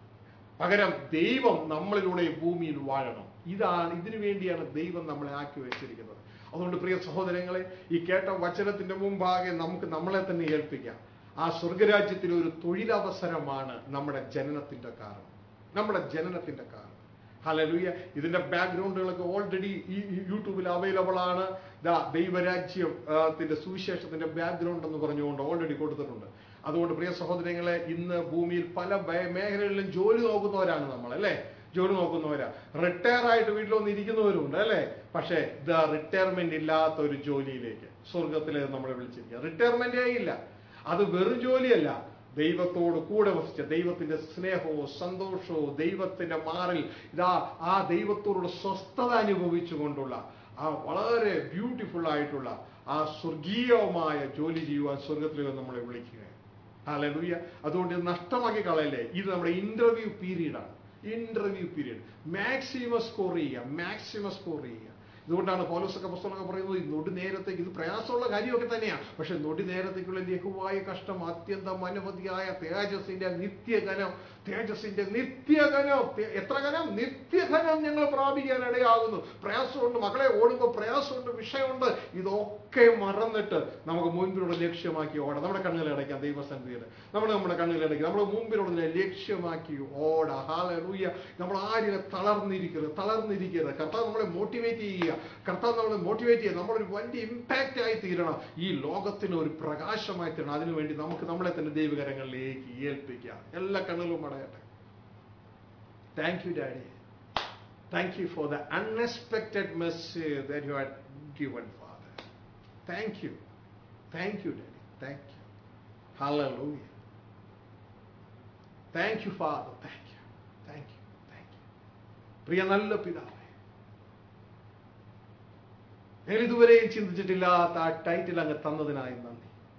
പകരം ദൈവം നമ്മളിലൂടെ ഈ ഭൂമിയിൽ വാഴണം ഇതാണ് ഇതിനു വേണ്ടിയാണ് ദൈവം നമ്മളെ ആക്കി വെച്ചിരിക്കുന്നത് അതുകൊണ്ട് പ്രിയ സഹോദരങ്ങളെ ഈ കേട്ട വചനത്തിന്റെ മുമ്പാകെ നമുക്ക് നമ്മളെ തന്നെ ഏൽപ്പിക്കാം ആ സ്വർഗരാജ്യത്തിൽ ഒരു തൊഴിലവസരമാണ് നമ്മുടെ ജനനത്തിന്റെ കാരണം നമ്മുടെ ജനനത്തിന്റെ കാരണം ഹലലുയ ഇതിന്റെ ബാക്ക്ഗ്രൗണ്ടുകളൊക്കെ ഓൾറെഡി ഈ ഈ യൂട്യൂബിൽ അവൈലബിൾ ആണ് ദാ ദൈവരാജ്യം ആ, ത്തിന്റെ സുവിശേഷത്തിന്റെ ബാക്ക്ഗ്രൗണ്ട് എന്ന് പറഞ്ഞുകൊണ്ട് ഓൾറെഡി കൊടുത്തിട്ടുണ്ട് അതുകൊണ്ട് പ്രിയ സഹോദരങ്ങളെ ഇന്ന് ഭൂമിയിൽ പല ബേ- മേഖലകളിലും ജോലി നോക്കുന്നവരാണ് നമ്മൾ അല്ലേ ജോലി നോക്കുന്നവരാ റിട്ടയർ ആയിട്ട് വീട്ടിൽ വന്ന് ഇരിക്കുന്നവരുണ്ട് അല്ലേ പക്ഷേ ഇത് റിട്ടയർമെന്റ് ഇല്ലാത്ത ഒരു ജോലിയിലേക്ക് സ്വർഗത്തിലെ നമ്മളെ വിളിച്ചിരിക്കുക റിട്ടയർമെന്റേ ഇല്ല അത് വെറും ജോലിയല്ല ദൈവത്തോട് കൂടെ വസിച്ച ദൈവത്തിന്റെ സ്നേഹവും സന്തോഷവും ദൈവത്തിന്റെ മാറിൽ ഇതാ ആ ദൈവത്തോടുള്ള സ്വസ്ഥത അനുഭവിച്ചുകൊണ്ടുള്ള ആ വളരെ ബ്യൂട്ടിഫുൾ ആയിട്ടുള്ള ആ സ്വർഗീയമായ ജോലി ചെയ്യുവാൻ സ്വർഗത്തിലേക്ക് നമ്മളെ വിളിക്കുക ഹല്ലേലൂയ അതുകൊണ്ട് ഇത് നഷ്ടമാക്കി കളയല്ലേ ഇത് നമ്മുടെ ഇന്റർവ്യൂ പീരീഡ് ആണ് ഇന്റർവ്യൂ പീരീഡ് മാക്സിമം സ്കോർ ചെയ്യുക മാക്സിമം സ്കോർ ചെയ്യുക ഇതുകൊണ്ടാണ് പൗലോസൊക്കെ പുസ്തകമൊക്കെ പറയുന്നത് ഈ നൊടി നേരത്തേക്ക് ഇത് പ്രയാസമുള്ള കാര്യമൊക്കെ തന്നെയാണ് പക്ഷെ നൊടി നേരത്തേക്കുള്ള ലഘുവായ കഷ്ടം അത്യന്തം അനവധിയായ തേജസിന്റെ നിത്യഘനം തേജസിന്റെ നിത്യഘനം തെ- എത്ര ഘനം നിത്യഘനം ഞങ്ങൾ പ്രാപിക്കാൻ ഇടയാകുന്നു പ്രയാസമുണ്ട് മക്കളെ ഓടുമ്പോൾ പ്രയാസമുണ്ട് വിഷയമുണ്ട് ഇതൊക്കെ മറന്നിട്ട് നമുക്ക് മുൻപിലുള്ള ലക്ഷ്യമാക്കി ഓടാം നമ്മുടെ കണ്ണുകൾ അടയ്ക്കാം ദൈവസന്നിധിയിൽ നമ്മൾ നമ്മുടെ കണ്ണുകൾ അടയ്ക്കാം നമ്മുടെ മുമ്പിലുള്ളതിനെ ലക്ഷ്യമാക്കി ഓടാ ഹാലൂയ നമ്മൾ ആരും തളർന്നിരിക്കരുത് തളർന്നിരിക്കരുത് കർത്താവ് നമ്മളെ മോട്ടിവേറ്റ് ചെയ്യുക കർത്താവ് നമ്മളെ മോട്ടിവേറ്റ് ചെയ്യുക നമ്മളൊരു വലിയ ഇമ്പാക്റ്റ് ആയി തീരണം ഈ ലോകത്തിന് ഒരു പ്രകാശമായി തീരണം അതിനുവേണ്ടി നമുക്ക് നമ്മളെ തന്നെ ദൈവകരങ്ങളിലേക്ക് ഏൽപ്പിക്കാം എല്ലാ കണ്ണുകളും അടയട്ടെ thank you daddy thank you for the unexpected message that you had given father thank you thank you daddy thank you hallelujah thank you father thank you thank you thank you പ്രിയ നല്ല പിതാവേ ഞാൻ ഇതുവരെയും ചിന്തിച്ചിട്ടില്ലാത്ത ആ title അങ്ങ് തന്നതിനായി നന്ദി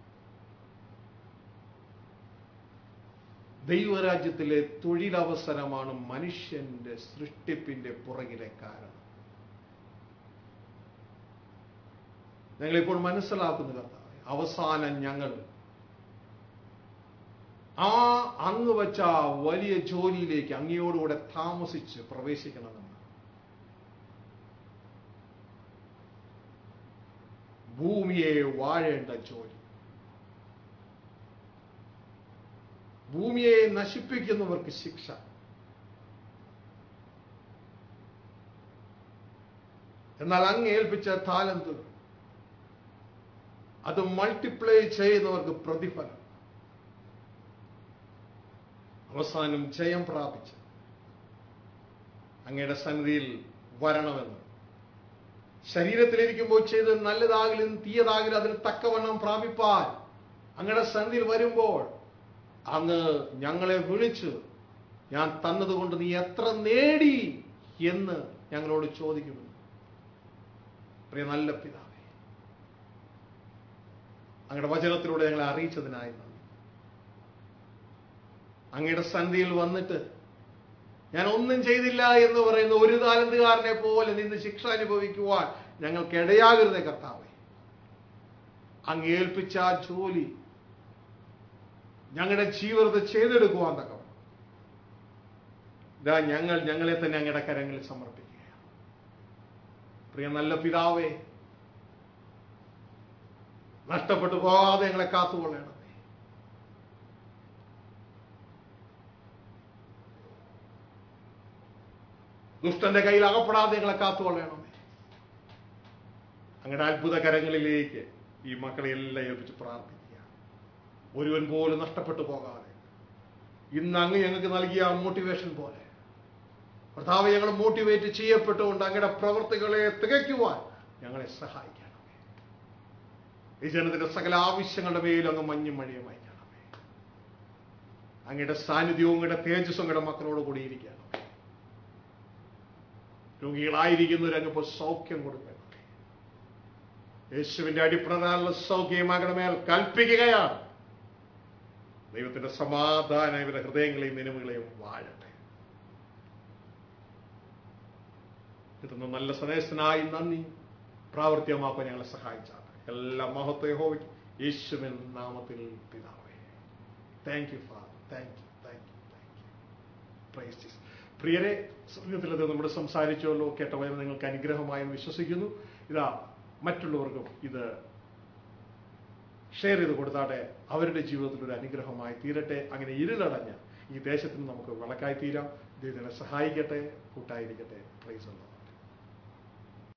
ദൈവരാജ്യത്തിലെ തൊഴിലവസരമാണ് മനുഷ്യന്റെ സൃഷ്ടിപ്പിന്റെ പുറകിലെ കാരണം ഞങ്ങളിപ്പോൾ മനസ്സിലാക്കുന്നു കർത്താവേ അവസാനം ഞങ്ങൾ ആ അങ്ങ് വെച്ച ആ വലിയ ജോലിയിലേക്ക് അങ്ങയോടുകൂടെ താമസിച്ച് പ്രവേശിക്കണമെന്ന് ഭൂമിയെ വാഴേണ്ട ജോലി ഭൂമിയെ നശിപ്പിക്കുന്നവർക്ക് ശിക്ഷ എന്നാൽ അങ്ങ് ഏൽപ്പിച്ച താലന്തുകൾ അത് മൾട്ടിപ്ലൈ ചെയ്യുന്നവർക്ക് പ്രതിഫലം അവസാനം ജയം പ്രാപിച്ച് അങ്ങയുടെ സന്നിധിയിൽ വരണമെന്ന് ശരീരത്തിലിരിക്കുമ്പോൾ ചെയ്ത് നല്ലതാകലും തീയതാകലും അതിന് തക്കവണ്ണം പ്രാപിപ്പാൻ അങ്ങയുടെ സന്നിധിയിൽ വരുമ്പോൾ അങ്ങ് ഞങ്ങളെ വിളിച്ച് ഞാൻ തന്നതുകൊണ്ട് നീ എത്ര നേടി എന്ന് ഞങ്ങളോട് ചോദിക്കുമെന്ന് പ്രിയ നല്ല പിതാവേ അങ്ങയുടെ വചനത്തിലൂടെ ഞങ്ങളെ അറിയിച്ചതിനായി നന്ദി അങ്ങയുടെ സന്ധിയിൽ വന്നിട്ട് ഞാൻ ഒന്നും ചെയ്തില്ല എന്ന് പറയുന്ന ഒരു താലന്തുകാരനെ പോലെ നിന്ന് ശിക്ഷ അനുഭവിക്കുവാൻ ഞങ്ങൾക്ക് ഇടയാകരുതേ കർത്താവേ അങ്ങ് ഏൽപ്പിച്ച ആ ജോലി ഞങ്ങളുടെ ജീവിതത്തെ ചെയ്തെടുക്കുവാൻ തക്കം ഇതാ ഞങ്ങൾ ഞങ്ങളെ തന്നെ അങ്ങയുടെ കരങ്ങളിൽ സമർപ്പിക്കുകയാണ് പ്രിയ നല്ല പിതാവേ നഷ്ടപ്പെട്ടു പോകാതെ ഞങ്ങളെ കാത്തുകൊള്ളണമേ ദുഷ്ടന്റെ കയ്യിൽ അകപ്പെടാതെ ഞങ്ങളെ കാത്തുകൊള്ളണമേ അങ്ങയുടെ അത്ഭുത കരങ്ങളിലേക്ക് ഈ മക്കളെ എല്ലാം ഏൽപ്പിച്ച് പ്രാർത്ഥിക്കുക ഒരുവൻ പോലും നഷ്ടപ്പെട്ടു പോകാതെ ഇന്ന് അങ്ങ് ഞങ്ങൾക്ക് നൽകിയ മോട്ടിവേഷൻ പോലെ കർത്താവ് ഞങ്ങൾ മോട്ടിവേറ്റ് ചെയ്യപ്പെട്ടുകൊണ്ട് അങ്ങയുടെ പ്രവൃത്തികളെ തികയ്ക്കുവാൻ ഞങ്ങളെ സഹായിക്കണമേ ഈ ജനത്തിന്റെ സകല ആവശ്യങ്ങളുടെ മേലും അങ്ങ് മഞ്ഞും മഴയും അയക്കണമേ അങ്ങയുടെ സാന്നിധ്യവും അങ്ങയുടെ തേജസ്സും അങ്ങയുടെ മക്കളോട് കൂടി ഇരിക്കണമേ രോഗികളായിരിക്കുന്നവരങ്ങ് ഇപ്പോൾ സൗഖ്യം കൊടുക്കണമേ യേശുവിന്റെ അടിപ്രധാന സൗഖ്യമാകണമേൽ കൽപ്പിക്കുകയാണ് ദൈവത്തിന്റെ സമാധാനം ഇവരുടെ ഹൃദയങ്ങളെയും നിലവുകളെയും വാഴട്ടെ കിട്ടുന്ന നല്ല സന്ദേശത്തിനായി നന്ദി പ്രാവർത്തികമാക്കാൻ ഞങ്ങളെ സഹായിച്ചാട്ടെ എല്ലാ മഹത്വ ഹോവിക്കും യേശുവിൻ നാമത്തിൽ പിതാവേ thank you father thank you thank you thank you praise Jesus. പ്രിയരെ സ്വർഗത്തിലത് നമ്മുടെ സംസാരിച്ചല്ലോ കേട്ട വചനം നിങ്ങൾക്ക് അനുഗ്രഹമായെന്ന് വിശ്വസിക്കുന്നു ഇതാ മറ്റുള്ളവർക്കും ഇത് ഷെയർ ചെയ്ത് കൊടുത്താട്ടെ അവരുടെ ജീവിതത്തിൽ ഒരു അനുഗ്രഹമായി തീരട്ടെ അങ്ങനെ ഇരുളടഞ്ഞ ഈ ദേശത്തിന് നമുക്ക് വിളക്കായി തീരാം ദൈവത്തിനെ സഹായിക്കട്ടെ കൂട്ടായിരിക്കട്ടെ പ്രൈസ് ഉള്ളത്